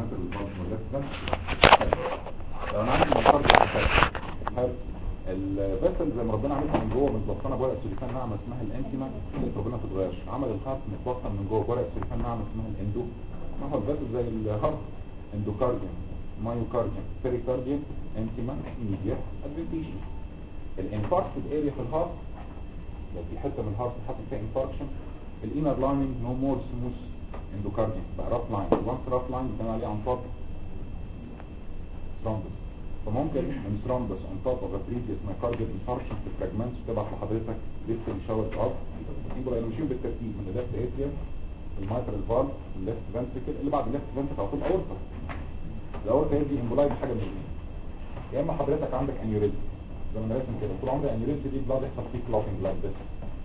الماتر والبلد والليفت لو انا عندي مقر حلو الفيسل زي ما ربنا عملها من جوه متبطنه بورقه سيليكون ناعمه اسمها الانتيما اللي ربنا ما تتغيرش عمل الخط متبطن من جوه بورقه سيليكون ناعمه اسمها الاندو ما هو الفيسل زي الهارت اندوكارديوم مايوكارديوم بيريكارديوم انتيما ميديا ادفنتيشن الانفاركتد اريا في الهارت لو في حته من الهارت حصل فيها انفاركشن الانر لايننج نو مور سموث اندوكارديوم بقى راف لاين وانس راف لاين بيكون عليه on top ثرومبس فممكن من ثرومبس on top of a previous myocardial infarction في fragments تبعت لحضرتك distal shower of يبقى لو مشيهم بالترتيب من الليفت اتريوم الميترال فالف الليفت فنتريكل اللي بعد الليفت فنتريكل على طول اورتا الاورتا هي دي امبولاي بحاجه من الاثنين يا اما حضرتك عندك انيوريزم زي ما انا راسم كده طول عمري انيوريزم دي بلاد يحصل فيه كلوتنج بلاد بس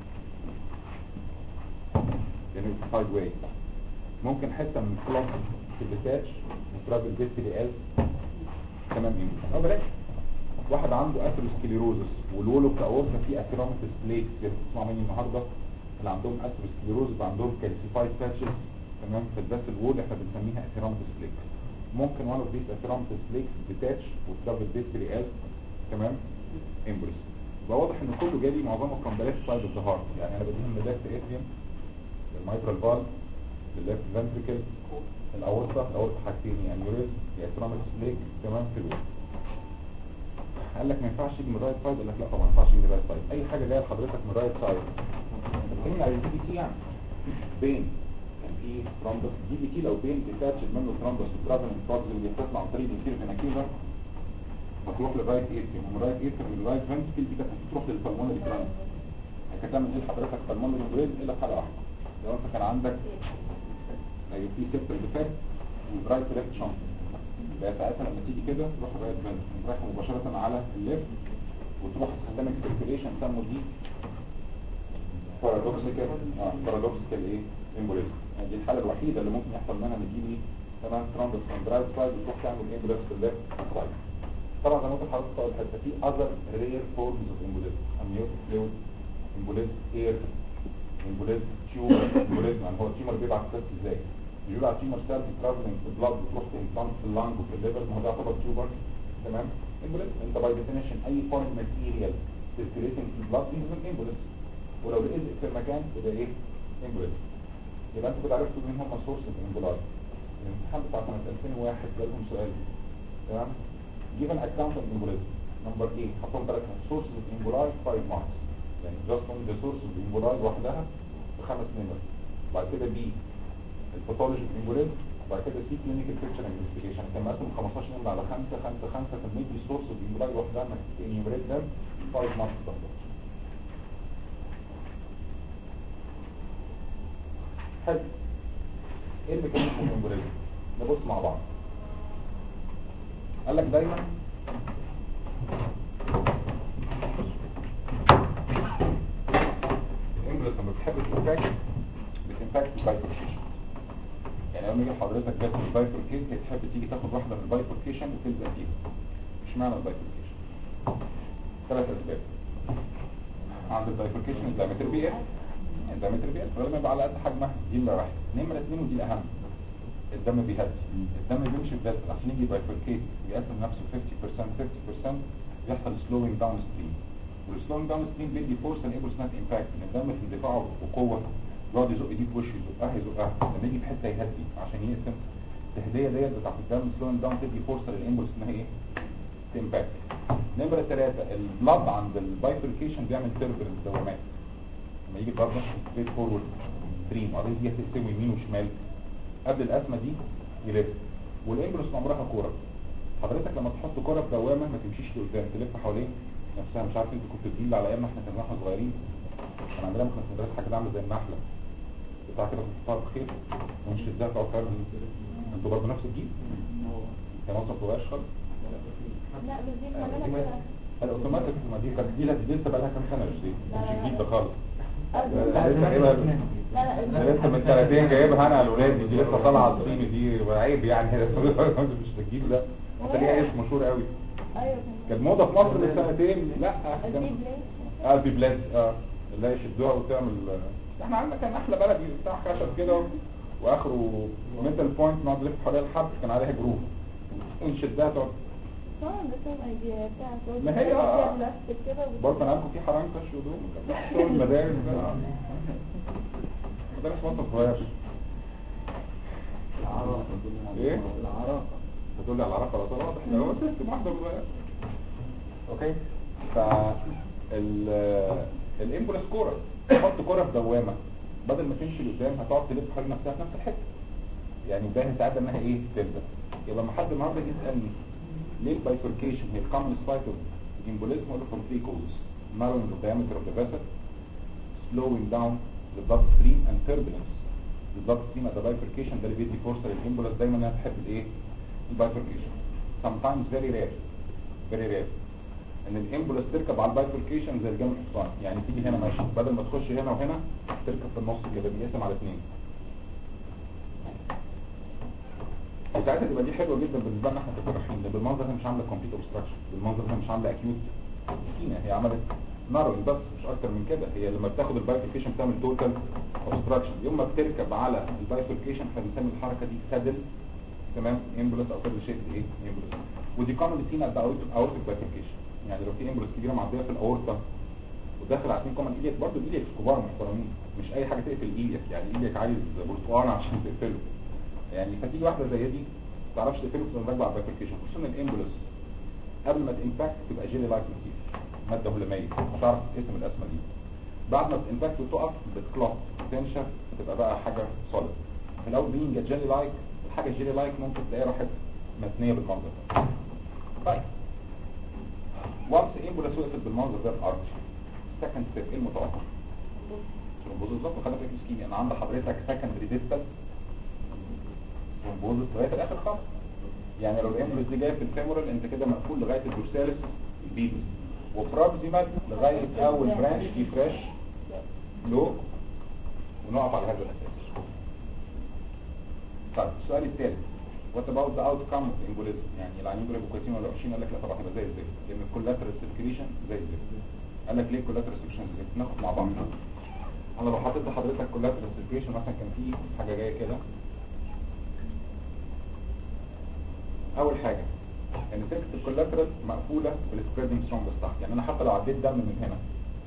يعني سايد واي ممكن حته من الكلوت تديتاتش وترافل ديستلي از تمام ايه او بلاش واحد عنده اثيروسكليروزس والولو بتاع اورتا فيه اثيروماتس بليكس زي ما بتسمعوا مني النهارده اللي عندهم اثيروسكليروز يبقى عندهم كالسيفايد باتشز تمام في الباسل وول احنا بنسميها اثيروماتس بليك ممكن one of these اثيروماتس بليكس ديتاتش وترافل ديستلي از تمام امبرس يبقى واضح ان كله جالي معظمه كان بلاش سايد اوف ذا هارت يعني انا بديهم من ليفت اتريوم للميترال فالف للليفت فنتريكل الاورطه الاورطه حاجتين يعني يوريز يا بليك كمان في الوسط قال لك ما ينفعش يجي من رايت سايد قال لك لا طبعا ما ينفعش يجي من رايت سايد اي حاجه جايه لحضرتك من رايت سايد بتتكلم على الدي بي تي يعني بين كان في ترومبس دي بي تي لو بين ديتاتش منه ترومبس وترافل انفراكز اللي بتطلع عن طريق الانتيريور فيناكيولا هتروح للرايت اتريوم ومن الرايت اتريوم للرايت فنتريكل دي كانت تروح للبلمونري كرانك هتعمل ايه لحضرتك بالمونري بريز الا في حاله واحده لو انت كان عندك ايوه في سيبتر ديفكت ورايت ليفت شنط يبقى ساعتها لما تيجي كده تروح رايت فنت رايح مباشره على الليفت وتروح السيستمك سيركيليشن سموا دي بارادوكسيكال اه بارادوكسيكال ايه امبوليزم يعني دي الحاله الوحيده اللي ممكن يحصل منها ان تجيب ايه تمام ترامبس من رايت سايد وتروح تعمل امبوليزم في الليفت سايد طبعا زي ما قلت لحضرتك في الحته في اذر رير فورمز اوف امبوليزم امنيوتيك فلويد امبوليزم اير امبوليزم تيومر امبوليزم يعني هو التيومر بيبعت بس ازاي بيقول على تيومر سيلز ترافلنج في البلاد بتروح تنطلق في اللانج وفي الليفر ما هو ده يعتبر تيومر تمام امبوليزم انت باي ديفينيشن اي فورين ماتيريال سيركيليتنج في البلاد بيزمن امبوليزم ولو لقيت في المكان يبقى ايه امبوليزم يبقى انتوا كده عرفتوا مين هم سورس الامبولاي الامتحان بتاع سنه 2001 جالهم سؤال تمام give an account of embolism number A حطهم ثلاث sources of emboli 5 marks يعني just only the source of emboli لوحدها بخمس نمر بعد كده B الباثولوجي of embolism بعد كده C clinical picture investigation كان مقسم 15 نمر على 5 5 5 كان maybe source of emboli لوحدها انك enumerate them 5 marks برضه حلو ايه الميكانيزم of embolism نبص مع بعض قال لك دايما الامبلس لما بتحب تنفاكت بتنفاكت البايفوركيشن يعني لما يجي حضرتك جات البايفوركيشن تحب تيجي تاخد واحده من البايفوركيشن وتلزق فيها مش معنى البايفوركيشن ثلاث اسباب عند البايفوركيشن الدايمتر بي ال الدايمتر بي ال فلما يبقى على قد حجمها دي نمره واحد نمره اثنين ودي الاهم الدم بيهدي الدم بيمشي في بس عشان يجي بايفركيت ويقسم نفسه 50% 50% بيحصل سلوينج داون ستريم والسلوينج داون ستريم بيدي فرصه ان يبقى سنات امباكت ان الدم في اندفاعه وقوه يقعد يزق دي في وشه يزقها يزقها لما يجي في حته يهدي عشان يقسم التهديه ديت بتاعت الدم سلوينج داون تدي فرصه للامبولس انها ايه تمباكت نمره ثلاثه البلاد عند البايفركيشن بيعمل تربل دوامات لما يجي البلاد ماشي ستريت فورورد ستريم قضيه دي تقسمه يمين وشمال قبل الأزمة دي يلف والإمبرس عمرها كورة حضرتك لما تحط كورة في دوامة ما تمشيش لقدام تلف حوالين نفسها مش عارف انتوا كنتوا بتجيب على ايامنا احنا كنا واحنا صغيرين كان عندنا كنا في المدرسة حاجة عاملة زي النحلة بتاع كده بتحطها بخير ومش ازاي تقعد تعمل انتوا برضه نفس الجيل كان وصل صغير خالص لا بس دي بنعملها كده الاوتوماتيك ما دي كانت دي دي لسه بقى لها كام سنة مش دي لا، مش لا، الجيل لا. ده خالص أيوة. لسه جايبها لا لا انا لسه من سنتين جايبها انا على الولاد دي لسه طالعه على الصيني دي عيب يعني مش الجيل ده انت ليها اسم مشهور قوي ايوه كانت موضه في مصر من سنتين لا الدي كان- بلاي اه في بلاد اه اللي هي يشدوها وتعمل احنا عندنا كان احلى بلدي بتاع خشب كده واخره ميتال بوينت نقعد نلف حواليها الحبل كان عليها جروف ونشدها تقعد طبعا ده سام ايديا بتاعت ما هي- بلاستيك كده وبت- برضه انا عارفه في حرنكش ودوم شغل المدارس ده مدارس مصر صغير العراقة ايه؟ العراقة بتقول لي على العراق ولا صلاح احنا هو سيستم واحده صغير اوكي ف ال الامبولس كوره تحط كوره في دوامه بدل ما تمشي لقدام هتقعد تلف حوالين نفسها في نفس الحته يعني باين ساعات انها ايه تلزق يبقى لما حد النهارده يجي يسالني ليه البايفوركيشن هي الكومن سايت اوف embolism ولا from three causes narrowing of diameter of the vessel slowing down the blood stream and turbulence the blood stream at the bifurcation ده اللي بيدي فرصه للامبولس دايما انها تحب الايه البايفوركيشن sometimes very rare very rare ان الامبولس تركب على البايفوركيشن زي الجمل الحصان يعني تيجي هنا ماشي بدل ما تخش هنا وهنا تركب في النص كده بيقسم على اثنين وساعتها تبقى دي حلوه جدا بالنسبه لنا احنا كجراحين لان بالمنظر هي مش عامله كومبليت اوبستراكشن بالمنظر هي مش عامله اكيوت سكينه هي عملت ناروينج بس مش اكتر من كده هي لما بتاخد البايفوركيشن بتعمل توتال اوبستراكشن يوم ما بتركب على البايفوركيشن فبنسمي الحركه دي سادل تمام امبولس او سادل شيب ايه امبولس ودي كومن سين ات اورتيك بايفوركيشن يعني لو في امبولس كبيره معديه في الاورطه وداخل على اثنين كومن ايليك برضه الايليك كبار محترمين مش اي حاجه تقفل ايليك يعني ايليك عايز برتقانه عشان تقفله يعني فتيجي واحده زي دي ما تعرفش تقفله في راكبه على البايفوركيشن خصوصا الامبولس قبل ما تنفكت تبقى جيلي لايك ماتيريال ماده هلاميه هتعرف تقسم القسمه دي بعد ما تنفكت وتقف بتكلوب تنشف بتبقى بقى حاجه سوليد في الاول بينج جيلي لايك الحاجه الجيلي لايك ممكن تلاقيها راحت متنيه بالمنظر ده طيب وانس امبولس وقفت بالمنظر ده الارش سكند ستيب ايه المتوقع؟ ثرومبوز بالظبط وخلينا في اسكيميا انا عند حضرتك سكندري ديستال ثرومبوز لغايه الاخر خالص يعني لو الامبولس دي جايه في الفيمورال انت كده مقفول لغايه الدورسالس البيبس وبروكسيمال لغايه اول برانش في فريش لو ونقف على هذا الاساس طيب السؤال الثالث وات اباوت ذا اوت كام اوف امبوليزم يعني العيانين دول يبقوا كويسين ولا وحشين قال لك لا طبعا هيبقى زي الزفت لان الكولاترال سيركيليشن زي الزفت قال لك ليه الكولاترال سيركيليشن زي الزفت ناخد مع بعض انا لو حطيت لحضرتك كولاترال سيركيليشن مثلا كان في حاجه جايه كده اول حاجه ان سكه الكولاترال مقفوله بالسبريدنج سترونج ستاك يعني انا حتى لو عديت دم من هنا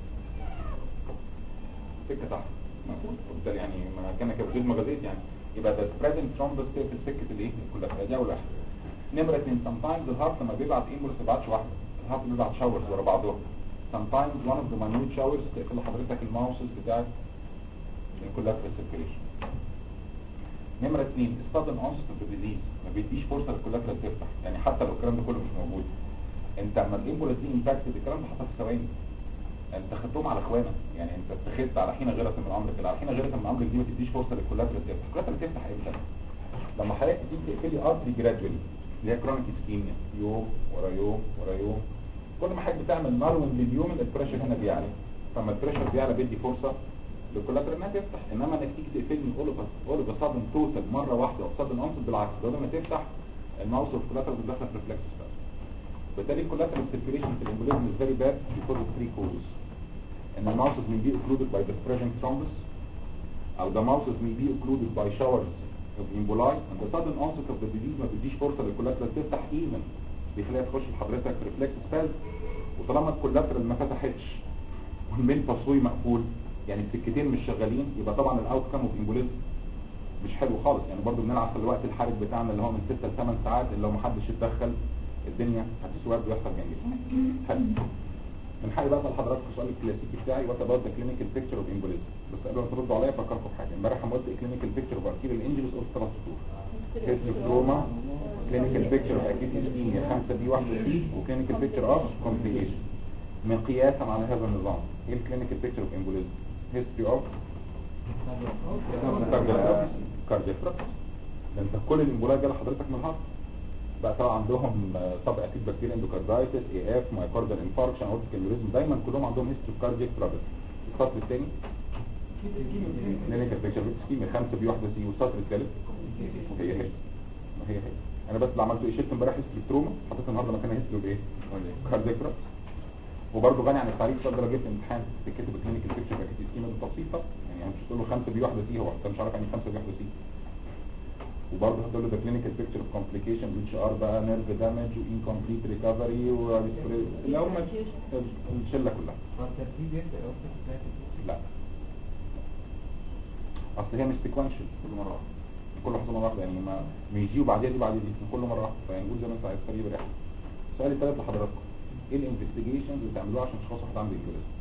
سكه تحت مقفول وبالتالي يعني ما كانك بتجيب مغازيت يعني يبقى ده سبريدنج سترونج ستيب في سكه الايه الكولاترال دي اول واحده نمره اثنين سام تايمز الهارت لما بيبعت ايمبولس ما بيبعتش واحده الهارت بيبعت شاورز ورا بعضهم سام تايمز وان اوف ذا ماينوت شاورز تقفل لحضرتك الماوسز بتاعت الكولاترال سيركيليشن نمرة اثنين السادن اونست اوف ديزيز ما بيديش فرصة للكولاترال تفتح يعني حتى لو الكلام ده كله مش موجود انت اما الامبولس دي امباكتد الكلام ده حصل في ثواني انت خدتهم على اخوانا يعني انت اتخذت على حين غيرة من امرك على حين غيرة من امرك دي ما تديش فرصة للكولاترال تفتح الكولاترال تفتح امتى لما حضرتك تيجي تقفلي ارتري جرادولي اللي هي كرونيك اسكيميا يوم ورا يوم ورا يوم كل ما حضرتك بتعمل ناروين لليوم البريشر هنا بيعلى فما البريشر بيعلى بيدي فرصة للكولاترال انها تفتح انما انك تيجي تقفلني اول اول بصدم توتال مره واحده وصدم انصب بالعكس ده لما تفتح الماوس اوف كولاترال بتدخل في ريفلكس سباس بالتالي الكولاترال سيركيليشن في الامبوليزم از فيري باد بيكوز اوف ثري كوزز ان الماوسز may be occluded by the spreading thrombus او the mouses may be occluded by showers of emboli and the sudden onset of the disease ما بيديش فرصه للكولاترال تفتح even بيخليها تخش لحضرتك في ريفلكس سباس وطالما الكولاترال ما فتحتش والمين باسوي مقفول يعني السكتين مش شغالين يبقى طبعا الاوت كام اوف امبوليزم مش حلو خالص يعني برضو بنلعب في الوقت الحرج بتاعنا اللي هو من 6 ل 8 ساعات اللي لو محدش اتدخل الدنيا هتسود ويحصل جنجل حلو من حاجه بقى لحضراتكم السؤال الكلاسيكي بتاعي وات اباوت ذا كلينيكال بيكتشر اوف امبوليزم بس قبل ما تردوا عليا فكركم في حاجه امبارح انا قلت كلينيكال بيكتشر اوف اركيل الانجلز قلت ثلاث سطور هيستروما كلينيكال بيكتشر اوف اكيد اسكيميا 5 بي 1 سي وكلينيكال بيكتشر اوف كومبليكيشن مقياسا على هذا النظام ايه الكلينيكال بيكتشر اوف امبوليزم history of كارديوفراكس ده انت كل الامبولات جاله حضرتك من الهارت بقى طبعا عندهم طبع اكيد بكتيريا اندوكاردايتس اي اف مايكاردال انفاركشن اورتيك امبوليزم دايما كلهم عندهم هيستوري كاردياك ترابل السطر الثاني كلينيكال بيكتشر اسكيميا 5 بي 1 سي والسطر الثالث هي هي ما هي هي انا بس اللي عملته ايه شلت امبارح هيستوري تروما حطيت النهارده مكانها هيستوري بايه؟ كاردياك ترابل وبرضه غني عن التعريف صدر جبت امتحان في كتب الكلينيكال بيكتشر باكيت سكيما بالتبسيط طبعا يعني مش تقول له 5 بي 1 سي هو انت مش عارف يعني 5 بي 1 سي وبرضه هتقول له ذا كلينيكال بيكتشر اوف كومبليكيشن اتش ار بقى نيرف دامج وانكمبليت ريكفري اللي هم الشله كلها هو الترتيب يفرق أو في بداية الجسم؟ لا اصل هي مش سيكونشال كل مره واحده كل واحده مره واحده يعني ما مش دي وبعديها دي وبعديها دي كل مره واحده فيعني قول زي ما انت عايز خليه بريحه السؤال الثالث لحضراتكم ايه الانفستيجيشنز اللي بتعملوها عشان تشخصوا واحد عنده انفلونزا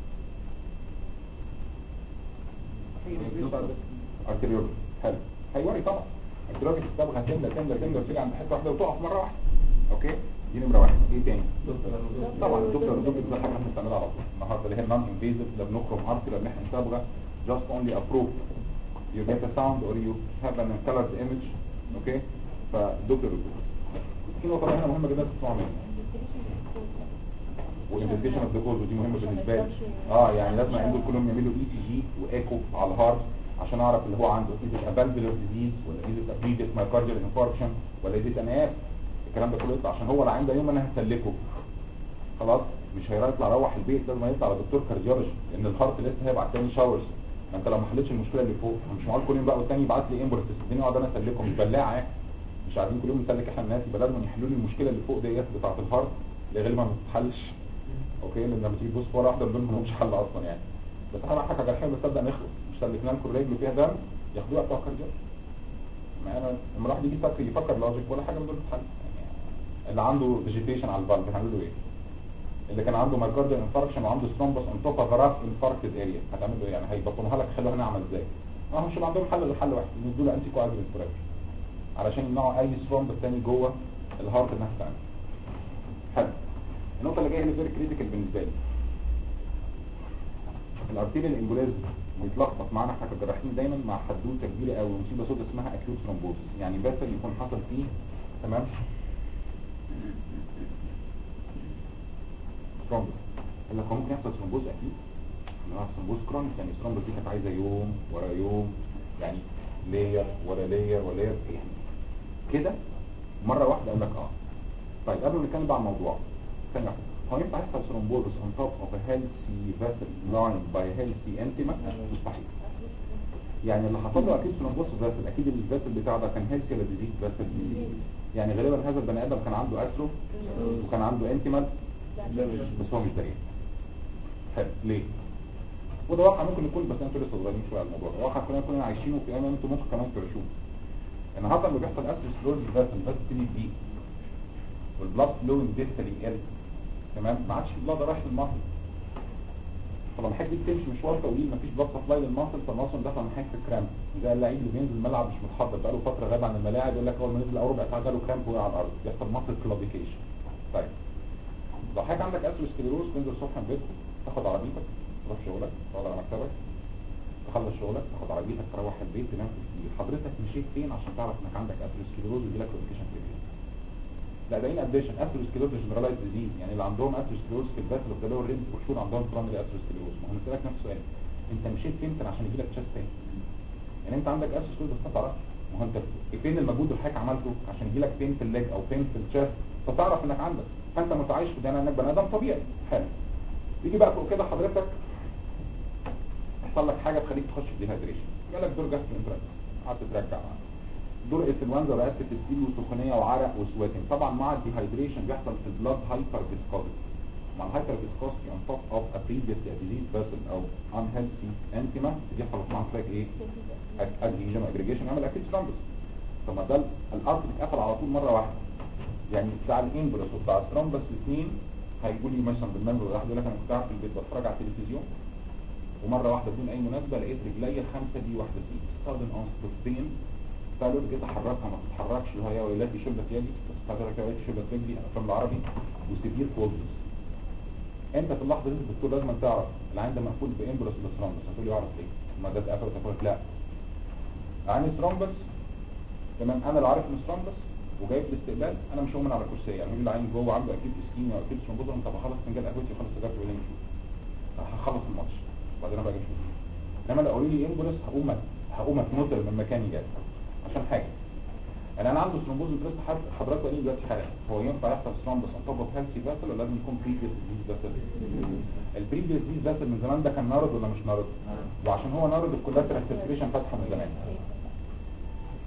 ارتريول حلو هيوري طبعا ارتريول الصبغه هتملى تملى تملى وتيجي عند حته واحده وتقف مره واحده اوكي دي نمره واحد ايه تاني طبعا الدكتور الدكتور ده حاجه بنستعملها على طول النهارده اللي هي نون انفيزيف لا بنخرم ارتري ولا بنحقن صبغه just only approved you get a sound or you have an colored image اوكي فالدكتور في نقطه بقى هنا مهمه جدا تسمعوا مني والانفستيجيشن اوف ذا كوز ودي مهمه بالنسبه لي اه يعني لازم عندهم كلهم يعملوا اي سي جي وايكو على الهارت عشان اعرف اللي هو عنده از ات فالفولار ديزيز ولا از ات بريفيس مايكارديال انفاركشن ولا از ات ان الكلام ده كله يطلع عشان هو العين ده يوم انا هسلكه خلاص مش هيطلع يروح البيت لازم يطلع على دكتور كارديولوجي لان الهارت لسه هيبعت تاني شاورز ما انت لو ما حلتش المشكله اللي فوق مش معقول كل يوم بقى والتاني يبعت لي امبولس الدنيا اقعد انا اسلكه مش بلاعه يعني. مش عارفين كل يوم نسلك احنا الناس يبقى لازم يحلوا لي المشكله اللي فوق ديت بتاعه الهارت اللي غالبا ما بتتحلش اوكي لان لما تيجي تبص ورا واحده دول ما لهمش حل اصلا يعني بس احنا حاجه جرحيه بس ابدا نخلص مش سلكنا لكم الرجل فيها دم ياخدوها بتوع كارديولوجي ما انا لما الواحد يجي يفكر يفكر لوجيك ولا حاجه من دول بتتحل يعني اللي عنده فيجيتيشن على الفالف هنعمل له ايه اللي كان عنده مايكارديال انفاركشن وعنده ثرومبس اون توب اوف راف انفاركتد اريا هتعمل له ايه يعني هيبطنوها لك خلوها هنا عامل ازاي ما هو مش هيبقى عندهم حل غير حل واحد يدوا له انتي كواجولانت ثيرابي علشان يمنعوا اي ثرومبس تاني جوه الهارت انها تتعمل حلو النقطه اللي جايه هنا فيري كريتيكال بالنسبه لي الارتيريال امبوليزم بيتلخبط معانا احنا كجراحين دايما مع حدوته كبيره قوي مصيبه سوداء اسمها اكيوت ثرومبوسيس يعني بس يكون حصل فيه تمام ثرومبوس قال لك هو ممكن يحصل ثرومبوز اكيد اللي هو ثرومبوز كرونيك يعني الثرومبوز دي كانت عايزه يوم ورا يوم يعني لير ورا لير ورا لير يعني كده مره واحده قال لك اه طيب قبل ما نتكلم بقى عن الموضوع ثانيه واحده هو ينفع يحصل ثرومبوزس on top of a healthy vessel lined by a healthy intima مستحيل يعني اللي حصل له اكيد ثرومبوزس فاسل اكيد الفاسل بتاعه ده كان هيلثي ولا ديزيز فاسل يعني غالبا هذا البني ادم كان عنده اثرو وكان عنده انتيمال بس هو مش دليل حلو ليه وده واقع ممكن يكون بس انتوا لسه صغيرين شويه على الموضوع ده واقع كلنا كنا عايشينه في ايام انتوا ممكن كمان ترشوه النهارده لما بيحصل اثيروسكلوز فاسل بس تبتدي تضيق والبلاد فلوينج ديستالي يقل تمام ما عادش البلاد رايح للمصل فلما حد تمشي مشوار طويل مفيش بلاد سبلاي للمصل فالمصل دخل محاك في كرامب زي اللعيب اللي بينزل الملعب مش متحضر بقاله فتره غاب عن الملاعب يقول لك اول ما نزل اول ربع ساعه جاله كرامب وقع على الارض يحصل مصل كلوديكيشن طيب لو حضرتك عندك اثيروسكليروز تنزل الصبح من بيتك تاخد عربيتك تروح شغلك تقعد على مكتبك تخلص شغلك تاخد عربيتك تروح البيت تنام في السرير حضرتك مشيت فين عشان تعرف انك عندك اثيروسكليروز ويجي لك كلوديكيشن في البيت لا ده ان اديشن اثيروسكليروز جنرالايز ديزيز يعني اللي عندهم اثيروسكليروز في الباس اوف ذا لور ريد فور عندهم برامج اثيروسكليروز ما هو نسالك نفس السؤال انت مشيت فين كان عشان يجي لك تشست بين يعني انت عندك اثيروسكليروز بس ما تعرفش ما هو انت فين المجهود اللي حضرتك عملته عشان يجي لك فين في الليج او فين في الشست فتعرف انك عندك فانت متعايش في ده انك بني ادم طبيعي حلو يجي بقى فوق كده حضرتك يحصل لك حاجه تخليك تخش في ديهايدريشن جالك دور جاسترو انتراكت قعدت ترجع دور انفلونزا ورئاسه السيل وسخونيه وعرق وسواتين طبعا مع الديهايدريشن بيحصل في البلاد هايبر فيسكوزيتي مع الهايبر فيسكوزيتي on top of a previous disease vessel او unhealthy intima بيحصل مع تراك ايه adhesion aggregation يعمل اكيد ثرومبس طب ما ده الارض بيتقفل على طول مره واحده يعني بتاع الامبولس وبتاع الثرومبس الاثنين هيقول لي مثلا بالمنظر واحد يقول لك انا كنت قاعد في البيت بتفرج على التلفزيون ومره واحده بدون اي مناسبه لقيت رجلي الخمسه دي واحده سيس sudden onset pain فقالوا جيت احركها ما تتحركش اللي هي ويلاتي شبت يدي بس حضرتك يا ويلاتي شبت رجلي افلام العربي وسيفير كولدنس انت في اللحظه دي الدكتور لازم تعرف العين ده مقفول بامبولس ولا ثرومبس هتقول لي اعرف ليه ما ده اتقفل وتقول لا عين ثرومبس تمام انا اللي عارف ان ثرومبس وجاي في الاستقبال انا مش هؤمن على كرسي يعني اللي عين جوه عنده اكيد اسكيميا او اكيد ثرومبوز طب هخلص فنجان قهوتي وخلص سيجارتي ولا نشوف هخلص الماتش وبعدين ابقى اشوف انما لو قالوا لي امبولس هقوم هقوم اتنطر من مكاني جاي عشان حاجه يعني انا عنده ثرومبوز بريست حضرتك قال لي دلوقتي حالا هو ينفع يحصل ثرومبس on top of healthy vessel ولا لازم يكون previous disease vessel البريفيوس disease vessel من زمان ده كان نارد ولا مش نارد وعشان هو نارد الكولاترال سيركيليشن فاتحه من زمان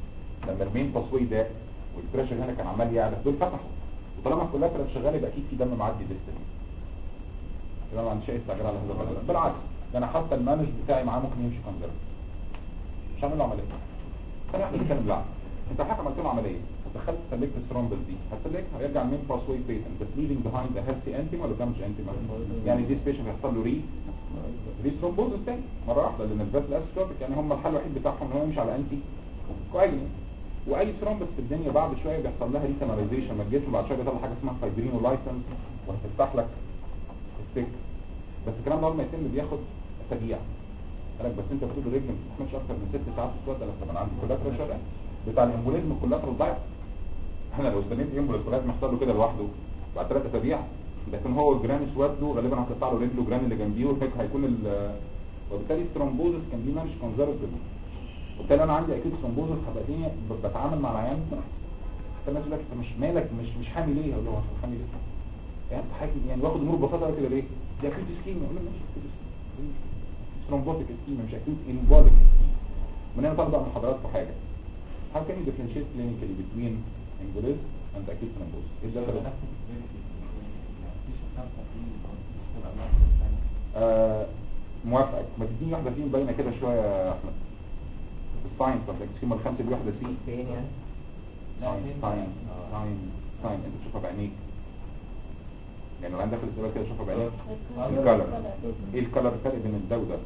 لما المين باسوي ده والبريشر هنا كان عمال يعلى دول فتحوا وطالما الكولاترال شغال يبقى اكيد في دم معدي ديستال يبقى ما عنديش اي استعجال على هذا الرجل بالعكس ده انا حتى المانج بتاعي معاه ممكن يمشي كونزرف مش هعمل له عمليه ثاني واحده بتتكلم بالعكس انت حضرتك عملت له عمليه ودخلت سلكت الثرومبل دي هتسلكها هيرجع المين باسوي بيتنت بس ليفينج بيهايند ا هيلثي انتيم ولا كامش انتيم يعني دي سبيشن هيحصل له ري ري ثرومبوزس تاني مره واحده لان الفاسل اسكوبيك يعني هم الحل الوحيد بتاعهم ان هو يمشي على انتي كويس واي ثرومبس في الدنيا بعد شويه بيحصل لها ريكاناليزيشن من الجسم بعد شويه بيطلع حاجه اسمها فايبرينو لايسنس وهتفتح لك السك بس الكلام ده اول ما يتم بياخد اسابيع قالك بس انت بتقول الرجل ما تستحملش اكتر من ست ساعات تسود لك طب انا عندي كولاترال شغال بتاع الامبوليزم كولاترال ضعف انا لو استنيت امبوليز لغايه ما يحصل له كده لوحده بعد ثلاث اسابيع لكن هو الجران اسوده غالبا هتقطع له رجله وجران اللي جنبيه وهيك هيكون ال وبالتالي الثرومبوزس كان دي مانش كونزرفتيف وبالتالي انا عندي اكيد ثرومبوزس هبقى الدنيا ب- بتعامل مع العيان فالناس يقول لك انت مش مالك مش مش حامي ليه اقول له هو أنت حامي ليه يعني انت حاكم يعني واخد امور ببساطه أوي كده ليه دي اكيد سكيما اقول له ماشي اكيد ثرومبوتيك سكيما مش اكيد امبوليك سكيما من هنا طالب من حضراتكم حاجه how can you differentiate clinically between embolism and acute thrombosis ايه ده الداتا نفس الفيزيكال يعني مفيش خمسة فيه تبقى نفس الثانية آه موافقك ما تديني واحده فيهم باينه كده شويه يا احمد في الساينس طب السكيما الخمسه دي واحده سي فين يعني؟ لا ساين فين ساين آه. ساين ساين انت تشوفها بعينيك يعني لو عندك الاستقبال كده تشوفها بعينيك الكالر ايه الكالر الفرق بين ده وده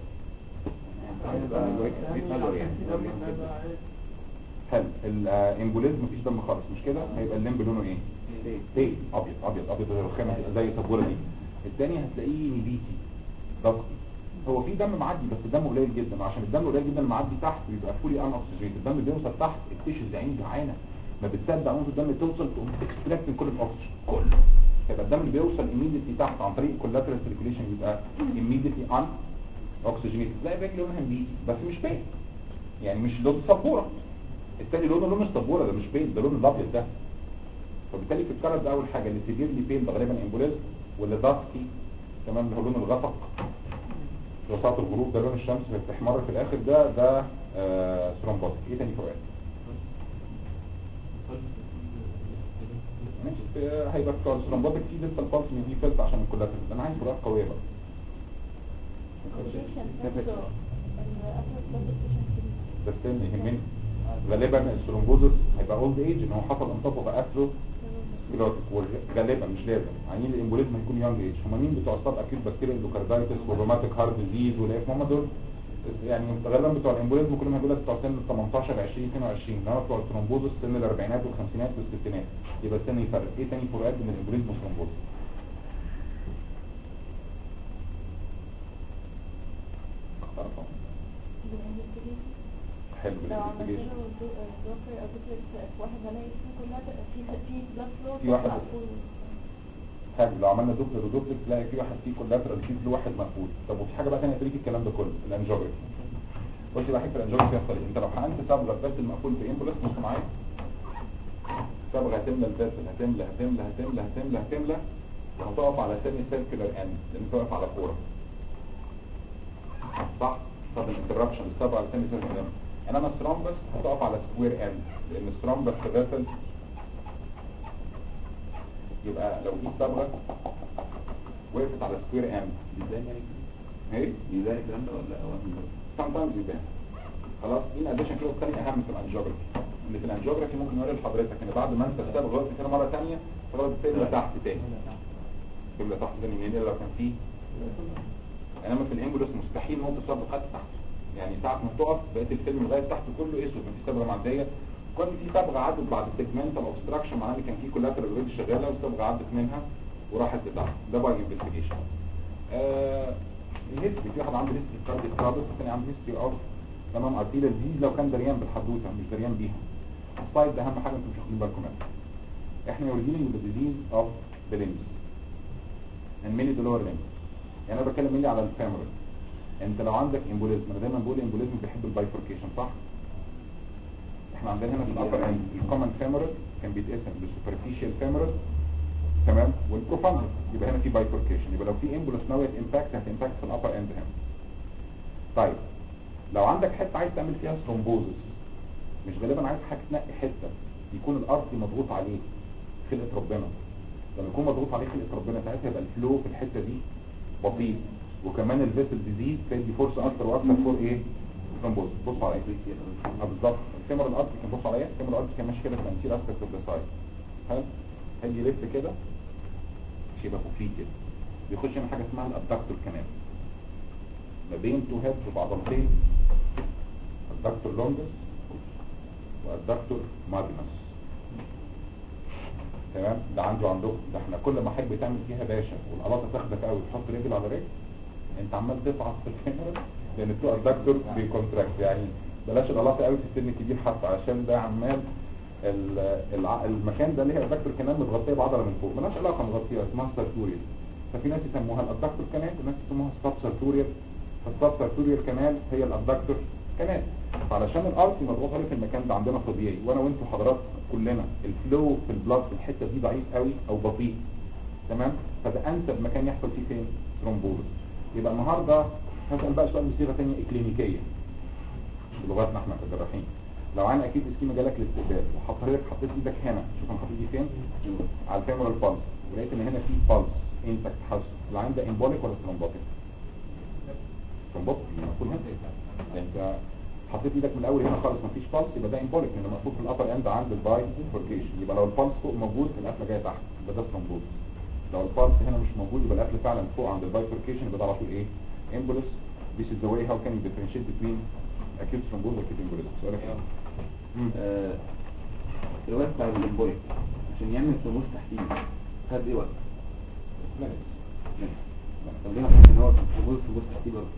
حلو الامبوليزم مفيش دم خالص مش كده هيبقى الليمب لونه ايه ايه ابيض ابيض ابيض زي الرخامه كده، زي السبوره دي الثاني هتلاقيه نبيتي ضغطي هو في دم معدي بس الدم قليل جدا عشان الدم قليل جدا المعدي تحت بيبقى فولي ان اوكسجين الدم بيوصل تحت التيشوز عين جعانه ما بتصدق نقطه الدم توصل تقوم تكستراكت من كل الاكسجين كله يبقى الدم اللي بيوصل immediately تحت عن طريق الكولاترال سيركيليشن يبقى immediately ان اوكسجينيتد تلاقي الرجل لونها نبيتي بس مش باين يعني مش لون سبوره التاني لونه لون السبوره ده مش بين ده لون الابيض ده فبالتالي في الكلر ده اول حاجه اللي سيفيرلي بين ده غالبا امبوليزم واللي داسكي تمام اللي هو لون الغسق في وسط الغروب ده لون الشمس اللي بتحمر في الاخر ده ده آه ثرومبوتيك ايه تاني فوائد ماشي في- هيبقى بتوع الثرومبوتيك في لسه البلس من دي فلت عشان الكولاترال انا عايز فروقات قويه بقى بس تاني يهمني غالبا الثرومبوزس هيبقى اولد ايج ان هو حصل انطفى بقى اثرو سكلوتيك وغالبا مش لازم عيانين الامبوليزم هيكون يونج ايج هم مين بتوع الصاب اكيد بكتيريا اندوكاردايتس وروماتيك هارت ديزيز ولا هم دول يعني غالبا بتوع الامبوليزم كلهم هيقول لك بتوع سن 18 20 22 انما بتوع الثرومبوزس سن الاربعينات والخمسينات والستينات يبقى السن يفرق ايه تاني فروقات بين الامبوليزم والثرومبوزس اخترقهم حلو لو عملت بالانفستيجيشن له دوكر او دوبلكس في واحد هلاقي فيه كلها في في بلاد فلو في واحد. حلو لو عملنا دوبلر ودوبلكس تلاقي في واحد فيه كولاترال فيه في واحد مقفول طب وفي حاجه بقى ثانيه تريك الكلام ده كله الانجيوجرافي بص بقى حته الانجيوجرافي يحصل ايه انت لو حقنت صبغه بس المقفول في امبولس بص معايا صبغه هتملى الفاسل هتملى هتملى هتملى هتملى هتملى وهتقف على سيمي سيركلر اند لان تقف على كوره صح طب الانتربشن الصبغه على سيمي سيركلر اند انما الثرومبس هتقف على سكوير اند لان الثرومبس في الفاسل يبقى لو دي صبغه وقفت على سكوير اند ازاي يعني ايه ازاي الكلام ده ولا هو sometimes يبان خلاص دي الاديشن كده الثاني اهم في الانجيوجرافي اللي في الانجيوجرافي ممكن يوري لحضرتك ان بعد ما انت الصبغه وقفت كده مره ثانيه خلاص تملى تحت تاني تملى تحت تاني منين لو كان فيه انما في الامبولس مستحيل نقطه صبغه حتى تحت يعني ساعه ما تقف بقيت الفيلم لغايه تحت كله اسود مفيش صبغه معديه كون في صبغه عدت بعد سيجمنتال اوبستراكشن معناه ان كان في كولاترال اوريدي شغاله والصبغه عدت منها وراحت لتحت ده باي انفستيجيشن آه الهيستوري في واحد عنده هيستوري كارديك كرابس الثاني عنده هيستوري اوف تمام ارتيلا دي لو كان دريان بالحدوته مش دريان بيها السايد ده اهم حاجه انتوا مش واخدين بالكم منها احنا يوريدين ذا ديزيز اوف ذا limbs and mainly the lower limb يعني انا بتكلم mainly على الفيمورال انت لو عندك امبوليزم انا دايما بقول امبوليزم بيحب البايفوركيشن صح احنا عندنا هنا في الابر اند الكومن فيمورال كان بيتقسم للسوبرفيشال فيمورال تمام والبروفاندر يبقى هنا في بايفوركيشن يبقى لو في امبولس ناوية امباكت هتمباكت في الابر اند هنا طيب لو عندك حته عايز تعمل فيها ثرومبوزس مش غالبا عايز حاجه تنقي حته يكون الارض مضغوط عليه خلقه ربنا لما يكون مضغوط عليه خلقه ربنا ساعتها يبقى الفلو في الحته دي بطيء وكمان الفيسل ديزيز تدي فرصه اكتر واكتر فور ايه ترومبوز بص عليا اه بالظبط الكاميرا الارض كان بص عليا الكاميرا الارض كان ماشي كده في انتير اسبكت اوف ذا سايد حلو هيجي يلف كده مش يبقى فوقيه كده بيخش هنا حاجه اسمها الابدكتور كمان ما بين تو هيدز وبعضلتين الدكتور لونجس والدكتور ماجنس تمام ده عنده عندكم ده احنا كل ما حد تعمل فيها باشا والقلاطه تاخدك قوي تحط رجل على رجل انت عمال تفعص في الكاميرا لان بتوع الدكتور بيكونتراكت يعني بلاش القلاطه قوي في السن الكبير حتى عشان ده عمال ال- الع- المكان ده ليها الدكتور كمان متغطيه بعضله من فوق ملهاش علاقه مغطيه اسمها سارتوريال ففي ناس يسموها الادكتور كانال وناس يسموها ستاب سارتوريال فالستاب سارتوريال كانال هي الادكتور كانال فعلشان الارض مضغوط عليه في المكان ده عندنا طبيعي وانا وانتوا حضرات كلنا الفلو في البلاد في الحته دي ضعيف قوي او بطيء تمام فده انسب مكان يحصل فيه فين ثرومبوز يبقى النهارده هسال بقى سؤال بصيغه ثانيه اكلينيكيه بلغتنا احنا كجراحين لو انا اكيد اسكيما جالك الاستقبال وحطيت حطيت ايدك هنا شوف انا حطيت ايدي فين على الفيمورال بالس ولقيت ان هنا في بالس انت تحس العين ده امبوليك ولا ثرومبوتيك ثرومبوتيك المفروض هنا انت حطيت ايدك من الاول هنا خالص مفيش بالس يبقى ده امبوليك لان مقفول في الابر اند عند الباي فوركيشن يبقى لو البالس فوق موجود القفله جايه تحت يبقى ده ثرومبوز لو البالس هنا مش موجود يبقى القفل فعلا فوق عند الباي فوركيشن يبقى ده على طول ايه امبوليس This is the way how can you differentiate between acute thrombosis and acute embolism سؤالك ايه؟ مم. آه، الوقت بتاع الامبوليك عشان يعمل ثرومبوز تحتيه خد ايه وقت؟ Minutes. طب ليه حاسس ان هو كان ثرومبوز ثرومبوز تحتيه برضه؟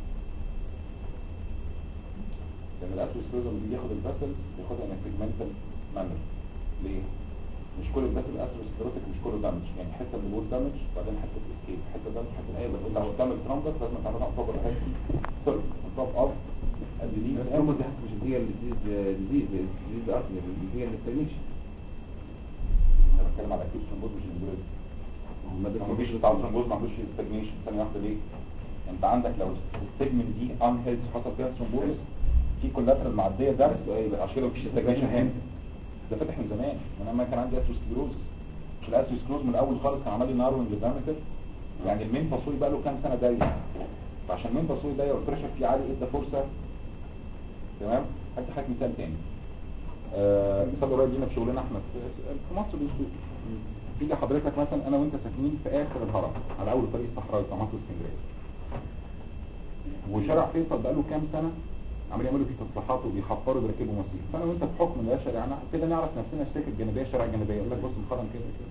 لان الاسوسكلوزم اللي بياخد الفاسلز بياخدها ان سيجمنتال مانر ليه؟ مش كل الفاسل الاسوسكلوتيك مش كله دامج يعني حته من الوول دامج وبعدين حته اسكيب حته دامج حته ايه بس انت عشان تعمل ترامبس لازم تعمل على توب الهيكسي سوري توب اوف الديزيز الثرومبوز دي حتى مش هي الديزيز ديزيز ديزيز ارتري اللي هي الاستجنيشن انا بتكلم على اكيد ثرومبوز مش امبوليزم ما ده ما فيش بتاع الثرومبوز ما عندوش ستاجنيشن ثانيه واحده ليه؟ انت عندك لو السيجمنت دي ان هيلث حصل فيها ثرومبوز في كولاترال معديه ده عشان كده مفيش ستاجنيشن هنا ده فتح من زمان من اما كان عندي اسوسكلوزس مش الاسوسكلوز من الاول خالص كان عمال لي نارون للدايمتر يعني المين تصوير بقى له كام سنه ضيق فعشان المين تصوير ضيق والبريشر فيه عالي ادى فرصه تمام هدي حضرتك مثال تاني آه مثال قريب لينا في شغلنا احنا في في مصر بالسوق تيجي حضرتك مثلا انا وانت ساكنين في اخر الهرم على اول طريق الصحراوي بتاع مصر اسكندريه وشارع فيصل بقاله كام سنه عمالين يعملوا فيه تصليحات وبيحفروا ويركبوا مسير فانا وانت بحكم ان ده شارعنا كده نعرف نفسنا السكه الجانبيه الشارع الجانبيه يقول لك بص مقارن كده كده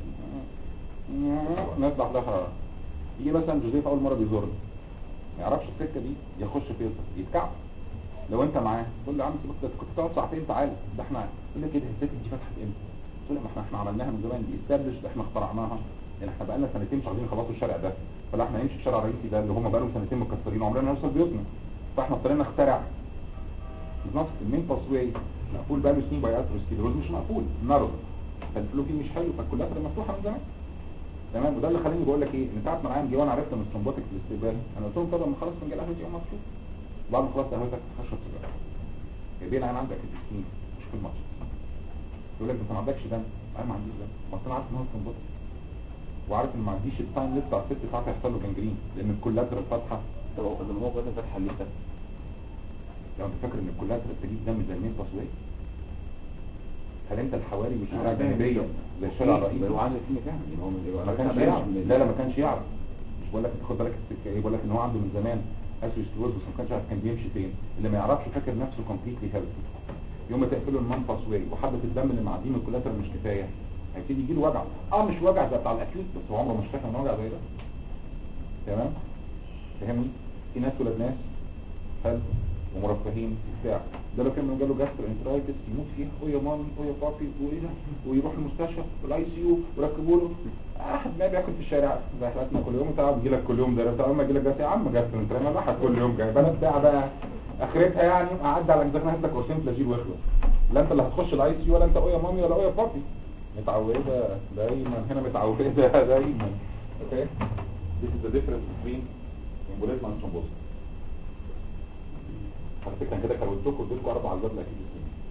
كده نطلع لها يجي مثلا جوزيف اول مره بيزورنا ما يعرفش السكه دي يخش فيصل يتكعب لو انت معاه تقول له يا عم سيبك ده كنت تقعد ساعتين تعالى ده احنا يقول لك ايه ده السكه دي فتحت امتى؟ قلت له ما احنا احنا عملناها من زمان دي استبلش ده احنا اخترعناها يعني احنا بقالنا سنتين مش عايزين نخلصوا الشارع ده فلا احنا نمشي الشارع الرئيسي ده اللي هم بقالهم سنتين مكسرين وعمرنا نوصل بيوتنا فاحنا اضطرينا نخترع نفس المين تصوير مقفول بقاله سنين باي اثروسكليروز مش مقفول نارو فالفلو فيه مش حلو فالكولاتر مفتوحه من زمان تمام وده اللي خلاني بقول لك ايه ان ساعه ما العيان جه وانا عرفت ان الثرومبوتيك في الاستقبال انا قلت لهم طب ما خلاص فنجان قهوتي يوم مكشوف بعد ما خلصت قهوتك هشرب سيجاره جايبين العيان عندك السنين مش في الماتش يقول لك انت ما عندكش دم انا ما عنديش دم بس انا عارف ان هو ثرومبوتيك وعارف ان ما عنديش التايم ليست بتاع ست ساعات هيحصل له جنجرين لان الكولاتر فاتحه طب هو لما هو بدأ فتح الليسته لو انت فاكر ان الكولاتر بتجيب دم زي المين تصوير هل انت الحواري مش شارع جانبيه زي الشارع الرئيسي هو عامل فينا فعلا يعني هو من ما كانش يعرف لا لا ما كانش يعرف مش بقول لك تاخد بالك السكه ايه بقول لك ان هو عنده من زمان اسوسكلوز بس ما كانش عارف كان بيمشي فين اللي ما يعرفش فاكر نفسه كومبليتلي هيلثي يوم ما تقفله المنفص واي وحبه الدم اللي معديه من الكولاتر مش كفايه هيبتدي يجي له وجع اه مش وجع زي بتاع الاكيوت بس هو عمره مش فاكر ان وجع زي ده تمام فاهمني في ناس ولاد ناس حلو ومرفهين وبتاع ده لو كان جاله جاستر انترايتس يموت فيها او يا مامي او يا بابي وايه ده ويروح المستشفى والاي سي يو ويركبوا له احد ما بياكل في الشارع زي حالاتنا كل يوم تعب يجي لك كل يوم ده اول ما يجي لك جاستر يا عم جاستر انت ما واحد كل يوم جاي بلد بتاع بقى اخرتها يعني اعدي على جزاك هات لك قرصين فلاجيل واخلص لا انت اللي هتخش الاي سي يو ولا انت او يا مامي ولا او يا بابي متعوده دايما هنا متعوده دايما اوكي This is the difference between embolism and thrombosis على فكره أنا كده كروتكم اديتكم اربع عدات الاكيد اسمين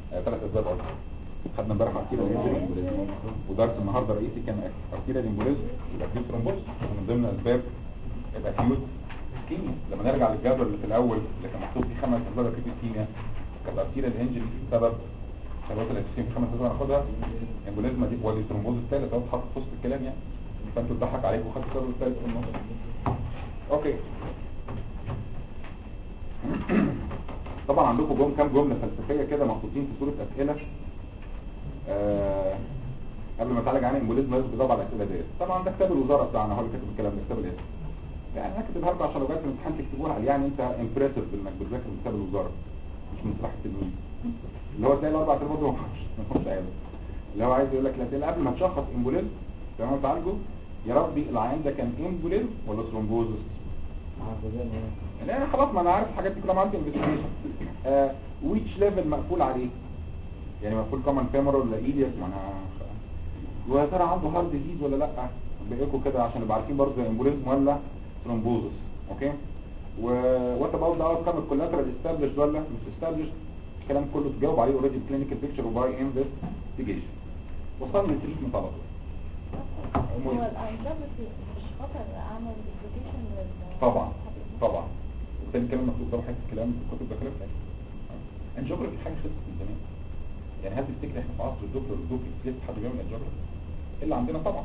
آه ثلاث اسباب قصدي خدنا امبارح ارتيريال انجري ودرس النهارده الرئيسي كان ارتيريال امبوليزم والاكيوت ترومبوس من ضمن اسباب الاكيوت اسكيميا لما نرجع للجدول اللي في الاول اللي كان محطوط فيه خمس اسباب اكيوت اسكيميا كانت ارتيريال انجري سبب سببات الاكسيم خمس اسباب هناخدها امبوليزم دي بولي ترومبوز الثالث اهو اتحط في وسط الكلام يعني فانتوا اتضحك عليكم وخدتوا السبب الثالث في النص اوكي طبعا عندكم جم كام جمله فلسفيه كده محطوطين في صوره اسئله آه قبل ما تعالج عن الامبوليزم لازم تجاوب على الاسئله ديت طبعا ده كتاب الوزاره بتاعنا هو اللي كاتب الكلام ده كتاب الاسم يعني انا كاتبها لكم عشان لو جات في الامتحان تكتبوها عليه يعني انت امبريسيف بانك بتذاكر من كتاب الوزاره مش من صلاح التلميذ اللي هو تلاقي الاربع ارباع دول ما فيهمش عيب اللي هو عايز يقول لك الاسئله قبل ما تشخص امبوليزم تمام تعالجه يا ربي العيان ده كان امبوليزم ولا ثرومبوزس يعني انا خلاص ما انا عارف الحاجات دي كلها عندي انفستيجيشن ويتش ليفل مقفول عليه يعني مقفول كومن فيمر ولا ايديك ما انا ويا ترى عنده هارد ديزيز ولا لا بقيكوا كده عشان نبقى عارفين برضه امبوليزم ولا ثرومبوزس اوكي و وات اباوت ذا اوت كام الكولاترال استابليشد ولا مش استابليشد الكلام كله تجاوب عليه اوريدي كلينيكال بيكتشر وباي انفستيجيشن وصلنا للتريتمنت على طول هو الأنجاب مش خطر عمل الابليكيشن لل طبعا طبعا وبالتالي الكلام مكتوب ده حته كلام في الكتب ده كلام تاني انجيوجرافي حاجه خلصت من زمان يعني هل تفتكر احنا في عصر الدكتور الدكتور لسه حد بيعمل انجيوجرافي الا عندنا طبعا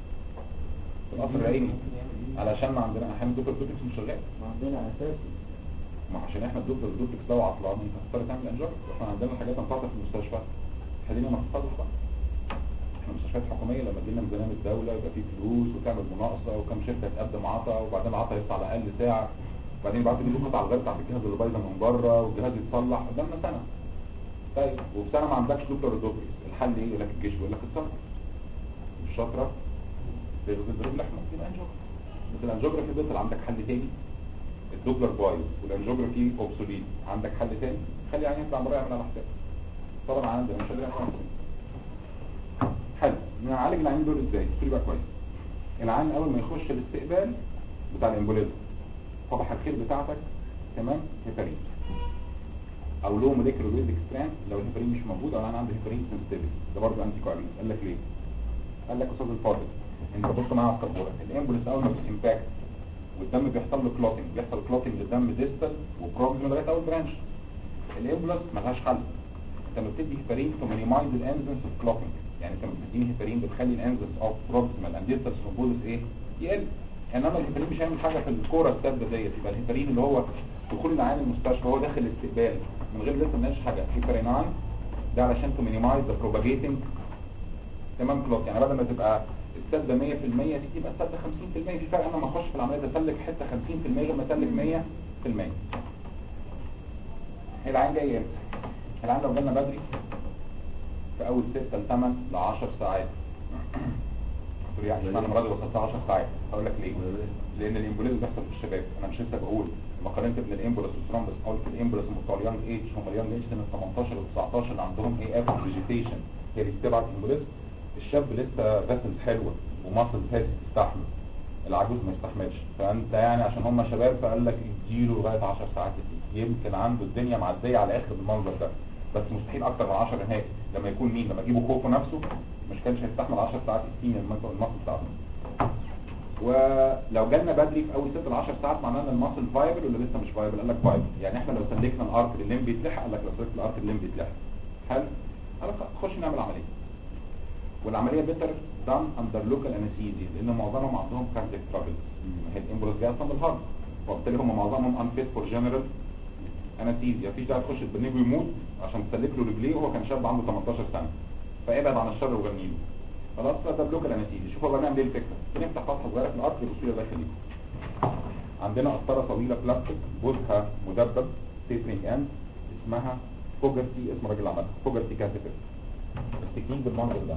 في القصر العيني علشان ما عندنا احيانا الدكتور الدكتور مش شغال ما عندنا اساسي ما عشان احنا الدكتور الدكتور ده عطلان انت هتضطر تعمل انجيوجرافي واحنا عندنا الحاجات هنطلع في المستشفى خلينا نتصرف بقى احنا المستشفيات الحكوميه لما جينا ميزانيه الدوله يبقى فيه فلوس وتعمل مناقصه وكم شركه تقدم عطا وبعدين العطا يطلع على اقل ساعه وبعدين يبعتوا يجيبوا قطع الغير بتاعت الجهاز اللي بايظه من بره والجهاز يتصلح قدامنا سنه طيب وبسنه ما عندكش دكتور دوبريس الحل ايه يقول لك الجيش بيقول لك اتصرف مش شاطره بيضرب لحمه يبقى انجيوجرافي بس الانجيوجرافي بيطلع عندك حل تاني الدوبلر بايظ والانجيوجرافي اوبسوليت عندك حل تاني خلي عينك يطلع بره يعمل على حسابك طبعا عندي مش قادر اعمل حلو نعالج العيان دول ازاي تقولي بقى كويس العيان اول ما يخش الاستقبال بتاع الامبوليزم صباح الخير بتاعتك تمام هيبارين او لو موليكولر ويز اكستران لو الهيبارين مش موجود او انا عندي هيبارين سنسيتيفيتي ده برضه انتي كوارين قال لك ليه قال لك استاذ الفاضل انت بص معايا على السبوره الامبوليس اول ما بتمباكت والدم بيحصل له كلوتنج بيحصل كلوتنج للدم ديستال وبروكسيمال لغايه اول برانش الامبوليس ملهاش حل انت لما بتدي هيبارين تو مينيمايز الانزنس اوف كلوتنج يعني انت لما بتديني هيبارين بتخلي الانزنس اوف بروكسيمال اند ديستال ثرومبوزس ايه يقل انما الهيبارين مش هيعمل حاجه في الكوره السادة ديت يبقى الهيبارين اللي هو دخول العيان المستشفى هو داخل الاستقبال من غير لسه ما حاجه هيباريناين ده علشان تو مينيمايز ذا بروباجيتنج تمام كلوت يعني بدل ما تبقى السدة 100% يا سيدي يبقى السدة 50% في فرق انا لما اخش في العمليه ده اسلك حته 50% غير ما اسلك 100% العين جاي امتى؟ العين لو جالنا بدري في اول 6 ل 8 ل 10 ساعات تقول يعني انا المره دي وصلت 10 ساعات هقول لك ليه؟ لان الامبوليز بيحصل في الشباب انا مش لسه بقول لما قارنت بين الامبوليس والثرومبس قلت الامبوليس هم بتوع اليونج ايج هم اليونج ايج سنه 18 و 19 اللي عندهم ايه افر فيجيتيشن هي اللي بتبعت الامبوليز الشاب لسه فاسلز حلوه وماسلز هيلث تستحمل العجوز ما يستحملش فانت يعني عشان هم شباب فقال لك اديله لغايه 10 ساعات دي يمكن عنده الدنيا معديه على الاخر بالمنظر ده بس مستحيل اكتر من 10 نهائي لما يكون مين لما اجيبه خوفه نفسه مش كانش هيستحمل 10 ساعات السيميا المصل بتاعته ولو جالنا بدري في اول 6 ل 10 ساعات معناه ان المصل فايبل ولا لسه مش فايبل قال لك فايبل يعني احنا لو سلكنا الارك الليمب بيتلحق قال لك لو سلكت الارك الليمب بيتلحق حلو قال لك خش نعمل عمليه والعمليه بيتر دان اندر لوكال انستيزيا لان معظمهم عندهم كاردياك ترابلز هي الامبولس جايه اصلا بالهارت وبالتالي هم معظمهم انفيت فور جنرال انستيزيا مفيش داعي تخش تبنيه ويموت عشان تسلك له رجليه وهو كان شاب عنده 18 سنه فابعد عن الشر وغني له خلاص ده لوكال انستيزيا شوفوا بقى نعمل ايه الفكره بنفتح فتحه صغيره في الارض الرسوليه داخل عندنا قسطره طويله بلاستيك جوزها مدبب تيترينج اند اسمها فوجرتي اسم راجل عملها فوجرتي كاتيتر التكنيك بالمنظر ده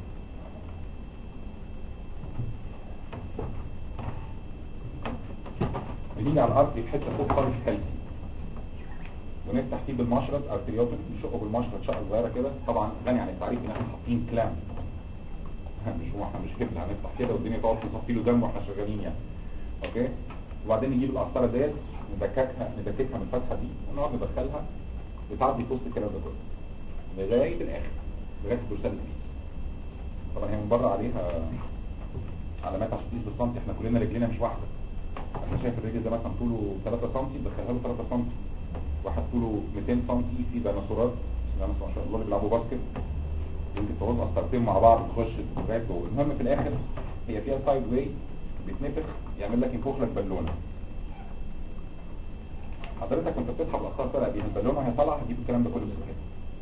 بنيجي على الارض في حته فوق خالص كالسي ونفتح فيه بالمشرط ارتريوتومي نشقه بالمشرط شقه صغيره كده طبعا غني عن التعريف ان احنا حاطين كلام مش هو احنا مش كده هنفتح كده والدنيا تقعد تصفي له دم واحنا شغالين يعني اوكي وبعدين نجيب القسطره ديت ندككها ندككها من الفتحه دي ونقعد ندخلها بتعدي في وسط الكلام ده كله لغايه الاخر لغايه الدورسال سبيس طبعا هي من بره عليها علامات عشان تقيس بالسنتي احنا كلنا رجلينا مش واحده انا شايف الرجل ده مثلا طوله 3 سم دخلها له 3 سم واحد طوله 200 سم في ديناصورات بسم الله ما شاء الله اللي بيلعبوا باسكت يمكن تقعدوا قسطرتين مع بعض تخش لغايه جوه المهم في الاخر هي فيها سايد واي بيتنفخ يعمل لك ينفخ لك بالونه حضرتك وانت بتسحب الاخطار طالع بيها البالونه وهي طالعه هتجيب الكلام ده كله بسهوله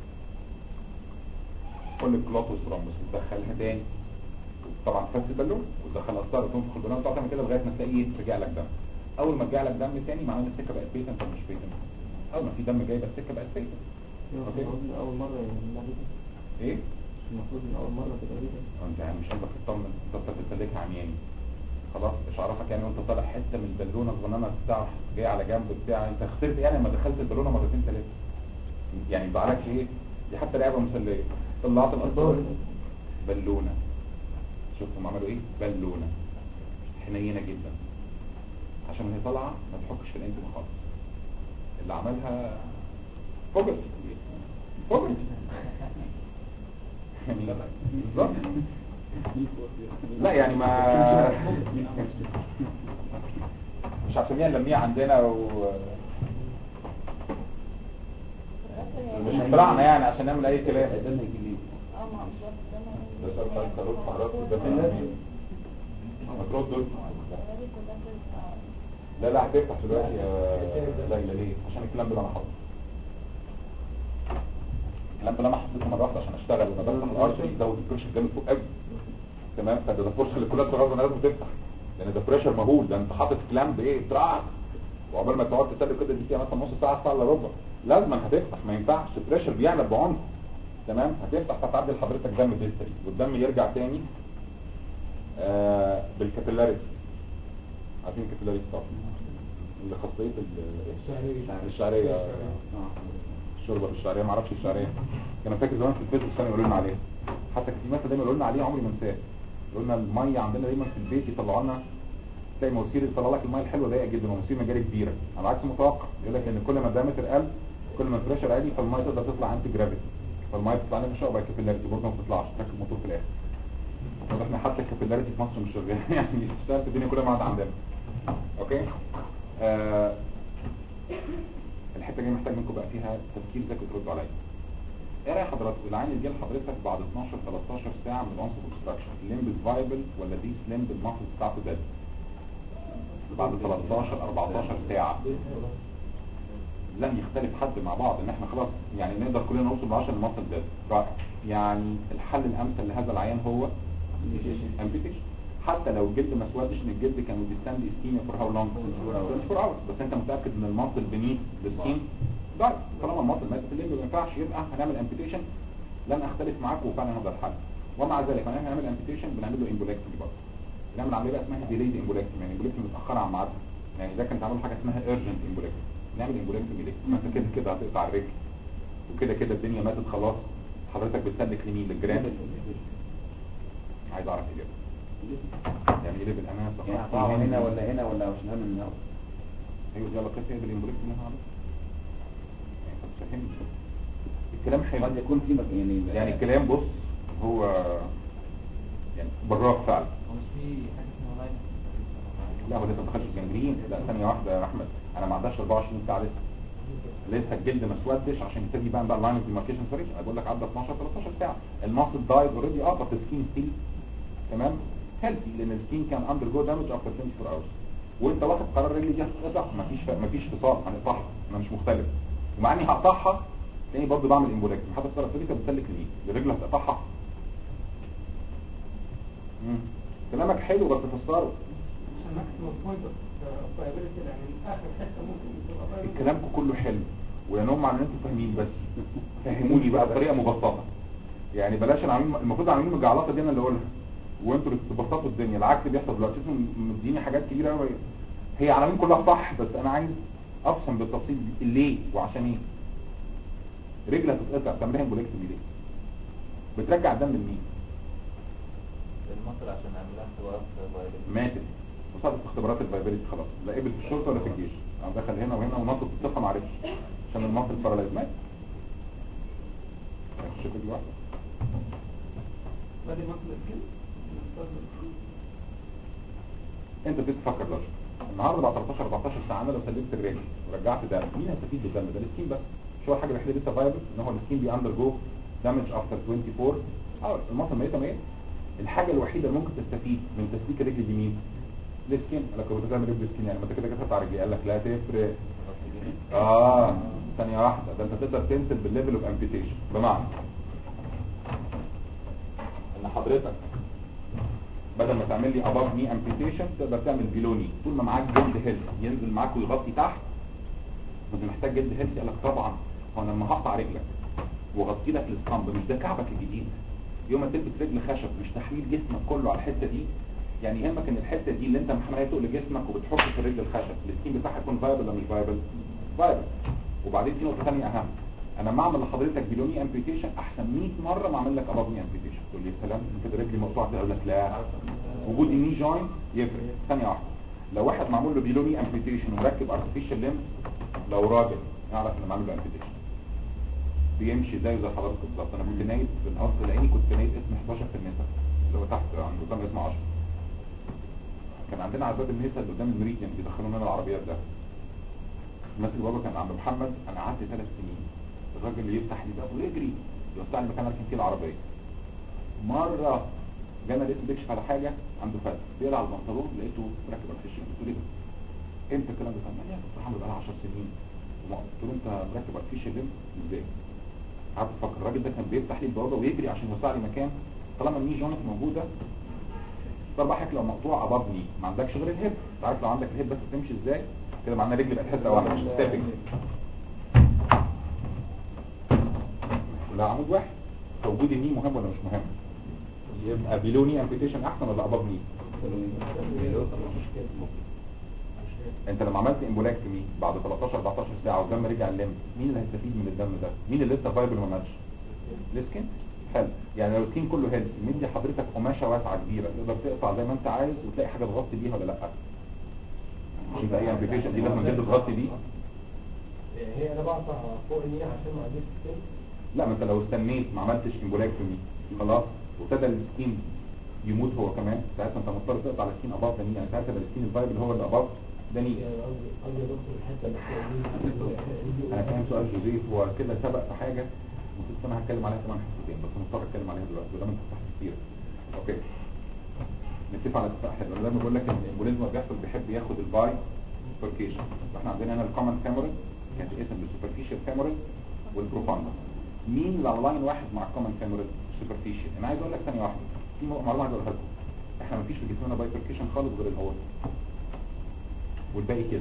كل الكلوتوس رامبس وتدخلها تاني طبعا تفس البالون وتدخل اثار وتنفخ البالون وتقعد تعمل كده لغايه ما تلاقي ايه رجع لك دم اول ما رجع لك دم تاني معناه ان السكه بقت بيتنت ولا مش بيتنت اول ما في دم جاي بس السكه بقت بيتنت المفروض من أول مرة يعملها كده ايه مش المفروض من أول مرة تبقى كده انت يعني مش انت بتطمن انت بتسلكها عمياني خلاص مش عارفك يعني وانت طالع حته من البالونه الصغننه بتاع جاي على جنب بتاع انت خسرت يعني لما دخلت البالونه مرتين ثلاثه يعني ما عليكش ايه دي حتى لعبه مسليه طلعت الاطفال بالونه شفتهم عملوا ايه بالونه حنينه جدا عشان وهي طالعه ما تحكش في الانتم خالص اللي عملها فوجت فوجت يعني بالظبط لا يعني ما مش هسميها نلميها عندنا و مش اخترعنا يعني عشان نعمل اي كلام ده اللي هيجيب ليه اه ما بالظبط ده ما- ده سؤال بتاع الصاروخ حضرتك ده من ما ترد دول الأغاني كلها بتبقى- لا لا هتفتح دلوقتي يا ليلى ليه عشان الكلام ده اللي انا حاطه الكلام ده اللي انا حطيته مره واحده عشان اشتغل وانا بفتح الارض يزود البريشر جامد فوق قوي تمام فده ده فرصه اللي كلها بتغير انا لازم تفتح لان ده بريشر مهول ده انت حاطط كلام بايه تراك وعقبال ما تقعد تسلك كده دي فيها مثلا نص ساعه ساعه الا ربع لازم هتفتح ما ينفعش البريشر بيعلى بعنف تمام هتفتح فتعدي لحضرتك دم ديستري والدم يرجع تاني آه بالكابيلاريتي عارفين الكابيلاريتي طبعا اللي خاصيه ال- الشعريه آه. الشوربه بالشعريه ما اعرفش الشعريه كان فاكر زمان في الفيزيكس كانوا يقولوا لنا عليها حتى في مثل دايما يقولوا لنا عليه عمري ما انساه يقولوا لنا الميه عندنا دايما في البيت يطلعوا لنا تلاقي مواسير يطلع لك الميه الحلوه ضيقه جدا ومواسير مجاري كبيره على عكس المتوقع يقول لك ان كل ما الدايمتر قل كل ما البريشر عالي فالميه تقدر تطلع انتي جرافيتي فالميه بتطلع لنا شقه كابيلاريتي برضه ما بتطلعش تركب موتور في الاخر طب احنا حتى الكابيلاريتي في مصر مش شغاله يعني بتشتغل في الدنيا كلها ما عدا عندنا اوكي آه الحته دي محتاج منكم بقى فيها تفكير ذكي تردوا عليا ايه راي حضرتك العين اللي جه لحضرتك بعد 12 13 ساعه من العنصر اوبستراكشن الليمب فايبل ولا دي سليمب الماسلز بتاعته ديد بعد 13 14 ساعه لن يختلف حد مع بعض ان احنا خلاص يعني نقدر كلنا نوصل ل 10 الماسل ديد يعني الحل الامثل لهذا العيان هو امبيتيشن حتى لو الجلد ما اسودش ان الجلد كان بيستند اسكيميا فور هاو لونج 24 اورز بس انت متاكد ان الماسل بنيث السكين ده طالما الماسل ماتت الليمب ما ينفعش يبقى هنعمل امبيتيشن لن اختلف معاك وفعلا هذا الحل ومع ذلك لما نعمل امبيتيشن بنعمل له امبولاكتومي برضه بنعمل عمليه بقى اسمها ديليد امبولاكتومي يعني امبولاكتومي متاخره عن ميعادها يعني ده كان تعمل حاجه اسمها ايرجنت امبولاكتومي نعمل امبولاكتومي ليه؟ ما انت كده كده هتقطع الرجل وكده كده الدنيا ماتت خلاص حضرتك بتسلك لمين للجراند عايز اعرف اجابه يعني ايه بالامانه يعني هقطعه هنا ولا هنا ولا مش مهم من الاول ايوه دي علاقتها ايه بالامبوليكتومي اللي انا عملته يعني طب فهمني الكلام حلو قد يكون في مك- يعني يعني الكلام بص هو يعني براق فعلا هو مش في حاجة اسمها لاين لا هو لسه ما دخلش الجنجرين لا ثانيه واحده يا احمد انا ما عداش 24 ساعه لسه لسه الجلد ما اسودش عشان يبتدي بقى بقى اللاين اوف ديماركيشن فريش انا بقول لك عدى 12 13 ساعه الماسل دايد اوريدي اه بس السكين ستيل تمام هيلثي لان السكين كان اندر جو دامج افتر 24 اورز وانت واخد قرار رجلي دي هتتقطع مفيش مفيش فصال هنقطعها انا مش مختلف ومع اني هقطعها تاني برضه بعمل امبولاكتومي حتى الصوره الفيزيكا بتسلك لمين الرجل هتقطعها مم. كلامك حلو بس فسره ماكسيموم بوينت اوف فايبرتي يعني اخر حته ممكن تبقى viable. كلامكم كله حلو وينم على ان انتوا فاهمين بس فهموني بقى بطريقه مبسطه يعني بلاش العميل المفروض العميل الجعلطه دي انا اللي اقولها وانتوا اللي تبسطوا الدنيا العكس بيحصل دلوقتي انتوا مديني حاجات كبيره قوي هي عناوين كلها صح بس انا عايز افهم بالتفصيل ليه وعشان ايه رجل هتتقطع بتعملها امبوليكتومي ليه بترجع الدم لمين المصر عشان نعمل لها اختبارات فايبل ماتت وصارت في اختبارات الفايبريتي خلاص لا قبل في الشرطه ولا في الجيش انا دخل هنا وهنا ونطط الصفه ما عرفش عشان المنطق البارالايز مات تخش برجل واحده بعد ما اخد السكن انت ابتديت تفكر لوجيك النهارده بعد 13 14 ساعه انا لو سلمت الرجل ورجعت دم مين هيستفيد بالدم ده السكين بس مش هو الحاجه الوحيده اللي لسه فايبل ان هو السكين بي اندر جو دامج افتر 24 اور المصل ميته ميت الحاجه الوحيده اللي ممكن تستفيد من تسليك الرجل دي مين السكين قال لك هو بتعمل ايه بالسكين يعني ما انت كده كده بتاع رجلي قال لك لا تفرق اه ثانيه واحده ده انت تقدر تنزل بالليفل اوف امبيتيشن بمعنى ان حضرتك بدل ما تعمل لي above knee amputation تقدر تعمل below knee طول ما معاك جلد هيلث ينزل معاك ويغطي تحت وانت محتاج جلد هيلث قال لك طبعا هو انا لما هقطع رجلك واغطي لك الاسطمبه مش ده كعبك الجديد يوم ما تلبس رجل خشب مش تحميل جسمك كله على الحته دي يعني يهمك ان الحته دي اللي انت محملها تقل جسمك وبتحط في الرجل الخشب السكين بتاعها يكون فايبل ولا مش فايبل فايبل وبعدين في نقطه ثانيه اهم انا ما اعمل لحضرتك بيلوني امبيتيشن احسن 100 مره ما اعمل لك ابابني امبيتيشن تقول لي يا سلام انت ده رجلي مقطوعه اقول لك لا وجود الني جوينت يفرق ثانيه واحده لو واحد معمول له بيلوني امبيتيشن ومركب ارتفيشال ليمب لو راجل يعرف ان معمول له امبيتيشن بيمشي زي زي حضرتك بالظبط انا كنت نايم في القصر العيني كنت نايم اسم 11 في النساء اللي هو تحت عند قدام اسمه 10 كان عندنا على باب النساء اللي قدام المريديان بيدخلوا لنا العربيات ده ماسك بابا كان عند محمد انا قعدت ثلاث سنين الراجل اللي يفتح لي باب ويجري يوسع لي مكان اركن فيه العربيه مره جانا لقيته بيكشف على حاجه عنده فتح بيقلع على البنطلون لقيته مركب ارتفيشال قلت له ايه ده؟ امتى الكلام ده كان يا دكتور محمد بقى 10 سنين وما- قلت له انت مركب ارتفيشال ليه ازاي قعدت افكر الراجل ده كان بيفتح لي البوابه ويجري عشان يوسع لي مكان طالما الني جونت موجوده صباحك لو مقطوع ابابني ما عندكش غير الهيب انت عارف لو عندك الهيب بس تمشي ازاي كده معناه رجلي بقت حته واحده مش ستيبنج لا عمود واحد فوجود الني مهم ولا مش مهم يبقى بيلوني امبيتيشن احسن ولا اباب ني انت لما عملت امبولاكتومي بعد 13 14 ساعه والدم رجع اللم مين اللي هيستفيد من الدم ده مين اللي لسه فايبل ما ماتش السكين حلو يعني لو السكين كله هيلث مدي حضرتك قماشه واسعه كبيره تقدر تقطع زي ما انت عايز وتلاقي حاجه تغطي بيها ولا لا مش يبقى ايه امبيتيشن دي لازم جلد تغطي دي هي انا بقطع فوق النية عشان ما عنديش سكن لا ما انت لو استنيت ما عملتش امبولاكتومي خلاص وابتدى السكين يموت هو كمان ساعتها انت مضطر تقطع السكين اباف ده نيه يعني ساعتها يبقى السكين الفايبل هو اللي اباف ده نيه قصدي قصدي يا دكتور الحته اللي انا كان سؤال جوزيف هو كده سبق في حاجه المفروض انا هتكلم عليها كمان حصتين بس مضطر اتكلم عليها دلوقتي وده من تحت السيره اوكي نتفق على اتفاق حلو انا دايما بقول لك ان الامبوليزم لما بيحصل بيحب ياخد الباي بوركيشن فاحنا عندنا هنا الكومن فيمورال كانت اسم السوبرفيشال فيمورال والبروفاندر مين اللي على لاين واحد مع الكومن فيمورال سوبرفيشال انا عايز اقول لك ثانيه واحده في معلومه عايز اقولها لكم احنا مفيش في جسمنا باي بوركيشن خالص غير الاورت والباقي كده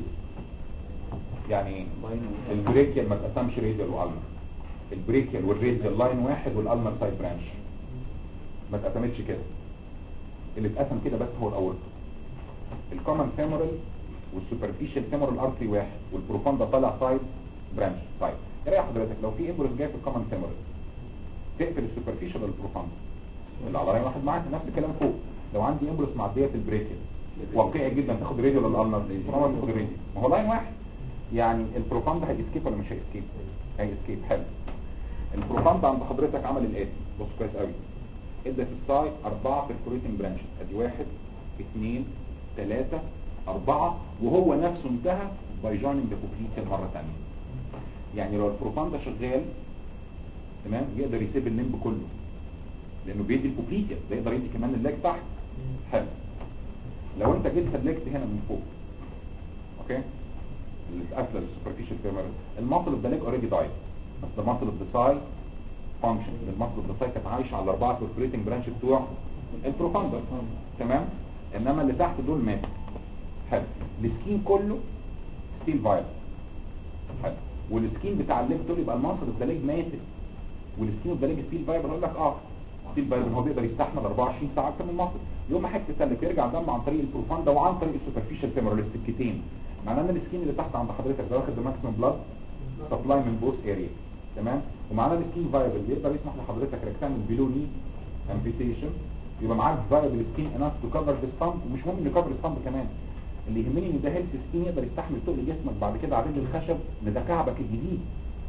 يعني ايه البريكيال ما تقسمش راديال والمر البريكيال والراديال لاين واحد والالمر سايد برانش ما اتقسمتش كده اللي اتقسم كده بس هو الاورت الكومن فيمورال والسوبرفيشال فيمورال ارتري واحد والبروفاندا طالع سايد برانش طيب ايه رايك حضرتك لو في امبروس جاي في الكومن فيمورال تقفل السوبرفيشال ولا البروفاندا اللي على راي واحد معاك نفس الكلام فوق لو عندي امبروس معديه في البريكيال واقعي جدا تاخد راديال ولا الالمر الالمر تاخد راديال ما هو لاين واحد يعني البروفاندا هيسكيب ولا مش هيسكيب هيسكيب حلو البروفاندا عند حضرتك عمل الاتي بص كويس قوي ادى في السايد اربعه perforating برانشز ادي واحد اثنين ثلاثة اربعة وهو نفسه انتهى باي joining the popliteal مرة ثانيه يعني لو البروفاندا شغال تمام يقدر يسيب الليمب كله لانه بيدي البوبليتيا ده يقدر يدي كمان اللاج تحت حلو لو انت جيت سلكت هنا من فوق اوكي اللي اتقفل السوبرفيشال فيمر المصل اوف ذا ليج اوريدي دايد بس ده مصل اوف ذا ساي فانكشن المصل اوف ذا ساي كانت عايشه على الاربعه بيرفوريتنج برانش بتوع البروفاندر تمام انما اللي تحت دول ماتوا حلو السكين كله ستيل فايل حلو والسكين بتاع الليج دول يبقى المصل اوف ذا ليج ماتت والسكين اوف ذا ليج ستيل فايبر اقول لك اه ستيل فايبر هو بيقدر يستحمل 24 ساعه اكتر من المصل يوم ما حته تسلك يرجع الدم عن طريق البروفاندا وعن طريق السوبرفيشال فيمورال السكتين معناه ان السكين اللي تحت عند حضرتك ده واخد ماكسيمم بلاد سبلاي من بوث اريا تمام ومعناه السكين فايبل بيقدر يسمح لحضرتك انك تعمل بلو ني امبيتيشن يبقى معاك فايبل سكين انف تو كفر ذا ستامب ومش مهم انه يكفر ستامب كمان اللي يهمني ان ده هيلث سكين يقدر يستحمل تقل جسمك بعد كده على رجل الخشب ان ده كعبك الجديد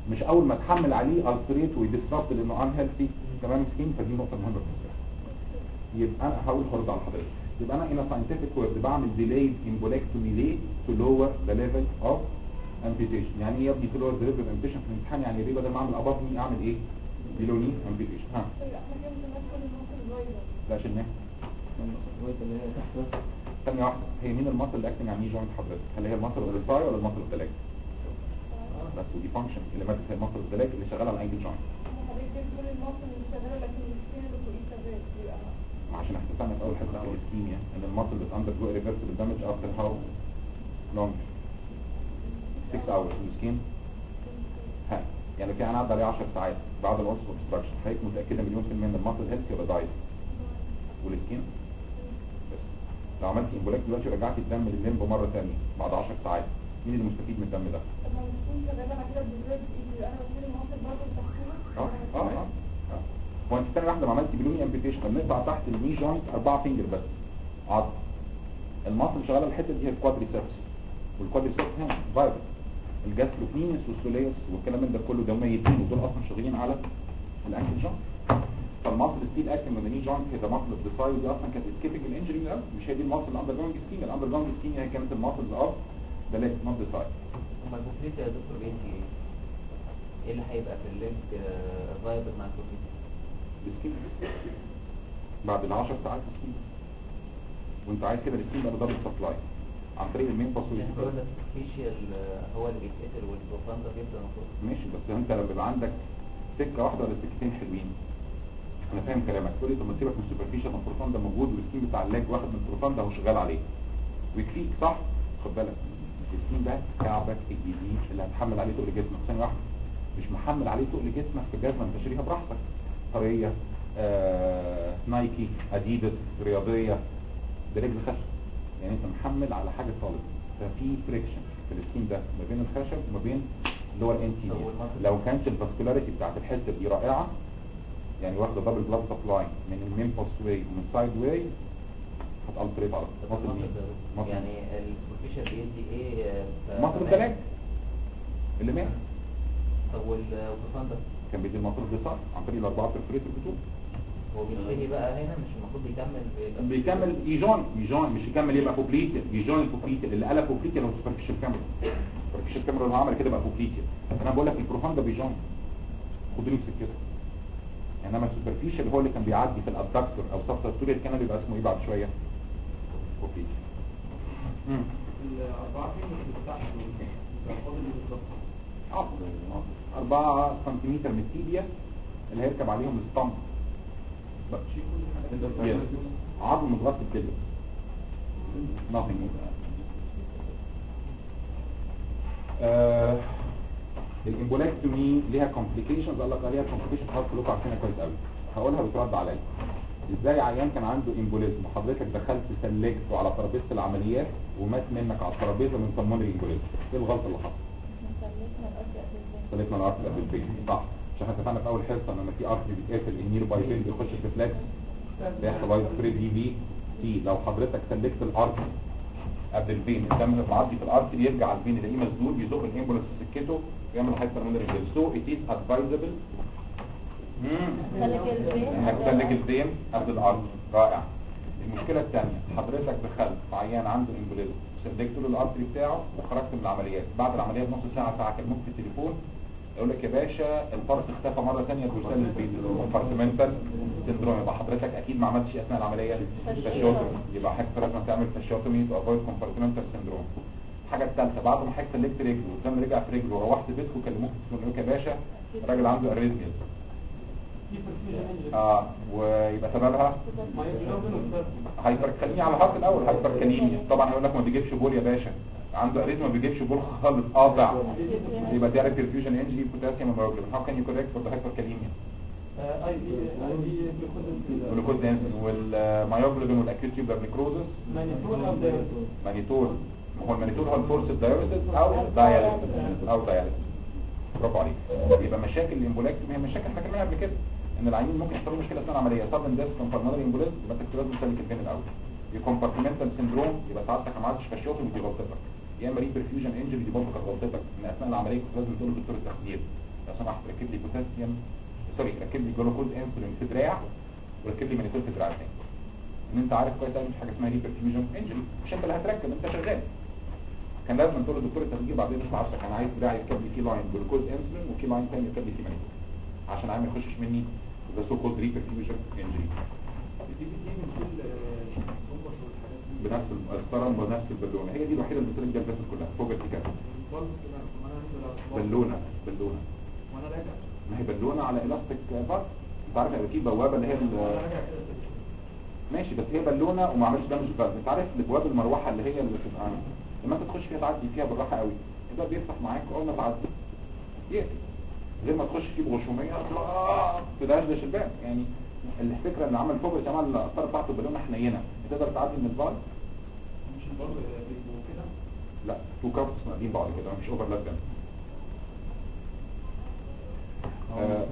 مش اول ما تحمل عليه السريت ويديستربت لانه ان هيلثي تمام سكين فدي نقطه مهمه بالنسبه لي. يبقى انا هقول هرد على حضرتك يبقى انا in a scientific word بعمل delayed embolectomy ليه to lower the level of amputation يعني ايه يا ابني to lower the level of amputation في الامتحان يعني ليه بدل ما اعمل above knee اعمل ايه below knee amputation ها طيب احنا كده بنمثل كل المناطق الصغيرة لا عشان ايه الوقت اللي هي تحت بس ثانيه واحده هي مين المصل اللي اكتنج على الني جوينت حضرتك هل هي المصل الريساي ولا المصل الدلاج بس ودي فانكشن اللي ماتت هي المصل الدلاج اللي شغال على الانجل جوينت حضرتك كل المناطق اللي شغالة لكن السكين اللي فوقيه شغال يبقى عشان احنا اتفقنا في اول حصه على الاسكيميا ان المصل بتاندر جو ريفرسبل دامج افتر هاو لونج 6 اورز السكين ها يعني في انا عدى عليه 10 ساعات بعد الاورس اوبستراكشن حضرتك متاكده مليون في الميه ان المصل هيلثي ولا دايت والسكين بس لو عملت امبولاك دلوقتي ورجعتي الدم للليمب مره ثانيه بعد 10 ساعات مين اللي مستفيد من الدم ده؟ طب ما بتكون شغالة مع كده بالذات ايه انا بشيل المناطق برضه التحكيمة اه اه اه اه. هو انت ثاني واحده ما عملتي بلوني امبيتيشن بنقطع تحت الني جوينت اربعه فينجر بس عضل المصل اللي شغاله الحته دي هي الكوادريسبس والكوادريسبس هنا فايبر الجاستروكنينس والسوليس والكلام من ده كله ده ميتين ودول اصلا شغالين على الانكل جوينت فالمصل ستيل اكتنج من الني جوينت هي ده مصل الديسايد دي اصلا كانت اسكيبنج الانجري من الاول مش هي دي المصل الاندر جراوند سكين الاندر جراوند سكين هي كانت المصلز اوف ذا ليج نوت ديسايد هما البوكليت يا دكتور بيدي ايه؟ ايه اللي هيبقى في اللينك فايبر مع البوكليت؟ السكين بعد ال 10 ساعات السكين وانت عايز كده السكين يبقى دبل سبلاي عن طريق المين باسوري يعني هو الفيشيال هو اللي بيتقتل والبروفاندا بيبدا المفروض ماشي بس انت لو بيبقى عندك سكه واحده ولا سكتين حلوين انا فاهم كلامك تقول لي طب ما تسيبك من السوبرفيشال ما البروفان ده موجود والسكين بتاع اللاج واخد من البروفان ده وشغال عليه ويكفيك صح خد بالك السكين ده كعبك الجديد اللي هتحمل عليه تقل جسمك ثانيه واحده مش محمل عليه تقل جسمك في جزمه انت شاريها براحتك طريه آه، نايكي اديداس رياضيه ده رجل خشب يعني انت محمل على حاجه صالد ففي فريكشن في السكين ده ما بين الخشب وما بين اللي هو الان تي طب والمصل؟ لو كانت الفاسكولاريتي بتاعت الحته دي رائعه يعني واخده دبل بلاد سبلاي من المين باس واي ومن السايد واي هتالتريت على طب مصر المصل مين؟ ده مصر يعني السوبرفيشال بيدي ايه آه، مصر كمان؟ الدلاج اللي مات طب وال- والبروفاندا كان بيدي المصر الديسار عن طريق الاربعه برفوريتور بتوعه هو بينتهي بقى هنا مش المفروض يكمل بيبقى- بيكمل يجون يجون مش يكمل يبقى بوبليتيا يجون البوبليتيا اللي قلب بوبليتيا لو سوبرفيشال كاميرا سوبرفيشال كاميرا لو عمل كده بقى بوبليتيا انا بقول لك البروفان ده بيجون خدوني بسكته انما السوبرفيشال هو اللي كان بيعدي في الابدكتور او سبستوريال كان بيبقى اسمه ايه بعد شويه بوبليتيا امم الأربعة فينجرز بتاعته بيبقى فاضل ايه بالظبط؟ عظم أربعة سنتيمتر من التيبيا اللي هيركب عليهم الستامب بس Yes. عظم متغطي بكده nothing آه الامبولاكتومي ليها complications قال لك عليها complications خلاص كلكم عارفينها كويس قوي هقولها وترد عليا ازاي عيان كان عنده امبوليزم وحضرتك دخلت سلكته على ترابيزه العمليات ومات منك على الترابيزه من pulmonary embolism ايه الغلطه اللي حصلت سلكنا الأرض قبل البيت. سلكنا الارك قبل البيت صح عشان احنا اتفقنا في اول حصه ان لما في ارك بيتقفل النيرو بايبين بيخش في فلاكس بيحصل وايد سبريد دي بي تي لو حضرتك سلكت الارك قبل البين الدم اللي معدي في الارك يرجع على البين يلاقيه مسدود يزق الامبولانس في سكته ويعمل هايبر ميلر سو ات از ادفايزبل سلك البين. انك تسلك الدين قبل الارك رائع المشكله الثانيه حضرتك دخلت في عيان عنده امبوليزم سلكت له الارتري بتاعه وخرجت من العمليات بعد العمليه بنص ساعه ساعه كلموك في التليفون يقول لك يا باشا الفرس اختفى مره ثانيه بيسال البيت كومبارتمنتال سندروم يبقى حضرتك اكيد ما عملتش اثناء العمليه فاشيوتومي يبقى حضرتك لازم تعمل فاشيوتومي تو افويد كومبارتمنتال سندروم الحاجه الثالثه بعد ما حضرتك سلكت رجله والدم رجع في رجله وروحت بيتكم كلموك في التليفون يقول لك يا باشا الراجل عنده اريزميز في perfusion injury. اه ويبقى سببها ما يجرب هايبر خليني على هارت الاول هايبر كاليميا طبعا هيقول لك ما بيجيبش بول يا باشا عنده اريزم ما بيجيبش بول خالص قاطع يبقى ده ريفيوجن انجري بوتاسيوم هيموجلوبين هاو كان يو كوريكت فور ذا هايبر كاليميا اي بي اي بي جلوكوز جلوكوز انسولين والمايوجلوبين والاكيوت تيوبر نيكروزس مانيتول او دايرتول مانيتول ما هو المانيتول هو الفورس دايوريسيس او داياليسيس او داياليسيس برافو عليك يبقى مشاكل الامبولاكتومي هي مشاكل احنا كنا قبل كده ان العيانين ممكن يحصل لهم مشكله اثناء العمليه سبن ديسك كونفرمال امبوليزم يبقى انت لازم تسلك الفين الاول الكومبارتمنتال سندروم يبقى ساعتك ما عملتش فاشيوتوم دي غلطتك يا اما ريبرفيوجن انجري دي برضه كانت غلطتك ان اثناء العمليه كنت لازم تقول لدكتور التخدير لو سمحت ركب لي بوتاسيوم سوري ركب لي جلوكوز انسولين في دراع وركب لي مانيتول في دراع تاني ان انت عارف كويس قوي مش حاجه اسمها ريبرفيوجن انجري مش انت اللي هتركب انت شغال كان لازم تقول للدكتور التخدير بعدين تسمع عارفك انا عايز دراعي يركب لي فيه لاين جلوكوز انسولين وفي لاين تاني يركب لي فيه مانيتول عشان عامل يخشش مني ده سو كولد ريبرفيوجن انجري الدي بي تي من كل الكومباس والحاجات دي بنفس الاسطره ونفس البالونه هي دي الوحيده اللي بتسلك الجلسه كلها فوق الكتاب خالص كده ما انا هنزل أصلاً. بالونه بالونه وانا راجع ما هي بالونه على الاستيك بار انت عارف هيبقى في بوابه اللي هي ال- وانا راجع كده ماشي بس هي بالونه وما عملش دامج بقى انت عارف الابواب المروحه اللي هي اللي بتبقى لما انت تخش فيها تعدي فيها بالراحه قوي كده بيفتح معاك اول ما تعدي يقفل غير ما تخش فيه بغشوميه آه، تدشدش الباب يعني الفكره ان عمل فوق كمان الاسطره بتاعته بالونه حنينه تقدر تعدي من البار مش برضه بيبقوا كده لا تو كافتس مقابلين بعض كده مفيش اوفرلاب جنب آه.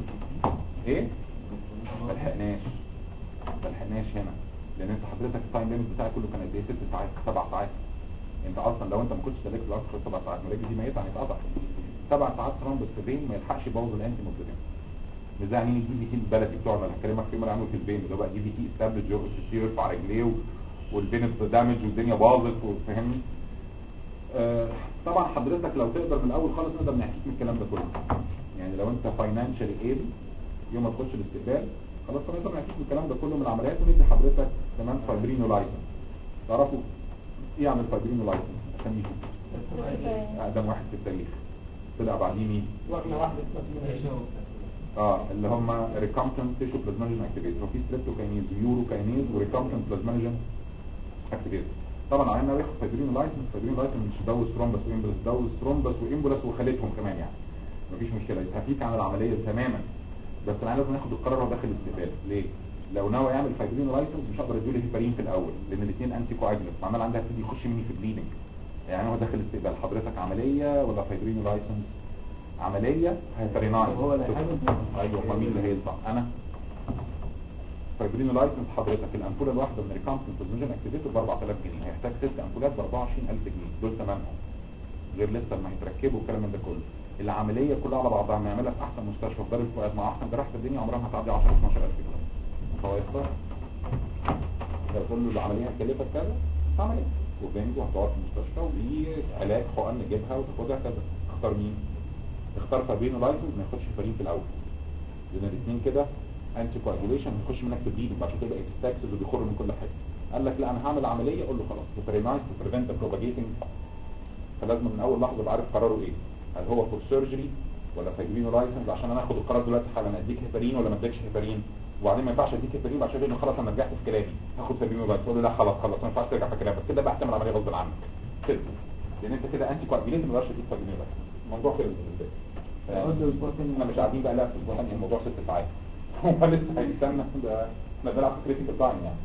ايه ما لحقناش ما لحقناش هنا لان انت حضرتك التايم ليميت بتاعك كله كان قد ايه ست ساعات سبع ساعات انت اصلا لو انت ما كنتش سلكت الاكتر في سبع ساعات الرجل دي ميته هتتقطع سبع ساعات ثرومبس في البين ما يلحقش يبوظ الانتي موبيلين مش زي يعني الدي في تي البلدي بتوعنا اللي هكلمك فيهم اللي عملوا في البين اللي هو بقى دي في تي استابلج يرفع يرفع رجليه و- والبين دامج والدنيا باظت وفاهمني آه، طبعا حضرتك لو تقدر من الاول خالص نقدر نحكيك من الكلام ده كله يعني لو انت فاينانشالي ايبل يوم ما تخش الاستقبال خلاص نقدر نحكيك من الكلام ده كله من العمليات وندي حضرتك كمان فايبرينو لايسنس تعرفوا ايه يعني الفايبرينو لايسنس عشان يجي اقدم واحد في التاريخ طلع بعديه مين واحنا واحدة اسمها اه اللي هم ريكامبتنت تيشو بلازماجين اكتيفيتور وفي ستريبتوكاينيز ويورو كاينيز وريكامبتنت بلازماجين اكتيفيتور طبعا عيننا واخد فايبرين لايسنس فايبرين لايسنس مش دوز ثرومبس وامبولس دوز ثرومبس وامبولس وخالتهم كمان يعني مفيش مشكله يتهفيك عن العمليه تماما بس انا لازم ناخد القرار وهو داخل الاستقبال ليه لو ناوي يعمل فايبرين لايسنس مش هقدر اديله هيبارين في الاول لان الاثنين انتي كواجلنت عمال عندها يبتدي يخش مني في بليدنج يعني هو داخل الاستقبال حضرتك عمليه ولا فايبرين لايسنس عمليه هيبارينايز هو اللي هيحدد. ايوه ما مين اللي هيدفع انا فايبرين لايسنس حضرتك الامبوله الواحده من ريكامبتنت بلازماجين اكتيفيتور ب 4000 جنيه هيحتاج ست امبولات ب 24000 جنيه دول ثمنهم غير لسه ما هيتركبوا والكلام من ده كله العمليه كلها على بعضها ما يعملها في احسن مستشفى في دار الفؤاد مع احسن جراح في الدنيا عمرها ما هتعدي 10 12000 جنيه فهو يختار ده تقول له العمليه هتكلفك كذا بس عمليه وبنج وهتقعد في المستشفى ودي علاج حقن نجيبها وتاخدها كذا اختار مين؟ اختار فابرينو لايسنس ما ياخدش فرين في الاول لان الاثنين كده انتي كواجوليشن هيخش منك في البليدنج بعد كده اكستاكسز وبيخر من كل حاجه قال لك لا انا هعمل عمليه قول له خلاص هيبرينايز تو بريفنت بروباجيتنج فلازم من اول لحظه ابقى عارف قراره ايه هل هو فور سيرجري ولا فايبرينو لايسنس عشان انا اخد القرار دلوقتي حالا اديك هيبرين ولا ما اديكش هيبرين وبعدين ما ينفعش اديك هيبرين بعد شويه خلاص انا رجعت في كلامي هاخد فايبرينو لايسنس اقول له لا خلاص خلاص ما ينفعش ترجع في كلامك كده بقى احتمل عمليه غصب عنك كده لان انت كده انتي كواجولينت ما تقدرش تديك فايبرينو لايسنس الموضوع خلص بالنسبه لي أقول له أسبوع تاني. احنا مش قاعدين بقى لا في اسبوع ثاني الموضوع ست ساعات هو لسه هيستنى ده احنا بنلعب في كريتيكال تايم يعني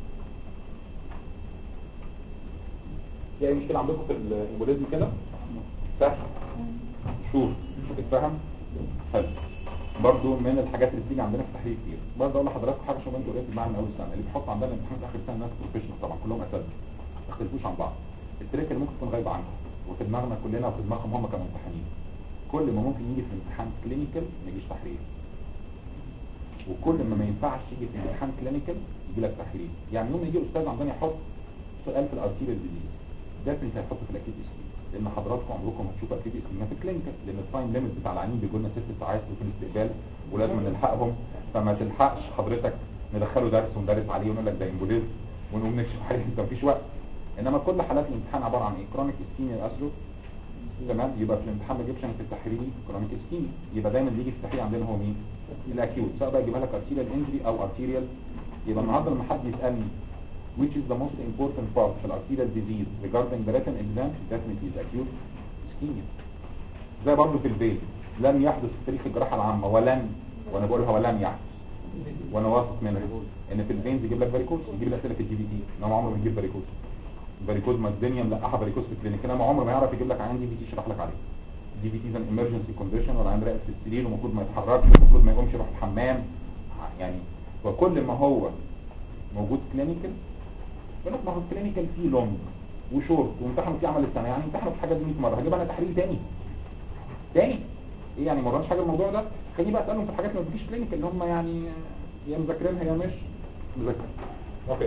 في اي مشكله عندكم في الامبوليزم كده سهل شوف تتفهم حلو برضو من الحاجات اللي بتيجي عندنا في التحليل كتير برضه اقول لحضراتكم حاجه عشان انتوا قريتوا معانا من اول السنه اللي بيحط عندنا الامتحان في اخر السنه ناس بروفيشنال طبعا كلهم اساتذه ما يختلفوش عن بعض التريك اللي ممكن تكون غايبه عنكم وفي دماغنا كلنا وفي دماغهم هم كممتحنين كل ما ممكن يجي في امتحان كلينيكال ما يجيش تحليل وكل ما ما ينفعش يجي في امتحان كلينيكال يجي لك تحليل يعني يوم يجي الاستاذ عندنا يحط سؤال في الارتيريال ديزيز ده انت هتحطه في الاكيد اسمي لان حضراتكم عمركم هتشوفوا اكيد اسمي في الكلينيكال لان التايم ليميت بتاع العيانين بيجوا لنا ست ساعات وفي الاستقبال ولازم نلحقهم فما تلحقش حضرتك ندخله درس وندرس عليه ونقول لك ده امبوليزم ونقوم نكشف عليه انت مفيش وقت انما كل حالات الامتحان عباره عن ايه كرونيك اسكيميا اسرو تمام يبقى في الامتحان ما يجيبش في التحريري كرونيك اسكيميا يبقى دايما اللي يجي في التحرير عندنا هو مين الاكيوت سواء بقى يجيبها لك ارتيريال انجري او ارتيريال يبقى النهارده لما حد يسالني which is the most important part في الارتيريال disease regarding the written exam definitely is acute ischemia زي برضه في البيت لم يحدث في تاريخ الجراحه العامه ولن وانا بقولها ولن يحدث وانا واثق منها ان في الفينز يجيب لك فاريكوز يجيب لك اسئله في الجي بي تي انما عمره ما يجيب فاريكوز فاريكوز ما الدنيا ملقحه فاريكوز في الكلينيك انما عمره ما يعرف يجيب لك عيان دي بي تي يشرح لك عليه دي بي تي ده emergency كونديشن ولا عيان راقد في السرير ومفروض ما يتحركش ومفروض ما يقومش يروح الحمام يعني وكل ما هو موجود كلينيكال يقول لك ما هو الكلينيكال فيه لونج وشورت وامتحنوا فيه عمل السنه يعني امتحنوا في الحاجه دي 100 مره هجيب انا تحليل تاني تاني ايه يعني ما ورانش حاجه الموضوع ده خليني بقى اسالهم في الحاجات اللي ما بتجيش كلينيك اللي هم يعني يا مذاكرينها يا مش مذاكرين اوكي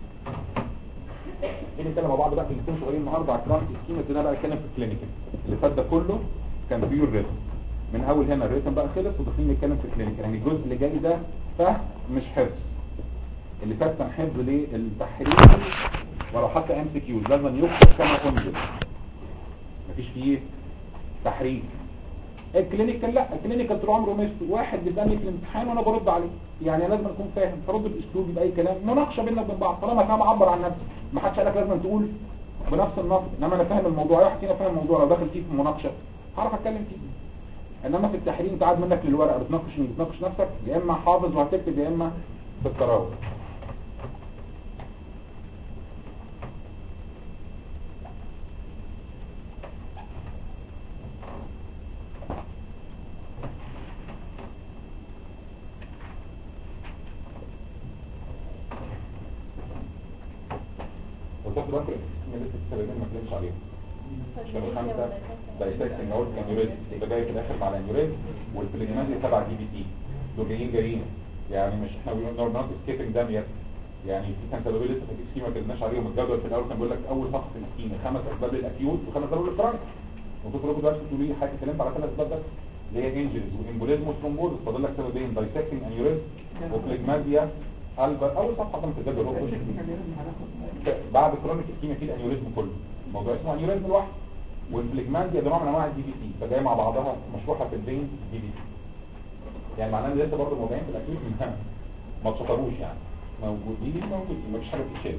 نيجي نتكلم مع بعض بقى في الاثنين صغيرين النهارده على كرونيك اسكيما ابتدينا بقى نتكلم في الكلينيكال اللي فات ده كله كان بيور ريتم من اول هنا الريتم بقى خلص وداخلين نتكلم في الكلينيكال يعني الجزء اللي جاي ده فهم مش حفظ اللي فات كان حفظ للتحرير ولو حتى ام سي كيوز لازم يكتب كما انزل مفيش فيه تحريك الكلينيكال لا الكلينيكال طول عمره مش واحد بيسالني في الامتحان وانا برد عليه يعني لازم اكون فاهم فرد باسلوبي باي كلام مناقشه بيننا وبين بعض طالما فاهم اعبر عن نفسي ما حدش قالك لازم تقول بنفس النص انما انا فاهم الموضوع واحد فينا فاهم الموضوع لو داخل فيه في مناقشه هعرف اتكلم فيه انما في التحرير انت قاعد منك للورقه بتناقش مين بتناقش نفسك يا اما حافظ وهتكتب يا اما في التراوح وتاخد بالك الاسم لسه السببين ما اتكلمش عليهم عشان الخمسه دايسكتنج اول انيوريزم يبقى جاي في الاخر مع الانيوريزم والفليجمنت تبع دي بي تي دول جايين جايين يعني مش احنا بنقول نوت سكيبنج دام يت يعني في كان سببين لسه في السكيما ما اتكلمناش عليهم الجدول في الاول كان بيقول لك اول صفحه في السكيما خمس اسباب للاكيوت وخمس اسباب للكرونيك المفروض تقولوا دلوقتي تقولوا لي حاجه اتكلمت على ثلاث اسباب بس اللي هي انجلز وامبوليزم وثرومبوزس فاضل لك سببين دايسكتنج انيوريزم وفليجمازيا البر اول صفحه كانت في الجدول هو بعد كرونيك اسكيميا في الانيوريزم كله الموضوع اسمه انيوريزم لوحده والفليجمانزيا ده نوع من انواع الدي بي تي فجاي مع بعضها مشروحه في البين دي بي تي يعني معناه ان لسه برضه موضوعين في الاكيوت من ما تشطروش يعني موجودين موجودين مفيش حاجه بتتشال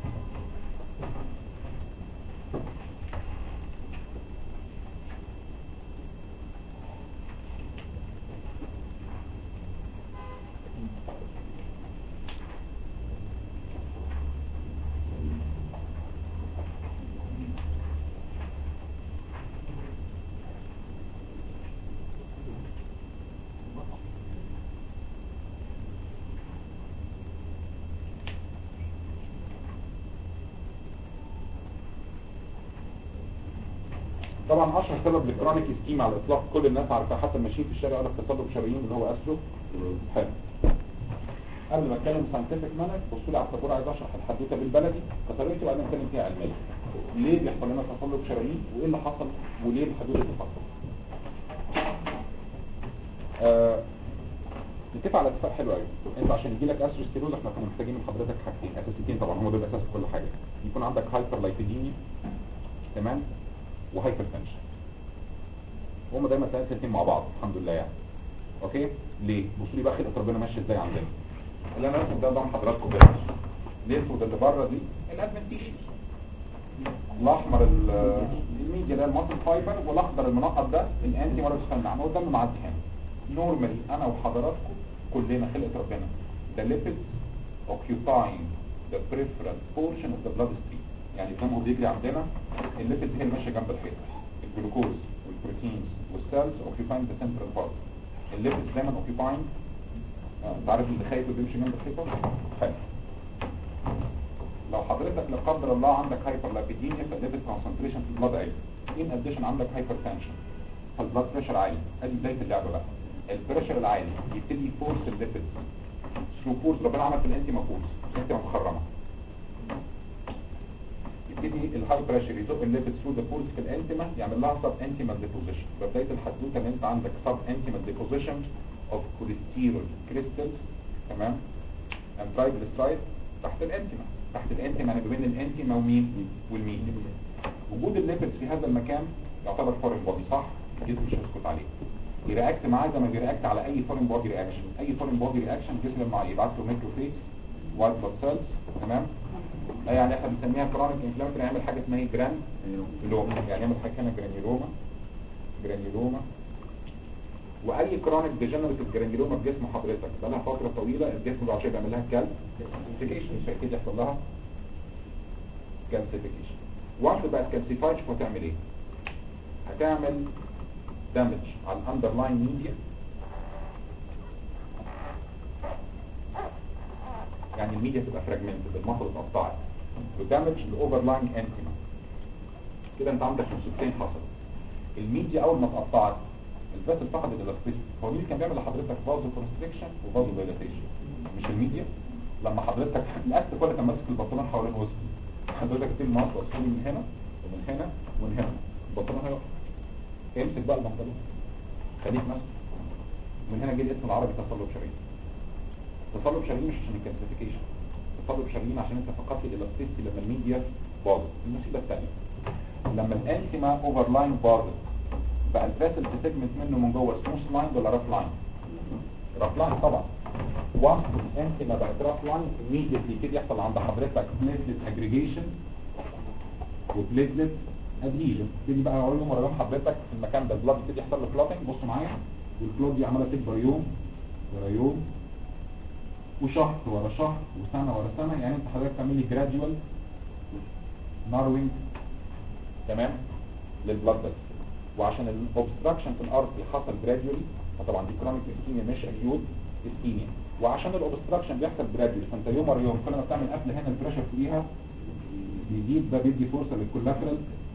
طبعا اشهر سبب للكرونيك اسكيما على الاطلاق كل الناس عارفاه حتى الماشيين في الشارع يقول لك تصلب شرايين اللي هو اسله حلو قبل ما اتكلم ساينتفك مانك بصوا لي على السبوره عايز اشرح الحدوته بالبلدي كطريقتي وبعدين اتكلم فيها علميا ليه بيحصل لنا تصلب شرايين وايه اللي حصل وليه الحدوته دي حصلت آه نتفق على اتفاق حلو قوي انت عشان يجي لك اسروسكلوز احنا كنا محتاجين من حضرتك حاجتين اساسيتين طبعا هم دول اساس كل حاجه يكون عندك هايبر لايبيديميا تمام وهايبر تنشن هم دايما ثلاثه الاثنين مع بعض الحمد لله يعني اوكي ليه بصوا لي بقى خلقه ربنا ماشيه ازاي عندنا اللي انا راسم ده قدام حضراتكم كده الاسود اللي بره دي الادمنتيشن الاحمر ال- الميديا ده الماسل فايبر والاخضر المنقط ده الانتي مارس فنان هو ده اللي معدي هنا نورمالي انا وحضراتكم كلنا خلقه ربنا the lipids occupying the peripheral portion of the blood stream يعني الدم هو بيجري عندنا الليبيدز هي اللي ماشيه جنب الحيط الجلوكوز والبروتينز والسيلز occupying the central part الليبيدز دايما occupying آه، انت عارف اللي خايف بيمشي جنب الحيطه حلو لو حضرتك لا قدر الله عندك هايبر لابيديميا فالليبيد كونسنتريشن في البلاد عالي ان اديشن عندك هايبر تنشن فالبلاد بريشر عالي ادي بدايه اللعبه بقى البريشر العالي يبتدي يفورس الليبيدز ثرو فورس ربنا عمل في الانتيما فورس الانتيما مخرمه يبتدي الهاي بريشر يزق الليبيد ثرو ذا فورس في الانتيما يعمل لها سب انتيما ديبوزيشن بدايه الحدوته ان انت عندك سب انتيما ديبوزيشن اوف كوليسترول كريستالز تمام and triglyceride تحت الانتيما تحت الانتيما يعني بين الانتيما ومين والميديا وجود الليبيدز في هذا المكان يعتبر فورين بودي صح الجسم مش هيسكت عليه يرياكت معاه زي ما بيرياكت على اي فورين بودي رياكشن اي فورين بودي رياكشن الجسم لما يبعت له ميكروفيج وايت بلاد سيلز تمام ده يعني احنا بنسميها كرونيك انفلاماتوري يعمل حاجه اسمها جران لوما يعني يعمل حاجه هنا جرانيولوما جرانيولوما واي كرونيك ديجنريتيف جرانيولوما في جسم حضرتك بقى لها فتره طويله الجسم بعد شويه بيعمل لها كالسيفيكيشن فاكيد يحصل لها كالسيفيكيشن وانس بقت كالسيفايد هتعمل ايه هتعمل دامج على الاندرلاين ميديا يعني الميديا تبقى فراجمنتد المصل اتقطعت ودامج الاوفرلاين انتيما كده انت عندك مصيبتين حصلوا الميديا اول ما اتقطعت الفاسل فقد الالاستيسيتي هو مين اللي كان بيعمل لحضرتك فازو كونستريكشن وفازو دايلاتيشن مش الميديا لما حضرتك الاسد كله كان ماسك البطلون حوالين وسطي حضرتك تيجي مصر اصولي من هنا ومن هنا ومن هنا البطلون هيقع امسك بقى البنطلون خليك ماسك من هنا جه الاسم العربي تصلب شرايين تصلب شرايين مش عشان الكالسيفيكيشن تصلب شرايين عشان انت فقدت الالاستيسيتي لما الميديا باظت المصيبه الثانيه لما الانتيما اوفر لاين باظت بقى الفاسل سيجمنت منه من جوه سموث لاين ولا راف لاين راف لاين طبعا وانس الانتيما بقت راف لاين immediately يبتدي يحصل عند حضرتك بليتلت اجريجيشن وبليتلت ادهيجن يبتدي بقى اقول لهم ورا يوم حضرتك في المكان ده البلاد يبتدي يحصل له كلوتنج بصوا معايا والكلوت دي عماله تكبر يوم ورا يوم وشهر ورا شهر وسنه ورا سنه يعني انت حضرتك تعمل لي جراديوال ناروينج تمام للبلاد بس وعشان الاوبستراكشن في الارض حصل جراديولي فطبعا دي كرونيك اسكيميا مش اكيوت اسكيميا وعشان الاوبستراكشن بيحصل جراديولي فانت يوم ورا يوم كل ما بتعمل قفله هنا البريشر فوقيها بيزيد ده بيدي فرصه للكولاترال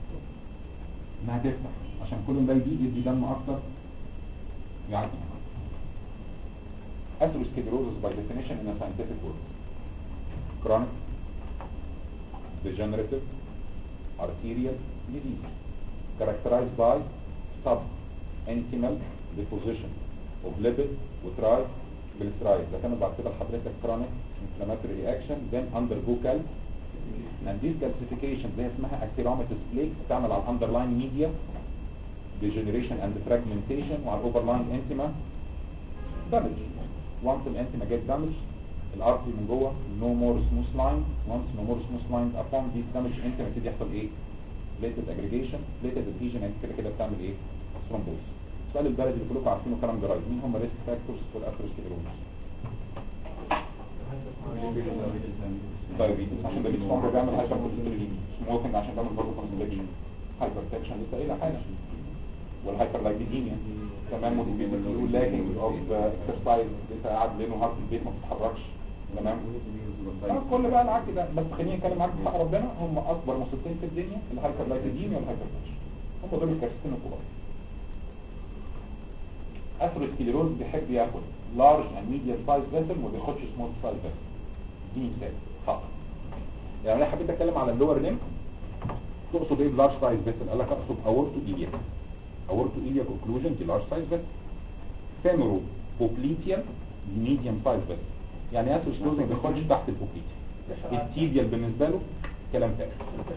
انها تفتح عشان كل ما ده يزيد يدي دم اكتر يعدي atherosclerosis by definition in a scientific words chronic degenerative arterial disease characterized by sub-intimal deposition of lipid وtriglycerides ده كانوا بعد كده لحضرتك chronic inflammatory reaction then undergo cal and these calcifications اللي هي اسمها acceromatous plaques بتعمل على underlying media degeneration and fragmentation وعلى overlying intima damage once الانتما get damage الارتري من جوه no more smooth line once no more smooth lines upon this damage intima يبتدي يحصل ايه platelet aggregation platelet adhesion انت كده كده بتعمل ايه thrombose السؤال البلدي اللي كلكم عارفينه كلام جرايد مين هم ريسك فاكتورز فور اثيروسكليروزس دايابيتس عشان ده بيتفهم بيعمل هايبر كوليستروليميا سموكينج عشان بيعمل برضه كونستريكشن هايبر تنشن لسه قايله حاجه والهايبر لايبيديميا تمام والبيزيتي واللاجنج اوف اكسرسايز انت قاعد ليل ونهار في البيت ما بتتحركش تمام آه، كل بقى العك ده بس خليني اتكلم معاك بحق ربنا هم اكبر مصيبتين في الدنيا الهايبر لايبيديميا والهايبر تنشن هم دول الكارثتين الكبار اثيروسكليروز بيحب ياكل لارج اند ميديوم سايز فيسل وما بياخدش سمول سايز فيسل دي مثال خطأ يعني انا حبيت اتكلم على اللور ليمب تقصد ايه بلارج سايز فيسل قال لك اقصد اورتو ايلياك اورتو ايلياك اوكلوجن دي لارج سايز فيسل فيمورو بوبليتيال ميديوم سايز فيسل يعني اثيروسكليروز ما بياخدش تحت البوبليتيال التيبيال بالنسبه له كلام تاني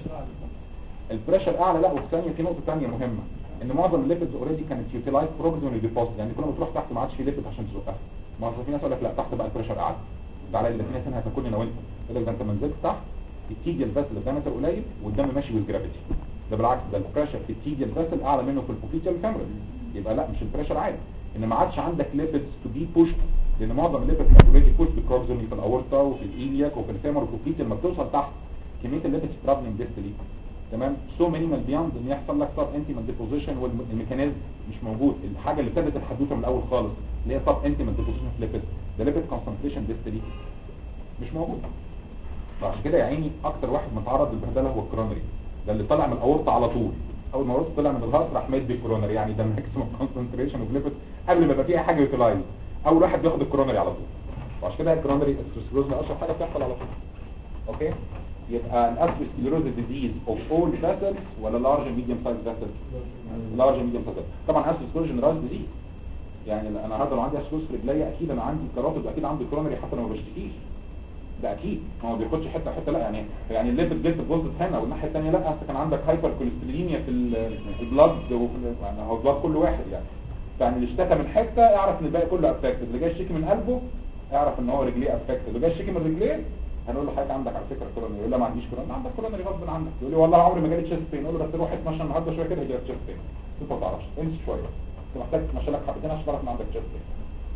البريشر اعلى لا والثانيه في نقطه ثانيه مهمه ان معظم الليبيدز اوريدي كانت يوتيلايز بروفيزونال ديبوزيت يعني كل ما تروح تحت ما عادش في ليبيد عشان تزقها ما في ناس يقول لك لا تحت بقى البريشر اعلى ده على اللي في ناس هنا هتاكلني انا وانت يقول لك ده انت ما نزلت تحت التيجيال فاسل الدايمتر قليل والدم ماشي ويز جرافيتي ده بالعكس ده البريشر في التيجيال فاسل اعلى منه في البوكيتيال فامرال يبقى لا مش البريشر عالي ان ما عادش عندك ليبيدز تو بي بوش لان معظم الليبيد كانت اوريدي بوش بكروبزوني في الاورتا وفي الايلياك وفي الفيمر والبوكيتيال ما بتوصل تحت كميه الليبيدز ترافلنج ديستلي تمام سو مينيمال بياند ان يحصل لك سب انتيمال ديبوزيشن والميكانيزم مش موجود الحاجه اللي ابتدت الحدوته من الاول خالص اللي هي سب انتيمال ديبوزيشن في ليبيد ده ليبيد كونسنتريشن ديستلي مش موجود فعشان كده يا عيني اكتر واحد متعرض للبهدله هو الكرونري ده اللي طالع من الاورطه على طول اول ما الاورطه طلع من الهارت راح مات بالكرونري يعني ده ماكسيمم كونسنتريشن اوف ليبيد قبل ما يبقى فيها حاجه يوتيلايز اول واحد بياخد الكرونري على طول وعشان كده الكرونري اسكلروز اشهر حاجه بتحصل على طول اوكي يبقى الاسكلروز ديزيز اوف اول فاسلز ولا لارج ميديوم سايز فاسلز لارج ميديوم سايز طبعا اسكلروز جنرايز ديزيز يعني انا النهارده لو عندي اسكلروز في رجليا اكيد انا عندي كرافت واكيد عندي كرونري حتى لو ما بشتكيش ده اكيد هو ما بياخدش حته حته لا يعني يعني الليبid جلد بوزت هنا والناحيه الثانيه لا انت كان عندك هايبر كوليستروليميا في البلاد وفي يعني هو البلاد كل واحد يعني يعني اللي اشتكى من حته اعرف ان الباقي كله افكتد اللي جاي يشتكي من قلبه اعرف ان هو رجليه افكتد اللي جاي يشتكي من رجليه هنقول له حضرتك عندك على فكره كورونا يقول لا ما عنديش كورونا عندك كورونا غصب عنك يقول لي والله عمري ما جالي تشيست بين اقول له بس روح اتمشى النهارده شويه كده هيجيلك تشيست بين انت ما تعرفش امشي شويه انت محتاج تتمشى لك حبتين عشان تعرف ان عندك تشيست بين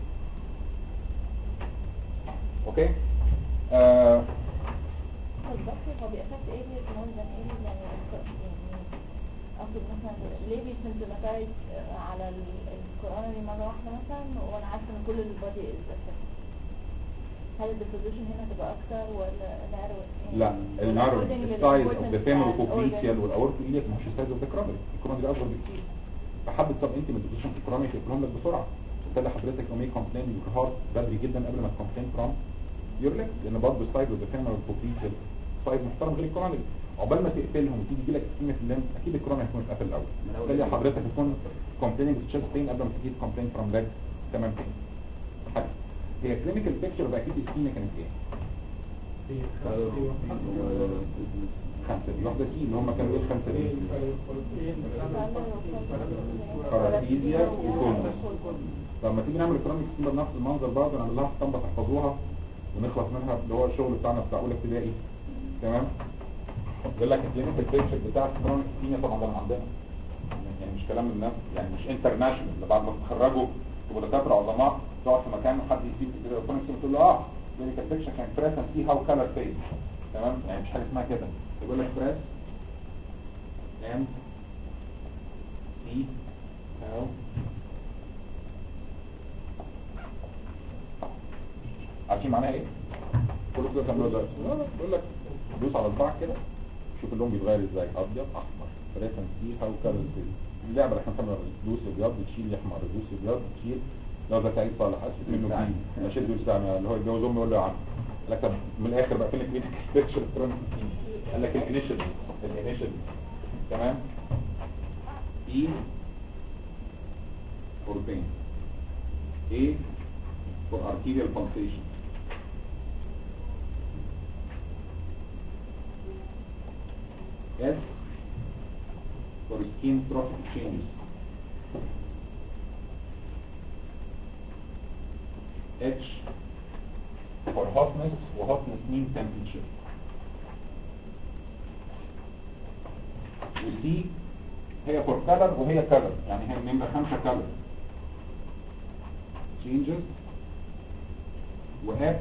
اوكي آه الضغط هو بيأفكت ايه مور ذان ايه يعني يعني اقصد مثلا ليه بيسنتماتايز على الكورونري مرة واحدة مثلا وانا عارفة ان كل البادي از هل الديبوزيشن هنا تبقى اكتر ولا نارو لا النارو السايز اوف ذا فيمور بوبليتيال والاورتو ايليك مش السايز اوف ذا كرونري الكرونري اكبر بكتير فحبه طب انت ميديكيشن في كرونيك يقولهم لك بسرعه وبالتالي حضرتك يومي كومبلين يور هارت بدري جدا قبل ما تكومبلين فروم يور ليج لان برضه السايد والديفيمر والبوبليتال سايد محترم غير الكرونيك عقبال ما تقفلهم وتيجي تجي لك سكيمه في الليمف اكيد الكرونيك هيكون اتقفل الاول من أول بالتالي اليوم. حضرتك تكون كومبليننج تشيست بين قبل ما تيجي كومبلين فروم ليج تمام كده حلو هي كلينيكال بيكتشر بقى اكيد السكيمه كانت ايه؟ خمسه دي واحده سي اللي هم كانوا ايه الخمسه دي؟ كاراتيزيا وكولمس لما تيجي نعمل كرونيك سكيما بنفس المنظر برضه نعمل لها اسطمبه تحفظوها ونخلص منها اللي هو الشغل بتاعنا بتاع اولى ابتدائي تمام يقول لك الكلينيكال بيكتشر بتاع الكرونيك سكيما طبعا ده من عندنا يعني مش كلام الناس يعني مش انترناشونال اللي بعد ما تتخرجوا تبقوا دكاتره عظماء تقعد في مكان وحد يسيب كده الكرونيك سكيما تقول له اه كلينيكال بيكتشر كان بريس اند سي هاو كلر فيد تمام يعني مش حاجه اسمها كده يقول لك بريس اند سي هاو عارفين معناها ايه؟ كل كده كان له لا لا بيقول لك دوس على صباعك كده شوف اللون بيتغير ازاي ابيض احمر فريسن سي هاو كالز اللعبه اللي احنا بنعملها دوس ابيض تشيل احمر دوس ابيض تشيل لو ده سعيد صالح اسف منه فيه اشد السامع اللي هو يتجوز امي يقول له يا عم قال لك طب من الاخر بقى فين الكلينيك بيكتشر الكترونيك قال لك الانيشال الانيشال تمام اي for pain A for arterial pulsation S for skin trophic changes H for hotness و hotness mean temperature و C هي for color وهي color يعني هي نمرة خمسة color changes و F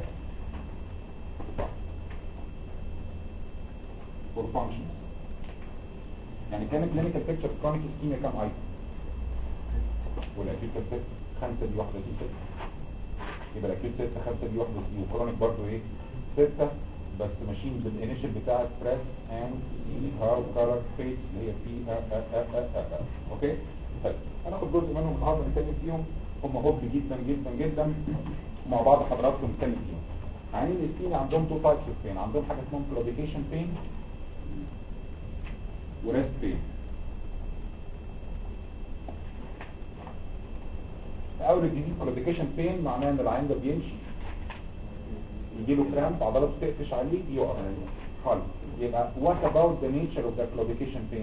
for functions يعني كان clinical picture chronic ischemia كام ايتم والاكيوت ست خمسة دي واحدة سي ستة يبقى الاكيوت ستة خمسة دي واحدة سي وكرونيك برضه ايه ستة بس ماشيين بالانيشال بتاعت بريس اند سي هاو كارك فيتس اللي هي بي ا ا ا ا ا ا اوكي طيب هناخد جزء منهم النهارده نتكلم فيهم هم هوب جدا جدا جدا مع بعض حضراتكم نتكلم فيهم عيانين السكين عندهم تو تايبس اوف بين عندهم حاجه اسمها كلوديكيشن بين وريست بين اول الديزيز كلوديكيشن بين معناه ان العين ده بيمشي يجي له كرامب عضلاته تقفش عليه يقف خالص يبقى what about the nature of the claudication pain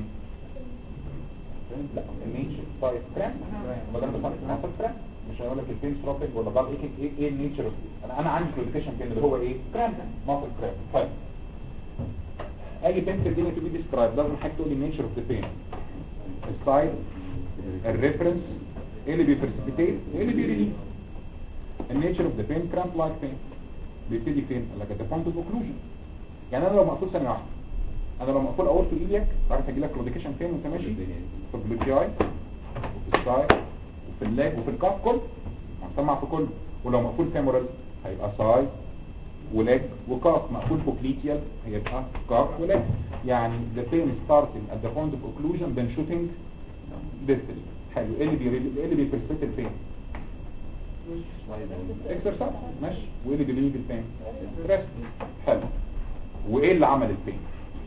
لا النيتشر طيب كرامب ما دام بصنع ناخد كرامب مش هقول لك البين ستروبنج ولا ضغط ايه ايه ايه النيتشر اوف انا انا عندي كلوديكيشن بين اللي هو ايه كرامب ماسل كرامب طيب اي بين في الدنيا تبي ديسكرايب لازم حاجه تقول لي النيتشر اوف ذا بين السايد الريفرنس ايه اللي بيبرسبيتيت ايه اللي بيريليف النيتشر اوف ذا بين كرامب لايك بين بيبتدي فين قال لك ده بوينت اوف اوكلوجن يعني انا لو مقفول ثانيه واحده انا لو مقفول اورتو ايلياك عارف هيجي لك كلوديكيشن فين وانت ماشي في الجلوتياي وفي السايد وفي اللاج وفي الكاف كله هنسمع في كله ولو مقفول فيمورال هيبقى سايد ولاج وكاف مقفول بوكليتيال هيبقى كاف ولاج يعني the pain starting at the point of occlusion then shooting distally حلو ايه اللي بيريد ايه اللي بيبرسبت البين اكسرسايز ماشي وايه اللي بيليج البين ريست حلو وايه اللي عمل البين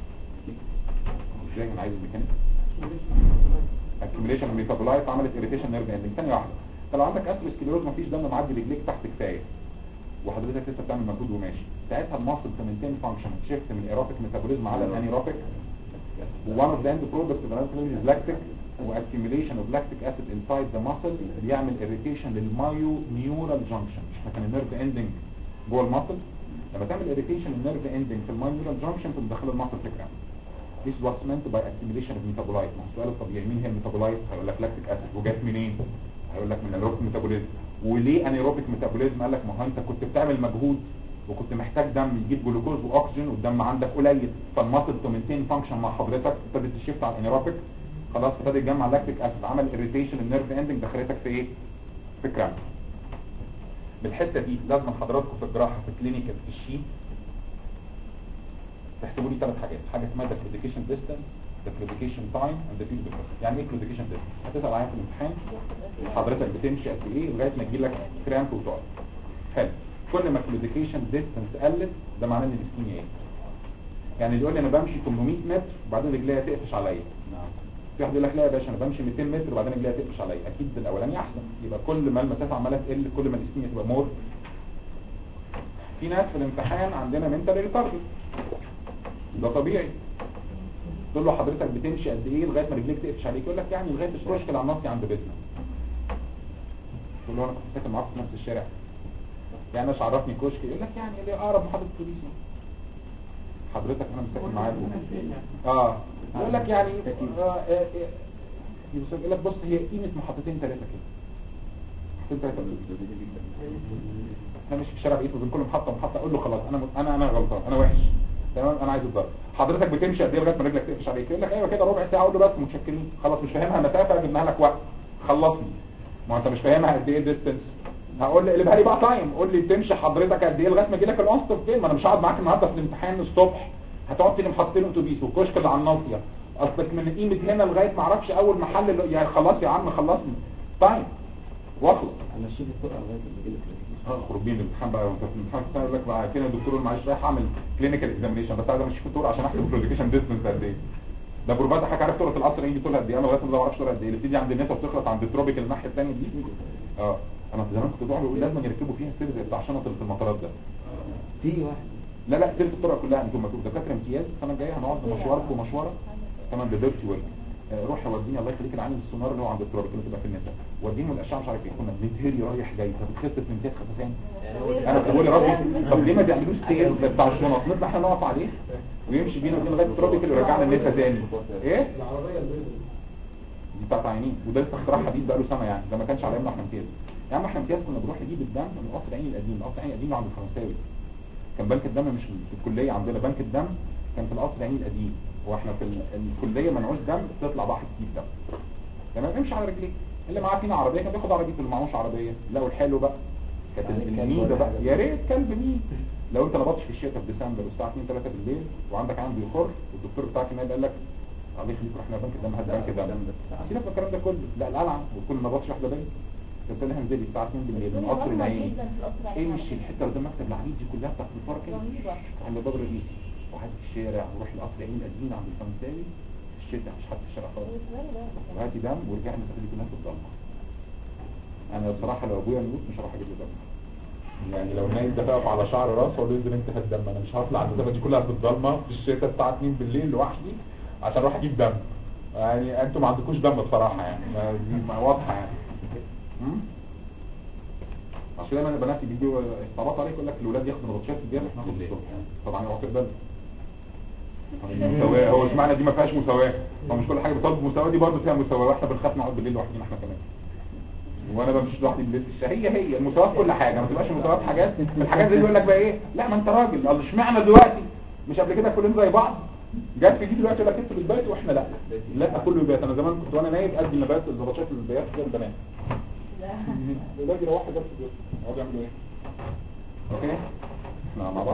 ازاي انا عايز الميكانيك accumulation ميتابولايت عملت irritation نيرف اندنج ثانيه واحده انت لو عندك اثيروسكليروز مفيش دم معدي رجليك تحت كفايه وحضرتك لسه بتعمل مجهود وماشي ساعتها الماسل تمنتين فانكشن شيفت من ايروبيك ميتابوليزم على الانيروبيك one of the end products of the is lactic واccumulation of lactic acid inside the muscle بيعمل irritation للمايو نيورال جانكشن احنا كان النيرف اندنج جوه الماسل لما تعمل irritation للنيرف اندنج في المايو نيورال جانكشن تقوم داخل الماسل فكره This is what's meant by accumulation of metabolite ما هو السؤال الطبيعي مين هي الميتابولايت هيقول لك لاكتيك اسيد وجات منين هيقول لك من الانيروبيك ميتابوليزم وليه انيروبيك ميتابوليزم قال لك ما هو انت كنت بتعمل مجهود وكنت محتاج دم يجيب جلوكوز واكسجين والدم عندك قليل فالماسل تومنتين فانكشن مع حضرتك ابتدت تشيفت على الانيروبيك خلاص ابتدى يتجمع لاكتيك اسيد عمل اريتيشن النيرف اندنج دخلتك في ايه في كرامب بالحته دي لازم حضراتكم في الجراحه في الكلينيكال في الشيت تحسبوا لي ثلاث حاجات حاجه اسمها ديكليكيشن ديستانس the claudication time and the period of rest يعني ايه claudication distance هتسال عليها في الامتحان حضرتك بتمشي قد ايه لغايه ما تجيلك كرامب وتقعد حلو كل ما claudication distance قلت ده معناه ان الاسكيميا ايه يعني اللي يقول لي انا بمشي 800 متر وبعدين رجليا تقفش عليا في واحد يقول لك لا يا باشا انا بمشي 200 متر وبعدين رجليا تقفش عليا اكيد الاولاني احسن يبقى كل ما المسافه عماله تقل كل ما الاسكيميا تبقى مور في ناس في الامتحان عندنا منتال ريتارد ده طبيعي تقول له حضرتك بتمشي قد ايه لغايه ما رجليك تقفش عليك يقول لك يعني لغايه الكشك اللي على النصي عند بيتنا تقول له انا كنت ساكن معاك في نفس الشارع يعني ايش عرفني كشك يقول لك يعني اللي اقرب محطه بوليس حضرتك انا مش ساكن معاك اه يقول لك يعني آه آه آه يوصل يقول لك بص هي قيمه محطتين ثلاثه كده محطتين ثلاثه احنا مش في الشارع بقيت بين كل محطه ومحطه اقول له خلاص انا انا انا غلطان انا وحش تمام انا عايز الضرب حضرتك بتمشي قد ايه لغايه ما رجلك تقفش عليك يقول لك ايوه كده ربع ساعه اقول له بس متشكرين خلاص مش فاهمها مسافه جبناها لك وقت خلصني ما انت مش فاهمها قد ايه ديستنس هقول لي اقلبها لي بقى تايم قول لي بتمشي حضرتك قد ايه لغايه ما اجي لك الانستر فين ما انا مش هقعد معاك النهارده في الامتحان الصبح هتقعد تاني محطتين اتوبيس والكشك اللي على الناصيه اصلك من قيمه هنا لغايه ما اعرفش اول محل اللي... يعني خلاص يا عم خلصني تايم واخلص امشي في الطرقه لغايه ما يجي لك خربين الامتحان بقى وانت في الامتحان السنه يقول لك بقى كده يا دكتور معلش رايح اعمل كلينيكال اكزامينشن بس عايز امشي في الطرق عشان احسب الكلوديكيشن ديستنس قد ايه ده بروفات حضرتك عارف طرق القصر يجي طولها قد ايه انا لغايه ما اعرفش طولها قد ايه اللي بتيجي عند الناس وبتخلص عند التروبيك الناحيه الثانيه دي اه انا في زمان كنت بقول بقول لازم يركبوا فيها السير زي بتاع شنط اللي في المطارات ده في واحد لا لا سير الطرق كلها انتم مكتوب دكاتره امتياز السنه الجايه هنقعد مشوارك ومشوارك كمان بديرتي ويل آه، روح وديني الله يخليك العامل السونار اللي هو عند التراب اللي بتبقى في النساء وديني الاشعه مش عارف ايه كنا بنتهري رايح جاي طب بتخس في امتياز خسسان انا كنت بقول يا ربي طب ليه ما بيعملوش سير زي بتاع الشنط نطلع احنا نقف عليه ويمشي بينا كده لغايه التراب اللي يرجعنا النساء تاني ايه العربية البيضاء دي بتاعت عينين وده لسه اختراع حديث بقاله سنه يعني ده ما كانش على ايامنا احنا امتياز يا عم احنا امتياز كنا بنروح نجيب الدم من قصر العين القديم قصر العين القديم عند الفرنساوي كان بنك الدم مش في الكليه عندنا بنك الدم كان في القصر العين القديم واحنا في ال- الكليه منعوش دم تطلع بحر تجيب دم تمام امشي على رجليك اللي معاه فينا عربيه كان بياخد عربيته اللي معهوش عربيه لا والحلو بقى كانت الميده بقى يا ريت كلب مين لو انت نبطش في الشتاء في ديسمبر الساعه 2 3 بالليل وعندك عام بيخر والدكتور بتاعك هناك قال لك الله يخليك رحنا بنك الدم هات بنك الدم سيبك من الكلام ده كله لا القلعه وكل ما نبطش واحده بنك قلت لها انزلي الساعه 2 بالليل من قصر العين امشي الحته اللي قدام مكتب العميد دي كلها بتاعت الفرق رهيبة. عند باب الرئيسي وعدي في الشارع وروح القصر العين القديم عند الفرنساوي في الشتاء مش حد في الشارع خالص وهاتي دم ورجعنا المسافه دي كلها في الضلمه انا بصراحه لو ابويا يموت مش هروح اجيب له دم يعني لو نايم ده تقف على شعر راسه اقول له انزل انت هات دم انا مش هطلع المسافه دي كلها في الضلمه في الشتاء الساعه 2 بالليل لوحدي عشان اروح اجيب دم يعني انتوا ما عندكوش دم بصراحه يعني ما دي ما واضحه يعني م? عشان دايما البنات بيجوا يستعبطوا عليك يقول لك الاولاد ياخدوا نبطشات في الجامع ناخد الصبح طبعا هو كده مساواه هو اشمعنى دي ما فيهاش مساواه هو مش كل حاجه بتطلب مساواه دي برضه فيها مساواه واحنا بنخاف نقعد بالليل لوحدنا احنا كمان وانا بمشي لوحدي بالليل في الشارع هي هي المساواه في كل حاجه ما تبقاش مساواه في حاجات الحاجات دي يقول لك بقى ايه لا ما انت راجل الله اشمعنى دلوقتي مش قبل كده كلنا زي بعض جت في دي دلوقتي يقول لك انت بتبات واحنا لا لا كله يبات انا زمان كنت وانا نايم قد نبات الزبطات البيات زي البنات الولاد يروحوا جنب البيت يقعدوا يعملوا ايه اوكي احنا مع بعض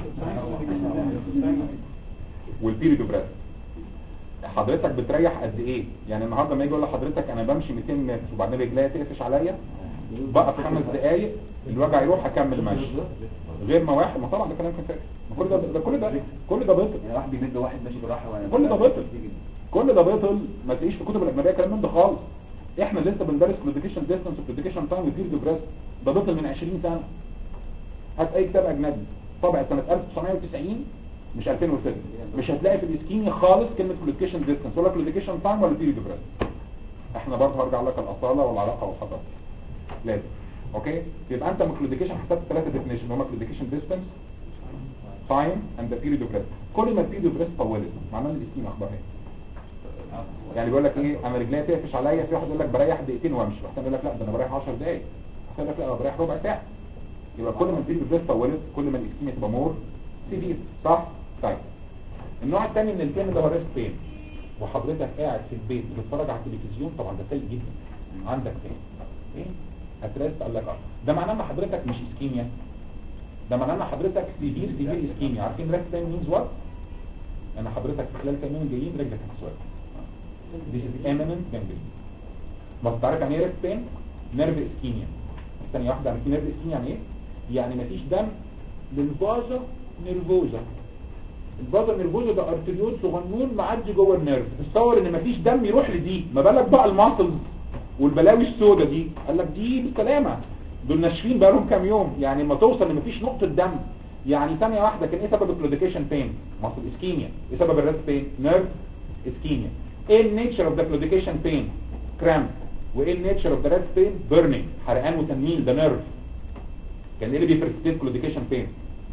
والبيريد اوف ريست حضرتك بتريح قد ايه يعني النهارده لما يجي يقول لحضرتك انا بمشي 200 متر وبعدين رجليا تقفش عليا بقى في خمس دقايق الوجع يروح اكمل مشي غير ما واحد ما طبعا ده كلام كفايه ما كل ده ده كل ده كل ده بطل يعني واحد بيمد واحد ماشي بالراحه وانا كل ده بطل كل ده بطل ما تلاقيش في الكتب الاجنبيه كلام من ده خالص احنا لسه بندرس كلوديكيشن ديستانس وكلوديكيشن تايم وبيريد اوف ريست ده بطل من 20 سنه هات اي كتاب اجنبي طبع سنه 1990 مش 2006 مش هتلاقي في الاسكيميا خالص كلمه كلوديكيشن ديستانس ولا كلوديكيشن تايم ولا بيريد اوف ريست احنا برضه هرجع لك الاصاله والعلاقه والحضاره لازم اوكي يبقى انت من كلوديكيشن حسبت ثلاثه ديفينيشن هما كلوديكيشن ديستانس تايم اند ذا بيريد اوف ريست كل ما البيريد اوف ريست طولت معناه ان الاسكيميا اخبارها ايه يعني بيقول لك ايه انا رجليا تقفش عليا في واحد يقول لك بريح دقيقتين وامشي واحد يقول لك لا ده انا بريح 10 دقايق واحد يقول لك لا انا بريح ربع ساعه يبقى كل ما البيريد اوف ريست طولت كل ما الاسكيميا تبقى مور سيفير صح طيب النوع الثاني من البين اللي هو ريست بين وحضرتك قاعد في البيت بتتفرج على التلفزيون طبعا ده سيء جدا عندك بين ايه هتريست قال لك اه ده معناه ان حضرتك مش اسكيميا ده معناه ان حضرتك سيفير سيفير اسكيميا عارفين ريست بين مينز وات انا حضرتك في خلال كام يوم جايين رجلك هتسود This is imminent gangrene بس تعرف يعني ايه ريست بين نيرف اسكيميا ثانية واحدة عارفين نيرف اسكيميا يعني ايه يعني مفيش دم للفازا نيرفوزا الفازا نيرفوزا ده ارتريول صغنون معدي جوه النيرف تصور ان مفيش دم يروح لدي ما بالك بقى الماسلز والبلاوي السوداء دي قال لك دي بالسلامة دول ناشفين بقالهم كام يوم يعني لما توصل ان مفيش نقطة دم يعني ثانية واحدة كان ايه سبب الكلوديكيشن بين ماسل اسكيميا ايه سبب الريست بين نيرف اسكيميا ايه النيتشر اوف ذا كلوديكيشن بين كرامب وايه النيتشر اوف ذا ريست بين بيرنينج حرقان وتنميل ده نيرف كان ايه اللي بيفرستيت كلوديكيشن بين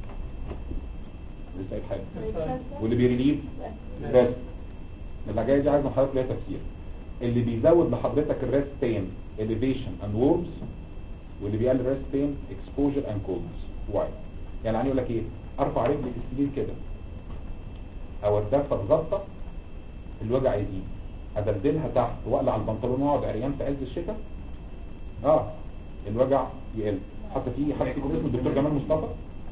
لسه قايل حاجه واللي بيريليف ريست الحاجات دي عايز من حضرتك ليها تفسير اللي بيزود لحضرتك الريست بين elevation and warmth واللي بيقلل الريست بين exposure and coldness why يعني يعني يقول لك ايه ارفع رجلي في السرير كده او اتدفى بغطا الوجع يزيد ادلدلها تحت واقلع البنطلون واقعد عريان في عز الشتاء اه الوجع يقل حتى في حد فيكم اسمه الدكتور جمال مصطفى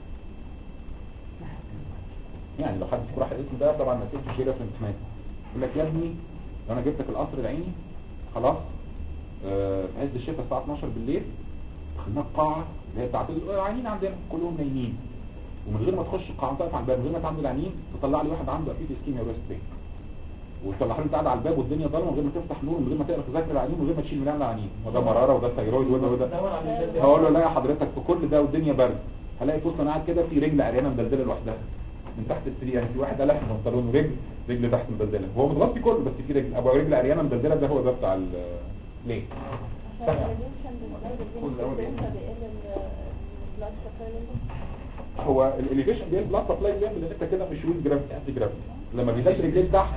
يعني لو حد فيكم راح الاسم ده طبعا نسيت الشيله في الامتحان يقول لك يا ابني لو انا جبتك القصر العيني خلاص آه، في عز الشتاء الساعه 12 بالليل دخلناك قاعه اللي هي بتاعت العيانين عندنا كلهم نايمين ومن غير ما تخش القاعه تقف على الباب من غير ما تعمل العيانين تطلع لي واحد عنده اكيد اسكيميا وريست بين وتطلع لي قاعد على الباب والدنيا ضلمه من غير ما تفتح نور من غير ما تقرا تذاكر العيانين من غير ما تشيل من العيانين وده مراره وده ثيرويد وده وده هقول له لا يا حضرتك في كل ده والدنيا برد هلاقي طول ما انا قاعد كده في رجل عريانه مدلدله لوحدها من تحت السرير يعني في واحد قلع بنطلون ورجل رجل تحت مدلدله هو متغطي كله بس في رجل ابو رجل عريانه مدلدله ده هو ده بتاع ال ليه عشان الريليشن بالبلاد البين فبيقل البلاد سبلاي هو الاليفيشن دي البلاد سبلاي بيعمل ان انت كده مش ويز جرافيتي انتي جرافيتي لما بيدل رجليك تحت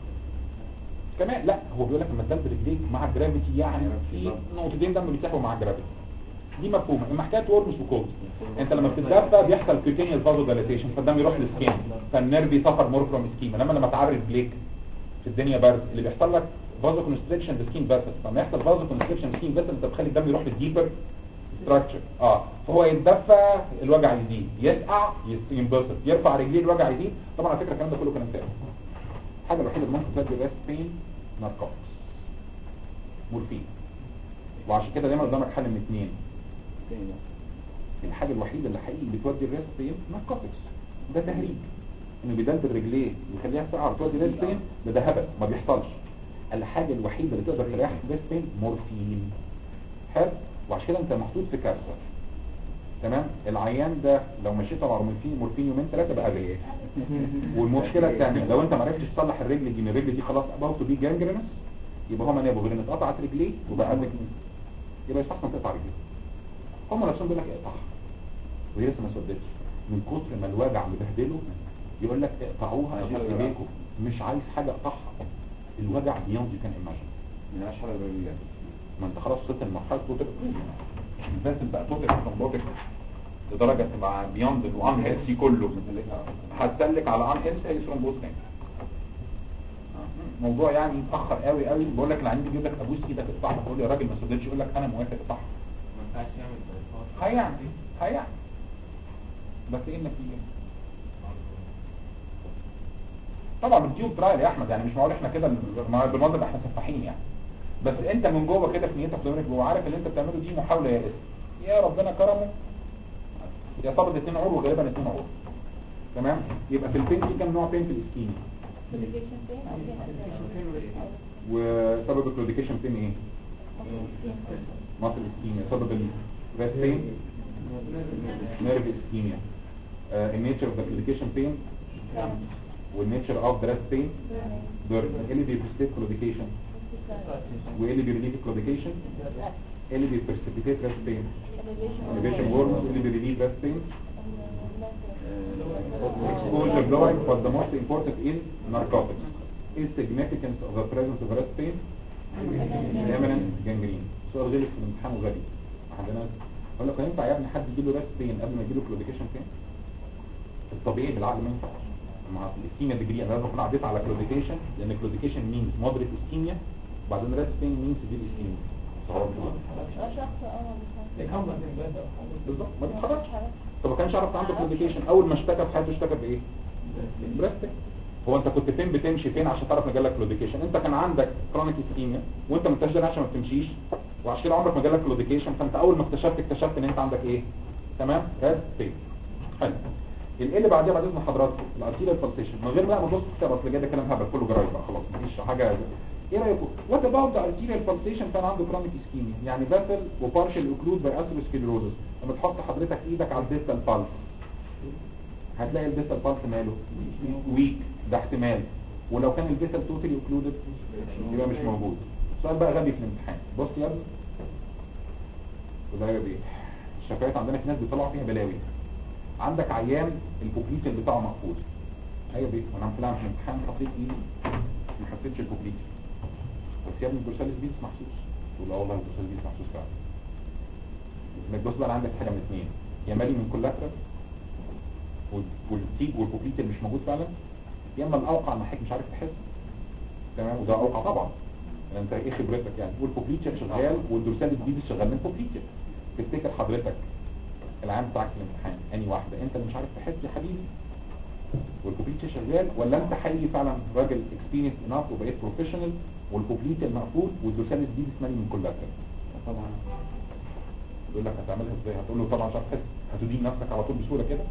كمان لا هو بيقول لك لما تدل رجليك مع الجرافيتي يعني في نقطتين دم بيسحبوا مع الجرافيتي دي مفهومه اما حكايه ورمز وكولز انت لما بتتدفى بيحصل كوتينيوس فازو دايليتيشن فالدم يروح للسكين فالنيرف يسفر مور فروم سكين انما لما تعرض بليك في الدنيا برد اللي بيحصل لك فازو كونستريكشن بسكين فاسل فلما يحصل فازو كونستريكشن بسكين فاسل انت بتخلي الدم يروح للديبر ستراكشر اه فهو يتدفى الوجع يزيد يسقع يس- ينبسط يرفع رجليه الوجع يزيد طبعا على فكره الكلام ده كله كلام فارغ الحاجه الوحيده اللي ممكن تؤدي الريست بين ناركوتكس مورفين وعشان كده دايما قدامك حل من اثنين الحاجه الوحيده اللي حقيقي بتودي الريست بين ناركوتكس ده تهريج انه بيدلدل رجليه ويخليها ساعه وتودي ريست بين ده ده هبل ما بيحصلش الحاجه الوحيده اللي تقدر تريح الريست بين مورفين حلو وعشان كده انت محطوط في كارثه تمام العيان ده لو مشيت على مورفين مورفين يومين ثلاثه بقى غير والمشكله الثانيه لو انت ما عرفتش تصلح الرجل دي من الرجل دي خلاص اباوت بي جانجرينس يبقى هما نابوا غير ان اتقطعت رجليه وبقى رجل يبقى يستحسن تقطع رجليه هم نفسهم بيقول لك اقطعها وهي لسه ما سودتش من كتر ما الوجع مبهدله يقول لك اقطعوها عشان رجليكم مش عايز حاجه اقطعها الوجع بيوند يو كان ايماجن من اشهر الرجال ما انت خلاص وصلت لمرحله توتال لازم بقى توتال ثرومبوتيك لدرجه مع بيوند الان هيلسي كله هتسلك على ان هيلسي اي ثرومبوز تاني موضوع يعني متاخر قوي قوي بقول لك العيان بيجيب لك ابوس ايدك اقطعها تقول لي يا راجل ما صدقتش يقول لك انا موافق اقطعها ما ينفعش يعمل bypass. هيعمل هيعمل بس ايه النتيجه طبعا بتجيب ترايل يا احمد يعني مش معقول احنا كده مع- بالمنظر ده احنا سفاحين يعني بس انت من جوه كده في نيتك ضميرك جوه عارف اللي انت بتعمله دي محاوله يا اسم يا ربنا كرمه يا صابت اتنين عور وغالبا اتنين عور تمام يبقى في البين في كام نوع بين في الاسكيمي كلوديكيشن بين او بين وسبب الكلوديكيشن بين ايه مصر اسكيميا سبب الريست بين نيرف اسكيميا النيتشر اوف ذا كلوديكيشن بين والنيتشر اوف ذا ريست بين بيرن ايه اللي بيبرستيت كلوديكيشن وايه اللي بيريليف كلوديكيشن ايه اللي بيبرسبيتيت ريست بين elevation warmth اللي بيريليف ريست بين exposure blowing but the most important is narcotics is significance of the presence of rest pain imminent gangrene سؤال غلس في الامتحان وغبي عندنا اقول لك ينفع يا ابني حد يجيله ريست بين قبل ما يجيله كلوديكيشن بين الطبيعي بالعقل ما ينفعش مع الاسكيميا ديجري انا لازم اكون عديت على كلوديكيشن لان كلوديكيشن مينز مودريت اسكيميا وبعدين ريست بين مينز دي اسكيميا شخص اه يكمل البلد او حاجه بالظبط ما بيتحركش فما كانش عارف عنده كلوديكيشن اول ما اشتكى في حياته اشتكى بايه بريست هو انت كنت فين بتمشي فين عشان تعرف مجالك كلوديكيشن انت كان عندك كرونيك اسكيميا وانت ما انتش داري عشان ما بتمشيش وعشان كده عمرك ما جالك كلوديكيشن فانت اول ما اكتشفت اكتشفت ان انت عندك ايه تمام ريست فين حلو الايه اللي بعديها بعد اذن حضراتكم الارتيريال بالسيشن من غير بقى ما تبص كده اصل كده كلام هبل كله جرايد بقى خلاص مفيش حاجه ايه رايكم وات اباوت ذا ارتيريال بالسيشن كان عنده كرونيك اسكيميا يعني فاسل وبارشل اوكلود باي اثيروسكليروزس لما تحط حضرتك ايدك على الديستال بالس هتلاقي الديستال بالس ماله ويك ده احتمال ولو كان الديستال توتالي اوكلودد يبقى مش موجود سؤال بقى غبي في الامتحان بص يا ابني وده يا بيه الشفايات عندنا في ناس بيطلعوا فيها بلاوي عندك عيان البوبليتر بتاعه مقفول ايوه بيه وانا طلع في الامتحان حطيت ايدي ما حسيتش البوبليتر بس يا ابني الدورساليس بيس محسوس تقول اه والله الدورساليس بيس محسوس فعلا انك بص بقى عندك حاجه من اثنين يا مالي من كولاترال والتيج والبوبليتر مش موجود فعلا يا اما الاوقع انك مش عارف تحس تمام وده اوقع طبعا يعني انت ايه خبرتك يعني والبوبليتر شغال والدورساليس بيس شغال من بوبليتر تفتكر حضرتك العام بتاعك في الامتحان اني واحده انت اللي مش عارف تحس يا حبيبي والكوبليتر شغال ولا انت حقيقي فعلا راجل اكسبيرينس انف وبقيت بروفيشنال والكوبليتر مقفول والدوساليس دي اسمها من كلها طبعا يقول لك هتعملها ازاي هتقول له طبعا مش عارف تحس هتدين نفسك على طول بسهوله كده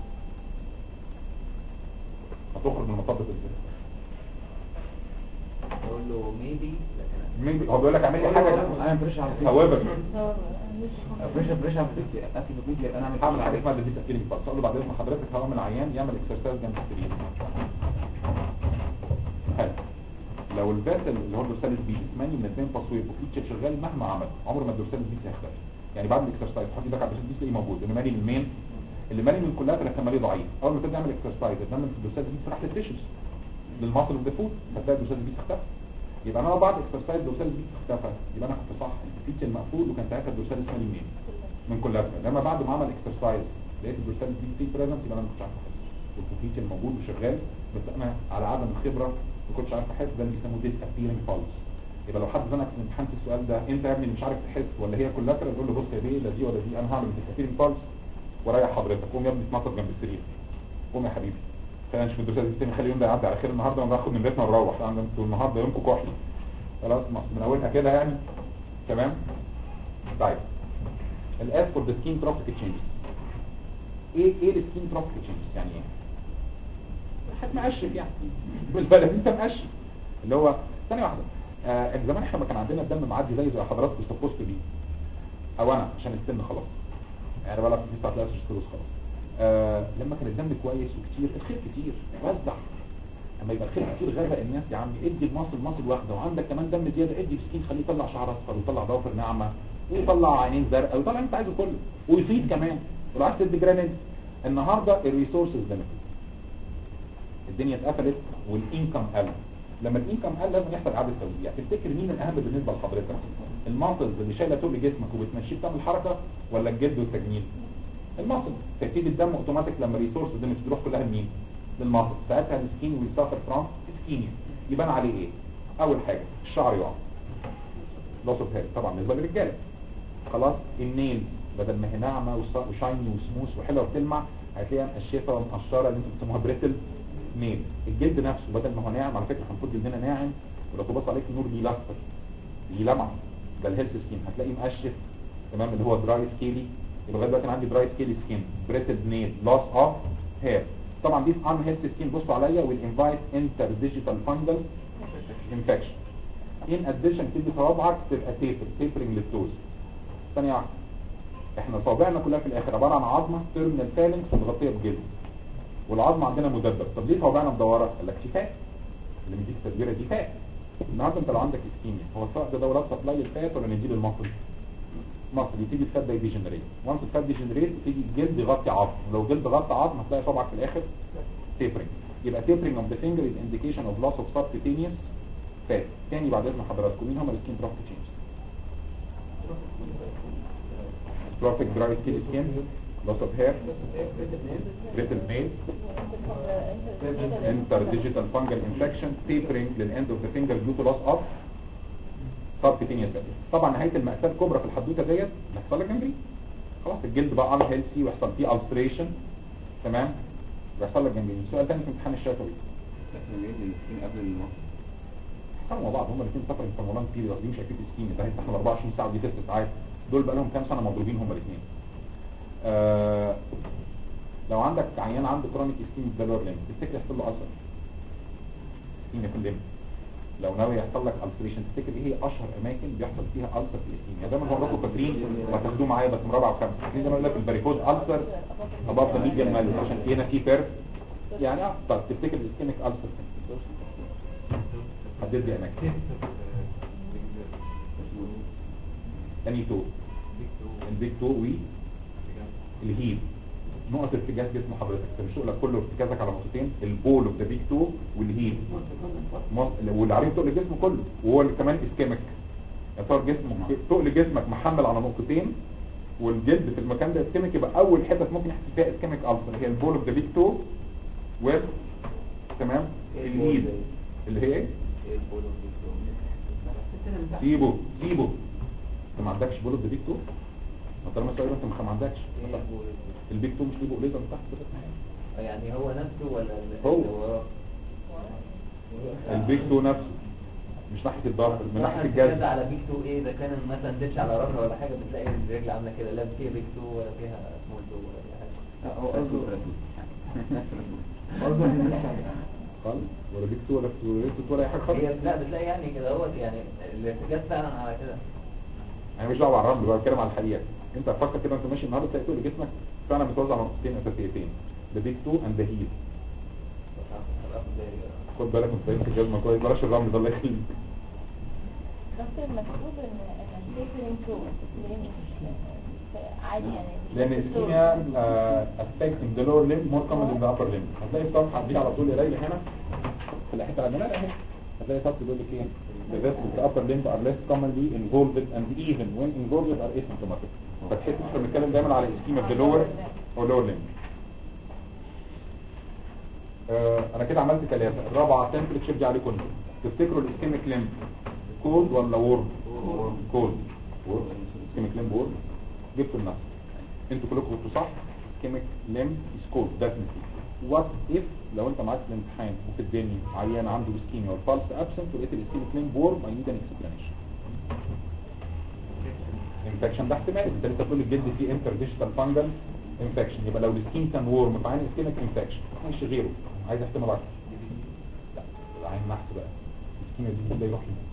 هتخرج من المطب ازاي اقول له ميبي لكن مين بي- هو بيقول لك اعمل لي حاجه انا فريش على however فريش فريش على فكرة اكل بيجي انا اعمل هعمل حاجه اسمها ديزيز افيلينج بارس اقول له بعد اذن حضرتك هقوم العيان يعمل اكسرسايز جنب السرير حلو لو الفاسل اللي هو الدورساليس بي اسماني من اثنين تصوير وفيتشر شغال مهما عمل عمر ما الدورساليس بي هيختفي يعني بعد الاكسرسايز تحط ايدك على الدورساليس بي تلاقيه موجود اللي مالي من المين اللي مالي من كلها كان مالي ضعيف اول ما تبدا تعمل اكسرسايز تنمل في الدورساليس بي راح للتيشوز للمصل والديفوت هتلاقي الدورساليس بي اختفى يبقى انا بعد اكسرسايز الدورساليس بي اختفى يبقى انا كنت صح الفيتشر مقفول وكان ساعتها الدورساليس مالي منين من كلها لما بعد ما عمل اكسرسايز لقيت الدورساليس دي في بريزنت يبقى انا ما كنتش عارف احس والكوفيتشر موجود وشغال بس انا على عدم الخبره ما كنتش عارف احس ده اللي بيسموه ديس ابيرنج فالس يبقى لو حد زنك في الامتحان في السؤال ده انت يا ابني اللي مش عارف تحس ولا هي كلها تقول له بص يا بيه لا دي ولا دي انا هعمل ديس ابيرنج فالس ورايح حضرتك قوم يا ابني اتنطط جنب السرير قوم يا حبيبي خلينا نشوف الدراسات دي تاني خلي اليوم ده يعدي على خير النهارده وناخد من بيتنا ونروح يعني انتوا النهارده يومكم كحلي خلاص من اولها كده يعني تمام طيب الاس فور ذا سكين تروفيك تشينجز ايه ايه السكين تروفيك تشينجز يعني ايه حد مقشف يعني بالبلد انت مقشف اللي هو ثانيه واحده آه زمان احنا ما كان عندنا الدم معدي زي زي حضراتكم سبوست بيه او انا عشان السن خلاص يعني بقى في ساعه الاسوسكلوز خلاص آه لما كان الدم كويس وكتير الخير كتير وزع اما يبقى الخير كتير غرق الناس يا عمي ادي المصل مصل واحده وعندك كمان دم زياده ادي مسكين خليه يطلع شعر اصفر ويطلع ضوافر ناعمه ويطلع عينين زرقاء ويطلع انت عايزه كله ويفيد كمان ولو عايز تدي جرانيد النهارده الريسورسز ليميتد الدنيا اتقفلت والانكم قل لما الانكم قل لازم يحصل اعاده توزيع تفتكر مين الاهم بالنسبه لحضرتك الماسلز اللي شايله طول جسمك وبتمشيه بتعمل حركه ولا الجلد والتجميل الماسل تبتدي الدم اوتوماتيك لما الريسورسز دي تروح كلها لمين للماسل ساعتها السكين ويسافر فرام سكيني يبان عليه ايه اول حاجه الشعر يقع لوس اوف هير طبعا بالنسبه للرجاله خلاص النيلز بدل ما هي ناعمه وص- وشايني وسموث وحلوه وبتلمع هتلاقيها مقشفه ومقشره اللي انتوا بتسموها بريتل نيل الجلد نفسه بدل ما هو ناعم على فكره احنا المفروض جلدنا ناعم ولو تبص عليك النور دي لاستر دي لمع ده الهيلث سكين هتلاقيه مقشف تمام اللي هو دراي سكيلي يبقى لغايه دلوقتي انا عندي دراي سكيلي سكين بريتل نيل لوس اوف هير طبعا دي ان هيلث سكين بصوا عليا والانفايت انتر ديجيتال فانجل انفكشن ان اديشن تدي صوابعك تبقى تيبر تيبرنج للتوز ثانيه واحده احنا صوابعنا كلها في الاخر عباره عن عظمه تيرمينال فالنكس متغطيه بجلد والعظمه عندنا مدبب طب ليه صوابعنا مدوره قال لك فات اللي مديك التدبيره دي فات النهارده انت لو عندك اسكيميا هو الفرق ده دورات سبلاي للفات ولا نديله المصل مصل يبتدي الفات ده يديجنريت وانس الفات ديجنريت يبتدي الجلد يغطي عظم لو الجلد غطى عظم هتلاقي صبعك في الاخر تيبرنج يبقى تيبرنج اوف ذا فينجر از انديكيشن اوف لوس اوف سبكوتينيوس فات تاني بعد اذن حضراتكم مين هم السكين تروفيك تشينجز تروفيك دراي سكين سكين لوس اوف هير بريتل نيلز انتر ديجيتال فانجل انفكشن تيبرنج للاند اوف ذا فينجر ديو تو لوس اوف سبكوتينيوس طبعا نهايه المأساة الكبرى في الحدوته ديت يحصل لك جنجرين خلاص الجلد بقى ان هيلثي ويحصل فيه الستريشن تمام ويحصل لك جنجرين سؤال تاني في امتحان الشفوي احنا جايين للسكين قبل المصر احترموا مع بعض هما الاثنين سفر انترمولان بيريود دي مش اكيد سكين ده هيستحمل 24 ساعه ودي 6 ساعات دول بقى لهم كام سنه مضروبين هما الاثنين آه لو عندك عيان عنده كرونيك اسكيم دالور ليم تفتكر يحصل له ألسر اسكيم يكون ليم لو ناوي يحصل لك ألسريشن تفتكر ايه هي اشهر اماكن بيحصل فيها ألسر في الاسكيم يعني دايما هو فاكرين وهتاخدوه معايا بس من رابعه وخمسه فاكرين دايما يقول لك الباريكوز ألسر اباف ذا ميديان مالي عشان في هنا في كيرف يعني اه طب تفتكر الاسكيميك ألسر فين حدد لي اماكن اني تو البيك تو وي الهيل نقط ارتكاز جسم حضرتك انت مش تقول لك كله ارتكازك على نقطتين البول اوف ذا بيك تو والهيل مص- واللي عليه تقل الجسم كله وهو اللي كمان اسكيميك يعني صار جسمك تقل جسمك محمل على نقطتين والجلد في المكان ده اسكيميك يبقى اول حته ممكن يحصل فيها اسكيميك ألسر هي البول اوف ذا بيك تو و تمام إيه الهيل البول اللي هي ايه ايه البولو دي؟ سيبه سيبه انت ما عندكش بول اوف ذا بيك تو ما طالما السؤال انت ما عندكش ايه البولو دي؟ البيك تو مش ليه بقى ليزر من تحت كده آه، يعني هو نفسه ولا اللي هو. اللي وراه؟ البيك تو نفسه مش ناحيه الظهر من ناحيه كده الجلد على بيك تو ايه اذا كان مثلا ديتش على رجل ولا حاجه بتلاقي الرجل عامله كده لا فيها بيك تو ولا فيها سمول تو ولا اي حاجه لا هو قصده برضه خالص ولا بيك تو ولا فلوريت ولا اي حاجه خالص هي لا بتلاقي يعني كده اهوت يعني الارتكاز فعلا على كده انا مش دعوه بالرمل بقى بتكلم على الحقيقه انت فكر كده انت ماشي النهارده تلاقي كل جسمك فعلا متوزع على نقطتين اساسيتين ذا بيك تو اند ذا هيل بس هبقى اخد بالي بقى. خد بالك انت فاهم الجزمه كويس بلاش الرمل ده الله يخليك دكتور مكتوب ان ان التيبرينج كروز ليه مش عادي يعني مش لان دكتور. اسكيميا افكتنج ذا لور ليم مور كومن ذان ذا ابر ليم هتلاقي الصفحه دي على طول قليل هنا في الحته اللي اهي هتلاقي سطر بيقول لك ايه the vessels of the upper limb are less commonly involved and even when involved are asymptomatic فتحس احنا بنتكلم دايما على اسكيميا في the lower او lower limb آه انا كده عملت ثلاثه الرابعه تمبلتشر دي عليكم انتوا تفتكروا الاسكيميك ليمب كولد ولا وورم كولد وورم اسكيميك ليمب وورم جبتوا النفس انتوا كلكم كنتوا صح اسكيميك ليمب از كولد ديفنتلي وات اف لو انت معاك في الامتحان وفي الدنيا عيان عنده اسكيميا والبالس ابسنت ولقيت الاسكيميك ليمب وورم اي نيد ان اكسبلانيشن انفكشن ده احتمال انت لسه بتقول الجلد فيه انتر ديجيتال فانجل انفكشن يبقى لو السكين كان وورم فعين اسكيميك انفكشن مش غيره عايز احتمال اكتر لا العين نحس بقى السكيميا دي ده يروح يموت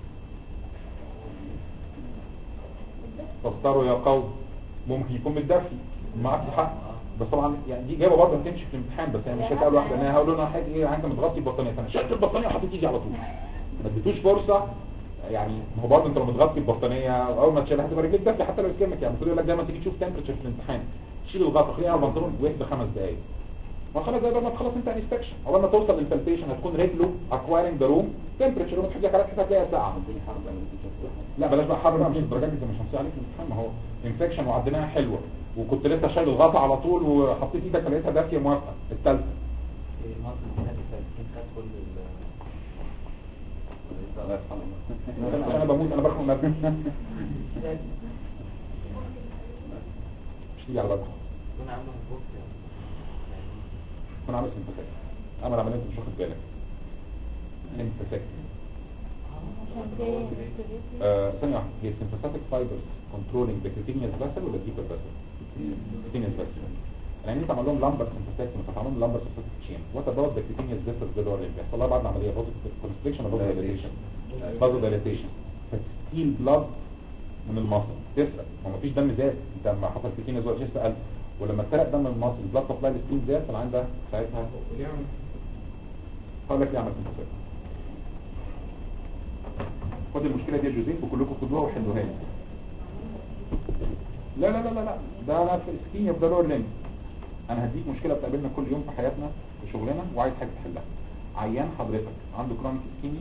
فاختاروا يا قوم ممكن يكون متدفي معاك حق بس طبعا يعني دي اجابه برضه ما تمشي في الامتحان بس يعني مش هتقال واحده انا هقول له انا حاجه ايه انت متغطي البطانيه فانا شلت البطانيه وحطيت ايدي على طول ما اديتوش فرصه يعني ما هو برضه انت لو متغطي البطانيه اول ما تشيلها هتبقى رجليك دافيه حتى لو اسكامك يعني المفروض يقول لك دايما تيجي تشوف تمبرتشر في الامتحان شيل الغطا خليها على البنطلون واهدى خمس دقائق ما خلاص زي ما تخلص انت انسبكشن اول ما توصل للبالبيشن هتكون رجله اكوايرنج ذا روم تمبرتشر لما تحط لك على كده هتلاقيها ساعه الدنيا حرب بقى اللي انت شايفه. لا بلاش بقى حر بقى مش الدرجات دي مش هنصيح عليك في الامتحان ما هو انفكشن وعديناها حلوه وكنت لسه شايل الغطا على طول وحطيت ايدك لقيتها دافيه موافقه الثالثه في مصر السنه دي فالسكين خد كل الله ال يرحمه انا بموت انا برخم نفسي مش تيجي على بالك يكون عنده بوكس يعني انا عامل سنتسك عامل عمليه انت مش واخد بالك سنتسك عشان كده activity. آه، ثانيه واحده هي sympathetic fibers controlling the cutaneous vessel ولا deeper vessel cutaneous vessel يعني انت عمل لهم لامبر سمباثيك فتعمل لهم لامبر سمباثيك تشين وات اباوت ذا cutaneous vessel ده اللي بيحصل لها بعد العمليه بوزيت كونستريكشن ولا دايليتيشن بازو دايليتيشن فتستيل بلاد من المصل تسرق ما مفيش دم زاد انت لما حصل cutaneous ولا جسم قل ولما اتسرق دم من المصل البلاد سبلاي للسكين زاد فالعين ده ساعتها هقول لك ليه عمل سمباثيك خد المشكله دي يا جوزيف وكلكم خدوها وحلوها لي لا لا لا لا لا ده انا في اسكيميا في ضرور لين انا هديك مشكله بتقابلنا كل يوم في حياتنا في شغلنا وعايز حاجه تحلها عيان حضرتك عنده كرونيك اسكيميا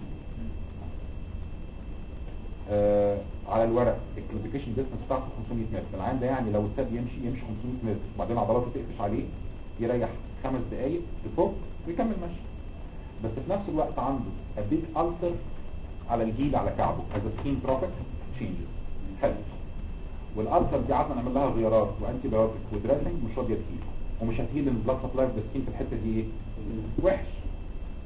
آه على الورق الكلاسيفيكيشن ديستنس بتاعته 500 متر العيان ده يعني لو اتساب يمشي يمشي 500 متر وبعدين عضلاته تقفش عليه يريح خمس دقايق تفك ويكمل مشي بس في نفس الوقت عنده اديك ألسر على الجيل على كعبه هذا سكين تروفيك تشينجز حلو والألسر دي قعدنا نعمل لها غيارات وانتي بايوتيك ودريسنج مش راضيه تهيل ومش هتهيل ان البلاد سبلاي في السكين في الحته دي ايه؟ وحش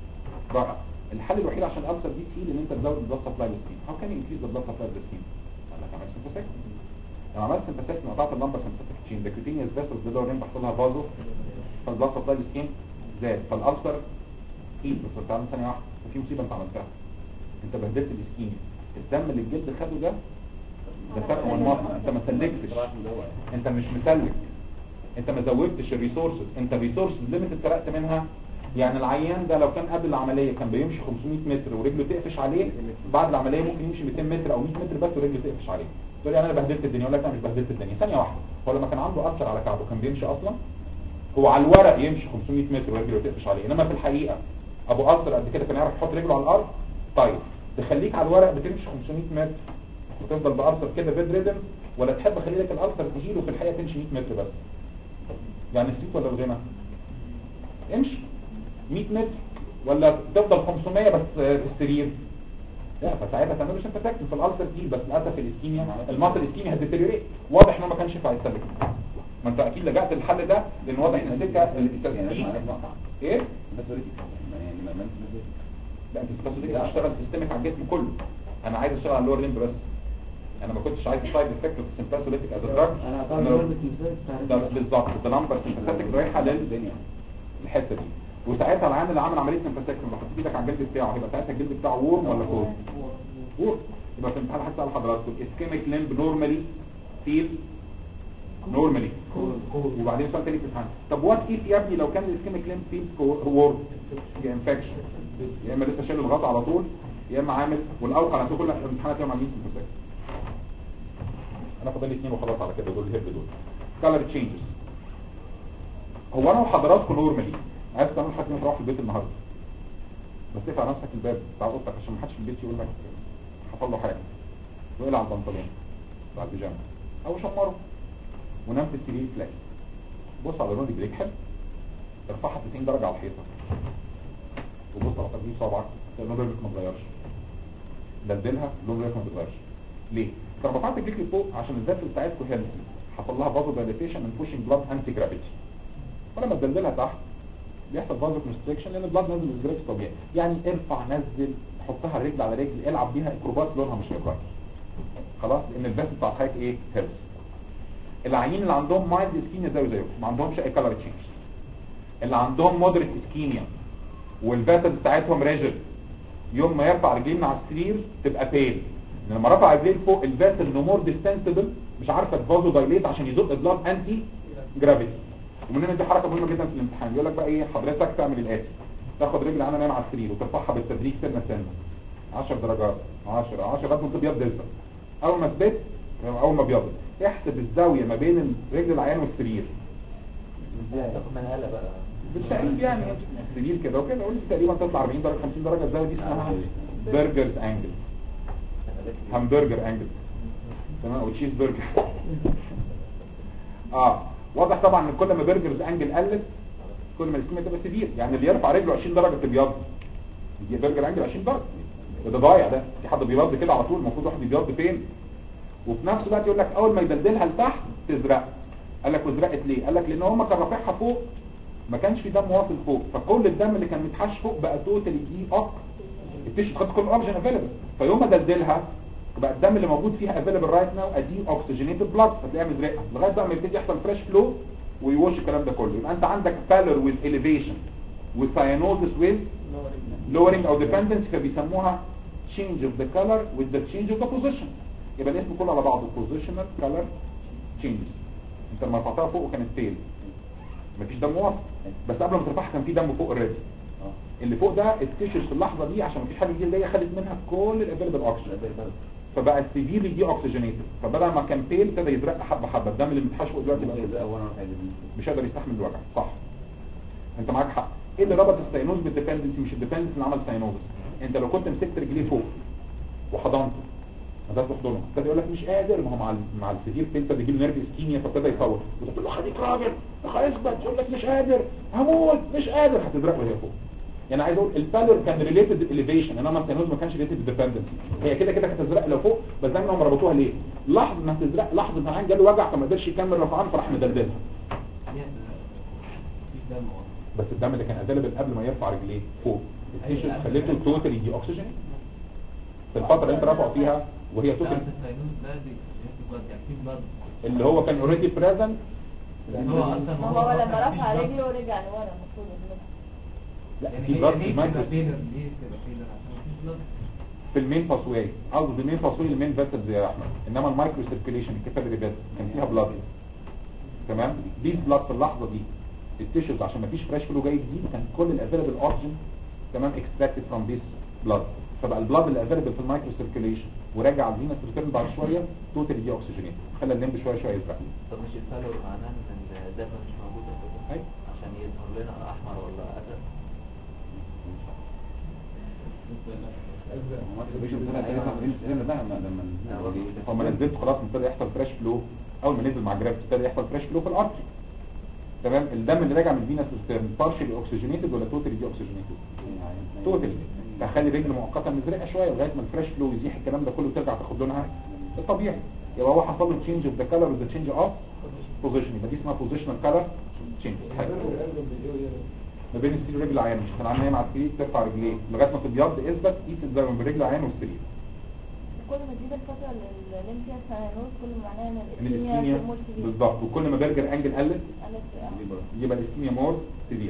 رائع الحل الوحيد عشان الالسر دي تهيل ان انت تزود البلاد سبلاي للسكين هاو كان انكريز ذا بلاد سبلاي للسكين قال لك عملت سمباسكتومي لما عملت سمباسكتومي قطعت اللمبر سمباسكتومي تشين ده كريتينيوس فيسلز ده دورين بحصل لها فازو فالبلاد سبلاي للسكين زاد فالالسر هيل بس تعالى ثانيه واحده وفي مصيبه انت عملتها انت بهدلت السكين الدم اللي الجلد خده ده ده فرق والمصنع انت ما سلكتش انت مش مسلك انت ما زودتش الريسورسز انت الريسورسز ليميتد سرقت منها يعني العيان ده لو كان قبل العمليه كان بيمشي 500 متر ورجله تقفش عليه بعد العمليه ممكن يمشي 200 متر او 100 متر بس ورجله تقفش عليه تقول لي انا بهدلت الدنيا اقول لك انا مش بهدلت الدنيا ثانيه واحده هو لما كان عنده اثر على كعبه كان بيمشي اصلا هو على الورق يمشي 500 متر ورجله تقفش عليه انما في الحقيقه ابو اثر قد كده كان يعرف يحط رجله على الارض طيب تخليك على الورق بتمشي 500 متر وتفضل بألسر كده بيد ريدم ولا تحب اخلي لك الألسر تهيله في الحقيقة تمشي 100 متر بس يعني السيت ولا الغنى امشي 100 متر ولا تفضل 500 بس في السرير لا فساعتها تعملوا انت ساكن في الألسر تقيل بس للاسف الاسكيميا المصل الاسكيميا هتديتيريوريت واضح انه ما كانش ينفع يتسلك ما انت اكيد لجأت للحل ده لان واضح ان السكه التسليك ايه بس وريتي يعني ما انت لا انت بس دي اشتغل سيستمك على الجسم كله انا عايز اشتغل على اللور ليمب بس انا ما كنتش عايز سايد افكت اوف سيمباثوليتيك از دراج انا طبعا بلبس ده بالظبط ده نمبر سيمباثيك رايحه للدنيا الحته دي وساعتها العيان اللي عمل عمليه سيمباثيك لما حطيت ايدك على الجلد بتاعه هيبقى ساعتها الجلد بتاعه وورم ولا كولد وورم يبقى في الامتحان هسال حضراتكم اسكيميك ليمب نورمالي فيل نورمالي وبعدين سؤال تاني في الامتحان طب وات اف يا ابني لو كان الاسكيميك ليمب فيلز وورم يا انفكشن يا اما لسه شايل الغطا على طول يا اما عامل والاوقع على طول كل الامتحانات يوم عاملين سيمباثيك انا فاضل لي اثنين وخلاص على كده دول الهيب دول كلر تشينجز هو انا وحضراتكم نورمالي عايز تعمل حاجه تروح البيت النهارده بس اقفل على نفسك الباب بتاع اوضتك عشان ما حدش في البيت يقول لك حصل له حاجه واقلع البنطلون بتاع البيجامه او شمره ونام في السرير تلاقي بص على لون رجليك حلو ارفعها 90 درجه على الحيطه وبص على ترتيب صابعك لون رجلك ما اتغيرش دلدلها لون رجلك ما بيتغيرش ليه؟ فانا رفعت رجليك لفوق عشان الدفل بتاعتكم هيلثي حصل لها فازو دايليتيشن اند بوشنج بلاد انتي جرافيتي فلما تدلدلها تحت بيحصل فازو كونستريكشن لان البلاد نازل بالجرافيتي طبيعي يعني ارفع نزل حطها رجل على رجل العب بيها اكروبات لونها مش هيتغير خلاص لان الباس بتاع حضرتك ايه هيلث العيين اللي عندهم مايلد اسكيميا زي زيهم ما عندهمش اي كلر تشينجز اللي عندهم مودريت اسكيميا والفاتل بتاعتهم ريجل يوم ما يرفع رجليه من على السرير تبقى بيل لما رفع رجليه لفوق الفاتل نمور ديستنسبل مش عارفه تفازو دايليت عشان يزق البلاد انتي جرافيتي ومن هنا دي حركه مهمه جدا في الامتحان يقول لك بقى ايه حضرتك تعمل الاتي تاخد رجل انا نايم على السرير وترفعها بالتدريج سنه سنه 10 درجات 10 10 لغايه ما تبيض جزء اول ما تثبت اول ما بيض احسب الزاويه ما بين رجل العيان والسرير تاخد منقله بقى بالتقريب يعني السرير كده وكده قلت تقريبا تطلع 40 درجه 50 درجه الزاويه دي اسمها برجرز انجل همبرجر انجل تمام وتشيز برجر اه واضح طبعا ان كل ما برجرز انجل قلت كل ما الاسكيميا تبقى سيفير يعني اللي يرفع رجله 20 درجه تبيض يجي برجر انجل 20 درجه وده ضايع ده في حد بيبيض كده على طول المفروض واحد يبيض فين وفي نفس الوقت يقول لك اول ما يدلدلها لتحت تزرق قال لك وزرقت ليه قال لك لان هم كان رافعها فوق ما كانش في دم واصل فوق فكل الدم اللي كان متحش فوق بقى توتالي دي اب التيشو خد كل الاوكسجين افيلبل فيوم ما دلدلها بقى الدم اللي موجود فيها افيلبل رايت ناو ادي اوكسجينيتد بلاد فتلاقيها مزرقه لغايه بقى ما يبتدي يحصل فريش فلو ويوش الكلام ده كله يبقى انت عندك بالر ويز elevation وساينوزس ويز lowering او dependency فبيسموها change of the color with the change of the position يبقى الاسم كله على بعضه positional color changes انت لما رفعتها فوق كانت تيل مفيش دم واصل بس قبل ما ترفعها كان في دم فوق اوريدي اللي فوق ده اتكشف في اللحظه دي عشان مفيش حاجه جديده اللي هي خدت منها كل الافيلبل اوكسجين فبقى السيفيرلي دي اوكسجينيتد فبدل ما كان بيل ابتدى يزرق حبه حبه الدم اللي متحش فوق دلوقتي بقى ده اولا حاجه دي مش قادر يستحمل الوجع صح انت معاك حق ايه اللي ربط الساينوز بالديبندنسي مش الديبندنسي اللي عمل ساينوزس انت لو كنت مسكت رجليه فوق وحضنته ما ده تحضنه ابتدى يقول لك مش قادر ما هو مع ال- مع السيفير بين ابتدى يجيب نيرف اسكيميا فابتدى يصوت وتقول له خليك راجل اثبت يقول لك مش قادر هموت مش قادر هتزرق وهي فوق يعني عايز اقول البالر كان ريليتد اليفيشن انما الساينوز ما كانش ريليتد ديبندنسي هي كده كده كانت هتزرق لو فوق بس دايما هم ربطوها ليه لحظه ما هتزرق لحظه ما العين جاله وجع فما قدرش يكمل رفعان فراح مدلدلها في دم بس الدم اللي كان افيلبل قبل ما يرفع رجليه فوق التيشوز خليته توتالي دي اوكسجين في الفتره اللي انت رافعه فيها وهي توتالي اللي هو كان اوريدي بريزنت هو اصلا ما هو لما رفع رجله ورجع لورا المفروض يظبط. لا يعني في هي بلاد ليه المايكروس تبقى فيلر ليه تبقى فيلر عشان مفيش بلاد في المين باسواي قصدي المين باسواي المين فيسلز يا احمد انما المايكرو سيركيليشن الكابيلاري بيد كان فيها بلاد تمام دي بلاد في اللحظه دي التيشوز عشان ما فيش فريش فلو جاي جديد كان كل الافيلبل اوكسجين تمام اكستراكتد فروم ذيس بلاد فبقى البلاد اللي افيلبل في المايكرو سيركيليشن ورجع الفينس ريتيرن بعد شويه توتالي دي اوكسجينيت خلى الليمب شويه شويه يزرع طب مش الفالور معناه ان الدم مش موجود اساسا أيوة. عشان يظهر لنا احمر ولا ازرق هو ما نزلت خلاص ابتدى يحصل فريش فلو اول ما نزل مع جرافيتي ابتدى يحصل فريش فلو في الارتري تمام الدم اللي راجع من الفينس ريتيرن بارشلي اوكسجينيتد ولا توتالي دي اوكسجينيتد توتالي فخلي رجل مؤقتا مزرقه شويه لغايه ما الفريش فلو يزيح الكلام ده كله وترجع تاخد لونها الطبيعي يبقى هو حصل له تشينج اوف ذا كلر وذا تشينج اوف بوزيشن يبقى دي اسمها بوزيشنال كلر تشينج ما بين السرير ورجل العيان مش كان نايم على السرير ترفع رجليه لغايه ما تبيض اثبت قيس الزمن بين رجل العيان والسرير كل ما تزيد الفترة للإولمبيا سيانوز كل ما معناها إن ان الإسكيميا الاسكيميا تمور سبيل بالظبط وكل ما برجر انجل قلت قالت يبقى الاسكيميا مور سيفير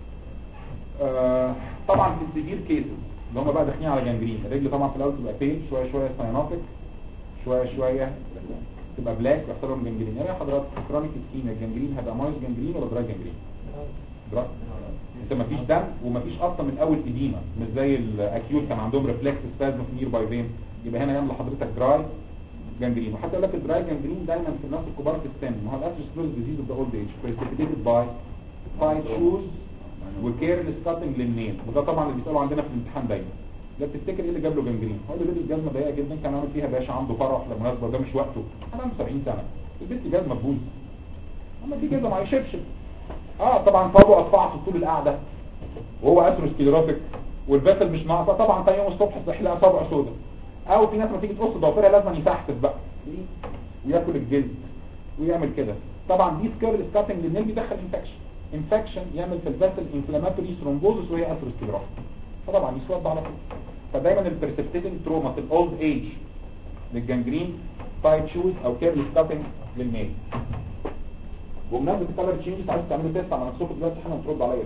آه طبعا في السيفير كيسز اللي هم بقى داخلين على جانجرين الرجل طبعا في الاول تبقى بيل شويه شويه ساينوتيك شويه شويه تبقى بلاك ويحصل لهم جانجرين يعني حضرتك كرونيك اسكيميا الجانجرين هيبقى مايز جانجرين ولا دراي جانجرين دراي انت مفيش دم ومفيش اصلا من اول اديمه مش زي الاكيوت كان عندهم ريفلكس سبازم في نير باي فين يبقى هنا يعمل لحضرتك دراي جانجرين وحتى يقول لك الدراي جانجرين دايما في الناس الكبار في السن ما هو الاسوسكلوز ديزيز اوف ذا اولد ايج بريسبيتيتد باي تايت شوز وكيرلس كاتنج للنيل وده طبعا اللي بيسالوا عندنا في الامتحان دايما ده بتفتكر ايه اللي جاب له جانجرين هو اللي لبس جزمه ضيقه جدا كان عامل فيها باشا عنده فرح لمناسبه ده مش وقته انا عنده 70 سنه البنت جزمه تبوظ اما دي جزمه معاه شبشب اه طبعا صابه اتفعص طول القعده وهو اثروسكليروتيك والباسل مش ناقصه طبعا تاني يوم الصبح صحي لها صابع سودا او في ناس ما تيجي تقص ضوافرها لازم يسحتف بقى وياكل الجلد ويعمل كده طبعا دي سكيرل سكاتنج للنيل بيدخل انفكشن انفكشن يعمل في الباسل انفلاماتوري ثرومبوزس وهي اثروسكليروتيك فطبعا يسود على طول فدايما البرسبتيتنج تروما في الاولد ايج للجنجرين تايت شوز او كيرل سكاتنج للنيل وبمناسبه الكالر تشينجز عايز تعملوا تيست على نفسكم دلوقتي احنا هترد عليا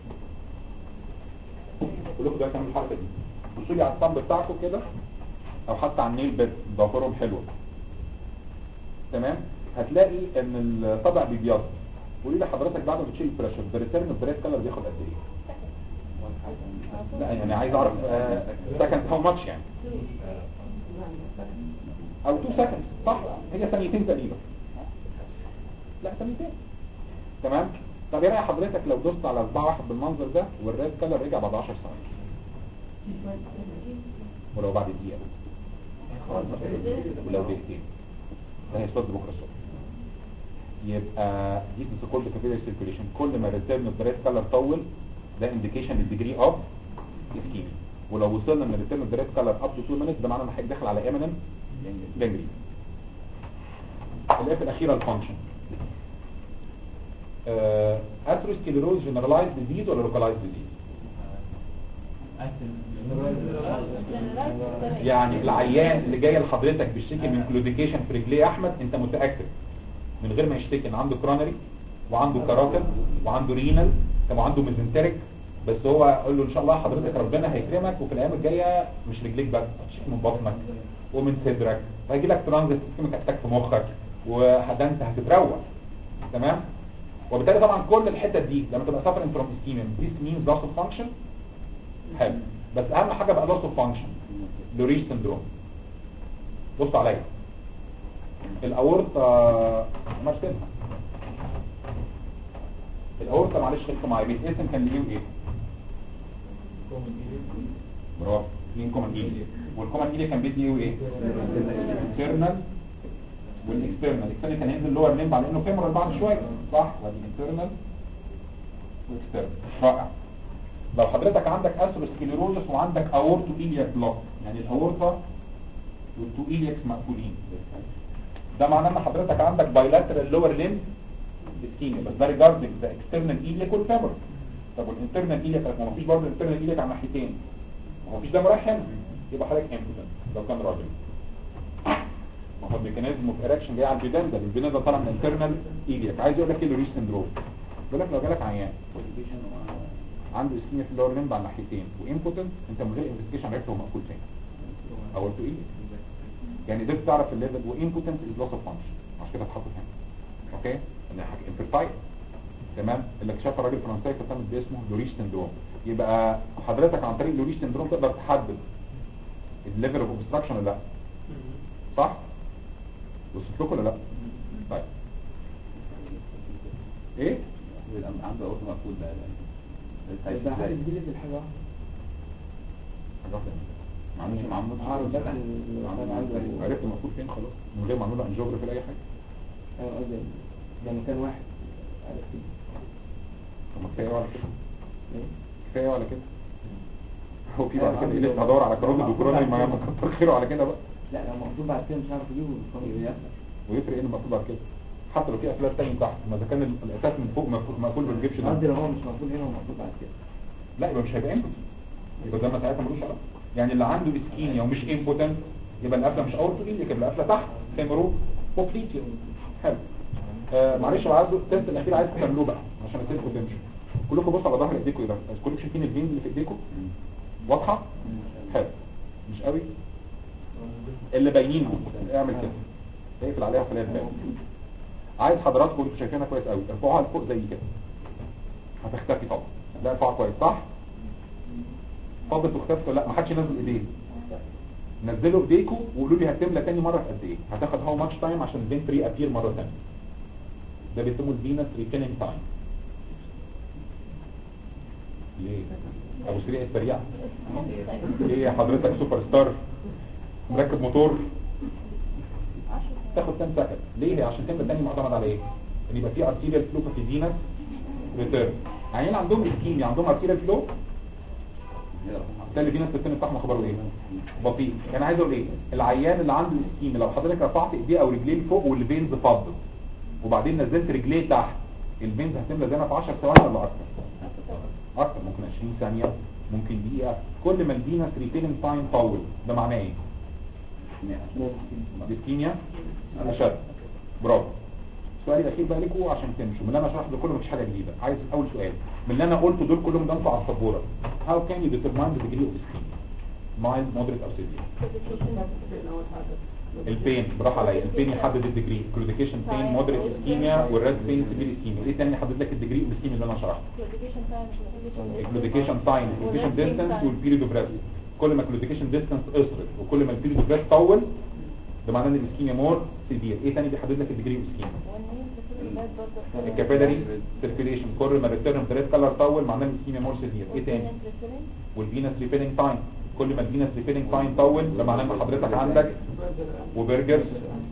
كلكم دلوقتي تعملوا الحركه دي بصوا لي على الصمب بتاعكم كده او حتى على النيل بيد ضوافرهم حلوه تمام هتلاقي ان الصبع بيبيض قولي لي حضرتك بعد ما بتشيل البريشر بريتيرن البريت كلر بياخد قد ايه لا يعني عايز اعرف سكند هاو ماتش يعني او 2 سكندز صح هي ثانيتين تقريبا لا ثانيتين تمام طب ايه راي حضرتك لو دوست على صباع واحد بالمنظر ده والريد كلر رجع بعد 10 ثواني ولو بعد دقيقه ولو دقيقتين ده هيصد بكره الصبح يبقى دي سيكول كابيلاري سيركيوليشن كل ما الريتيرن اوف ريد كلر طول ده انديكيشن للديجري اوف اسكيميا ولو وصلنا ان الريتيرن اوف ريد كلر اب تو 2 مينتس ده معناه ان حضرتك داخل على اميننت جانجرين الاف الاخيره الفانكشن اثروسكليروز جنرالايز ديزيز ولا لوكالايز ديزيز يعني العيان اللي جاي لحضرتك بيشتكي من كلوديكيشن في رجليه يا احمد انت متاكد من غير ما يشتكي ان عنده كرونري وعنده كاروتيد وعنده رينال طب وعنده ميزنتريك بس هو قول له ان شاء الله حضرتك ربنا هيكرمك وفي الايام الجايه مش رجليك بس هتشتكي من بطنك ومن صدرك وهيجي لك ترانزيت اسكيميك اتاك في مخك وده انت هتتروق تمام وبالتالي طبعا كل الحتت دي لما تبقى سافرنج فروم اسكيميا ذيس مينز لوس اوف فانكشن حلو بس اهم حاجه بقى لوس اوف فانكشن لوريش سندروم بص عليا الاورطه مرسمها الاورطه معلش خليكم معايا بيتقسم كان ليه وايه برافو مين كومن ايلي والكومن ايلي كان بيدي ايه وايه انترنال والاكسترنال الاكسترنال كان ينزل لور لين بعد انه فيمورال بعد شويه صح وادي انترنال واكسترنال رائع لو حضرتك عندك اثروسكليروزس وعندك اورتو ايلياك بلوك يعني الاورطه والتو ايلياكس مقفولين ده معناه ان حضرتك عندك بايلاترال لور لين اسكيميا بس ده ريجاردنج ذا اكسترنال ايلياك والفيمور طب والانترنال ايليك ما هو مفيش برضه انترنال ايليك على الناحيتين ما هو مفيش دم رايح هنا يبقى حضرتك امبوتنت لو كان راجل ما هو الميكانيزم اوف اريكشن جاي على البيدان ده البيدان ده طالع من انترنال ايليك عايز يقول لك ايه الريش سندروم بيقول لك لو جالك عيان عنده اسكيميا في اللور لمب على الناحيتين وامبوتنت انت من غير انفستيجيشن عرفت هو مقفول فين او قلت ايه يعني قدرت تعرف الليفل وامبوتنس از لوس اوف فانكشن عشان كده اتحطت هنا اوكي ان حاجه انفيرتايل تمام اللي اكتشفها الراجل الفرنسي كان باسمه لوريش سندروم يبقى حضرتك عن طريق لوريش سندروم تقدر تحدد الليفل اوف اوبستراكشن ولا لا صح وصلت لكم ولا لا طيب ايه يبقى عنده اوتو مقفول بقى بس ده حاجة جديدة في الحاجة واحدة حاجه واحده ما عملش ما عملش عارف بس ال- كان عنده عرفت المفروض فين خلاص من غير ما اعمل له انجيوجرافي ولا اي حاجه ايوه قصدي ده مكان واحد عارف كده طب ما كفايه على كده ايه؟ كفايه على كده هو في بعد كده ايه لسه هدور على كاروتيد وكورونري ما ما كتر خيره على كده بقى لا لو مكتوب بعد كده مش عارف اجيبه القانون ويفرق ايه المفروض بعد كده حتى لو في افلام تاني تحت ما اذا كان ال- الاساس من فوق مقفول- مقفول ما بتجيبش قصدي ده لو هو مش مكتوب هنا ومكتوب بعد كده لا يبقى مش هيبقى امبوتنت يبقى ده ما ساعتها ملوش علاقه يعني اللي عنده اسكيميا ومش امبوتنت يبقى القفله مش اورتو ايه يبقى القفله تحت فيمرو بوبليتيو حلو آه معلش بقى عايزه التست الاخير عايز تعملوه بقى عشان تسيبكم تمشوا كلكم بصوا على ظهر ايديكم يبقى كلكم شايفين الفينز اللي في ايديكم واضحه حلو مش قوي اللي باينين اعمل كده اقفل عليها خلال بالك عايز حضراتكم انتوا شايفينها كويس قوي ارفعوها لفوق زي كده هتختفي طبعا لا ارفعها كويس صح فضلت واختفت ولا لا ما حدش ينزل ايديه نزلوا ايديكم وقولوا لي هتملى تاني مره في قد ايه هتاخد هاو ماتش تايم عشان البنت ري ابير مره ثانيه ده بيسموه الفينس ريتيننج تايم ليه ابو سريع السريع ايه يا حضرتك سوبر ستار مركب موتور تاخد كام سكند ليه عشان تملى تاني معتمد على ايه ان يبقى في ارتيريال فلو في فينس ريتيرن عيان عندهم اسكيميا عندهم ارتيريال فلو ده اللي في ناس بتتكلم بتاعهم خبره ايه بطيء يعني عايز اقول ايه العيان اللي عنده اسكيميا لو حضرتك رفعت ايديه او رجليه لفوق والفينز فضت وبعدين نزلت رجليه تحت الفينز هتملى زي ما في 10 ثواني ولا اكتر اكتر ممكن 20 ثانيه ممكن دقيقه كل ما الفينس ريتيلنج تايم طول ده معناه ايه الاسكيميا اشد برافو السؤال الاخير بقى لكم عشان تمشوا من اللي انا شرحته ده كله مفيش حاجه جديده عايز اول سؤال من اللي انا قلته دول كلهم ده انتوا على السبوره how can you determine the degree of ischemia mild moderate او severe أول حاجة البين برافو عليا البين يحدد الديجري كلوديكيشن بين مودريت اسكيميا والريد بين سيفير اسكيميا ايه تاني يحدد لك الديجري اوف اسكيميا اللي انا شرحته الكلوديكيشن تايم الكلوديكيشن ديستانس والبيريود اوف ريست كل ما الكلوديكيشن ديستانس قصرت وكل ما البيريود اوف ريست طول ده معناه ان الاسكيميا مور سيفير ايه تاني بيحدد لك الديجري اوف اسكيميا الكابيلاري سيركيليشن كل ما الريتيرن في ريد كلر طول معناه ان الاسكيميا مور سيفير ايه تاني والفينس ريفيلنج تايم كل ما الفينس ريفيلنج تايم طول ده معناه ان حضرتك عندك وبرجرز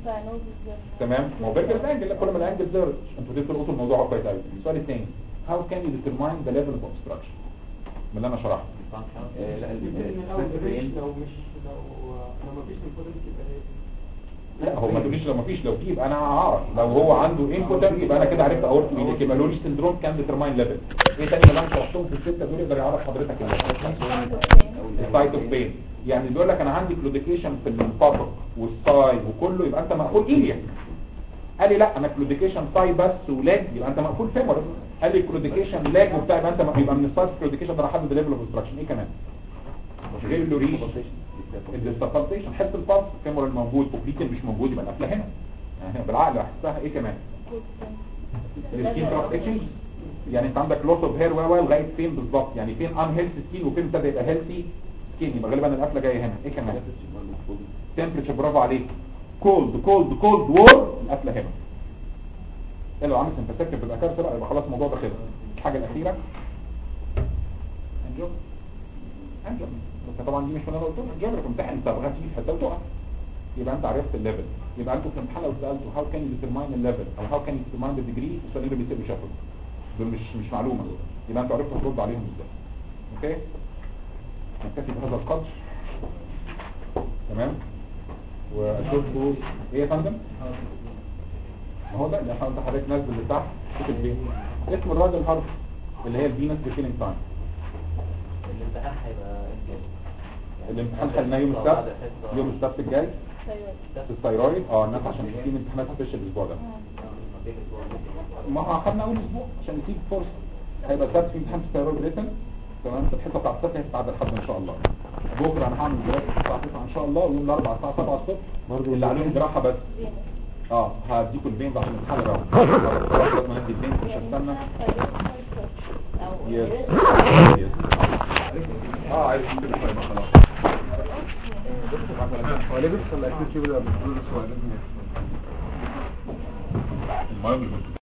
تمام ما هو برجر الانجل لا كل ما الانجل زادت انتوا دي تلقطوا الموضوع كويس قوي السؤال الثاني how can you determine the level of obstruction من اللي انا شرحته آه، لا من الأول الريش ال- لو مش لو لو ما فيش انفورنس يبقى ايه لا هو ما تقوليش لو ما فيش لو في يبقى انا هعرف لو هو عنده امبوتنت يبقى انا كده عرفت اورت مين يبقى لوري سندروم كان ديترماين ليفل ايه تاني اللي انا شرحتهم في السته دول يقدر يعرف حضرتك السايت اوف بين يعني بيقول لك انا عندي كلوديكيشن في الفابر والسايد وكله يبقى انت مقفول ايليا قال لي لا انا كلوديكيشن سايد بس ولاج يبقى انت مقفول فيمور قال لي كلوديكيشن لاج وبتاع يبقى انت م- يبقى من السايد كلوديكيشن ده هحدد الليفل اوف obstruction ايه كمان غير اللوريش الديستابلتيشن حس البلس الفيمور الموجود بوبليتين مش موجود يبقى القفله هنا يعني هنا بالعقل احسها ايه كمان السكين كراft اكشنز يعني انت عندك لوس اوف هير و لغايه فين بالظبط يعني فين ان هيلثي سكين وفين ابتدى يبقى هيلثي سكين يبقى غالبا القفله جايه هنا ايه كمان تمبريتشر برافو عليك كولد كولد كولد وور القفله هنا ايه لو عامل سمباسيك في الاكار طلع يبقى خلاص الموضوع ده خلص الحاجه الاخيره انجو انجو بس طبعا دي مش من انا قلت لك انجو لك امتحن صبغه تيجي في حته وتقع يبقى انت عرفت الليفل يبقى انتوا في الامتحان لو سالتوا هاو كان يو ديترماين الليفل او هاو كان يو ديترماين ذا ديجري السؤالين دول بيسالوا شافوا دول مش مش معلومه يبقى انتوا عرفتوا ترد عليهم ازاي اوكي نكتفي بهذا القدر تمام واشوفكم ايه يا فندم ما هو ده اللي حضرتك حضرتك نازل لتحت شوف البيت اسم الراجل هارفس اللي هي الفينس ريفيلينج تايم الامتحان هيبقى امتى؟ الامتحان خليناه يوم السبت يوم السبت الجاي طيب في الثايرويد اه الناس عشان في امتحانات سبيشال الاسبوع ده ما هو اخدنا اول اسبوع عشان نسيب فرصه هيبقى السبت في امتحان في الثايرويد ريتن تمام في الحصه بتاعت السبت هتتعدى لحد ان شاء الله بكره انا هعمل دراسه الساعه 9 ان شاء الله ويوم الاربعاء الساعه 7 الصبح برضه اللي عليهم جراحه بس اه هديكوا البينز عشان الامتحان الراوند خلاص لازم ندي البينز مش هستنى يس يس اه عايز كده طيب خلاص هو ليه بيحصل الاكتيفيتي ده بالفلوس هو لازم المهم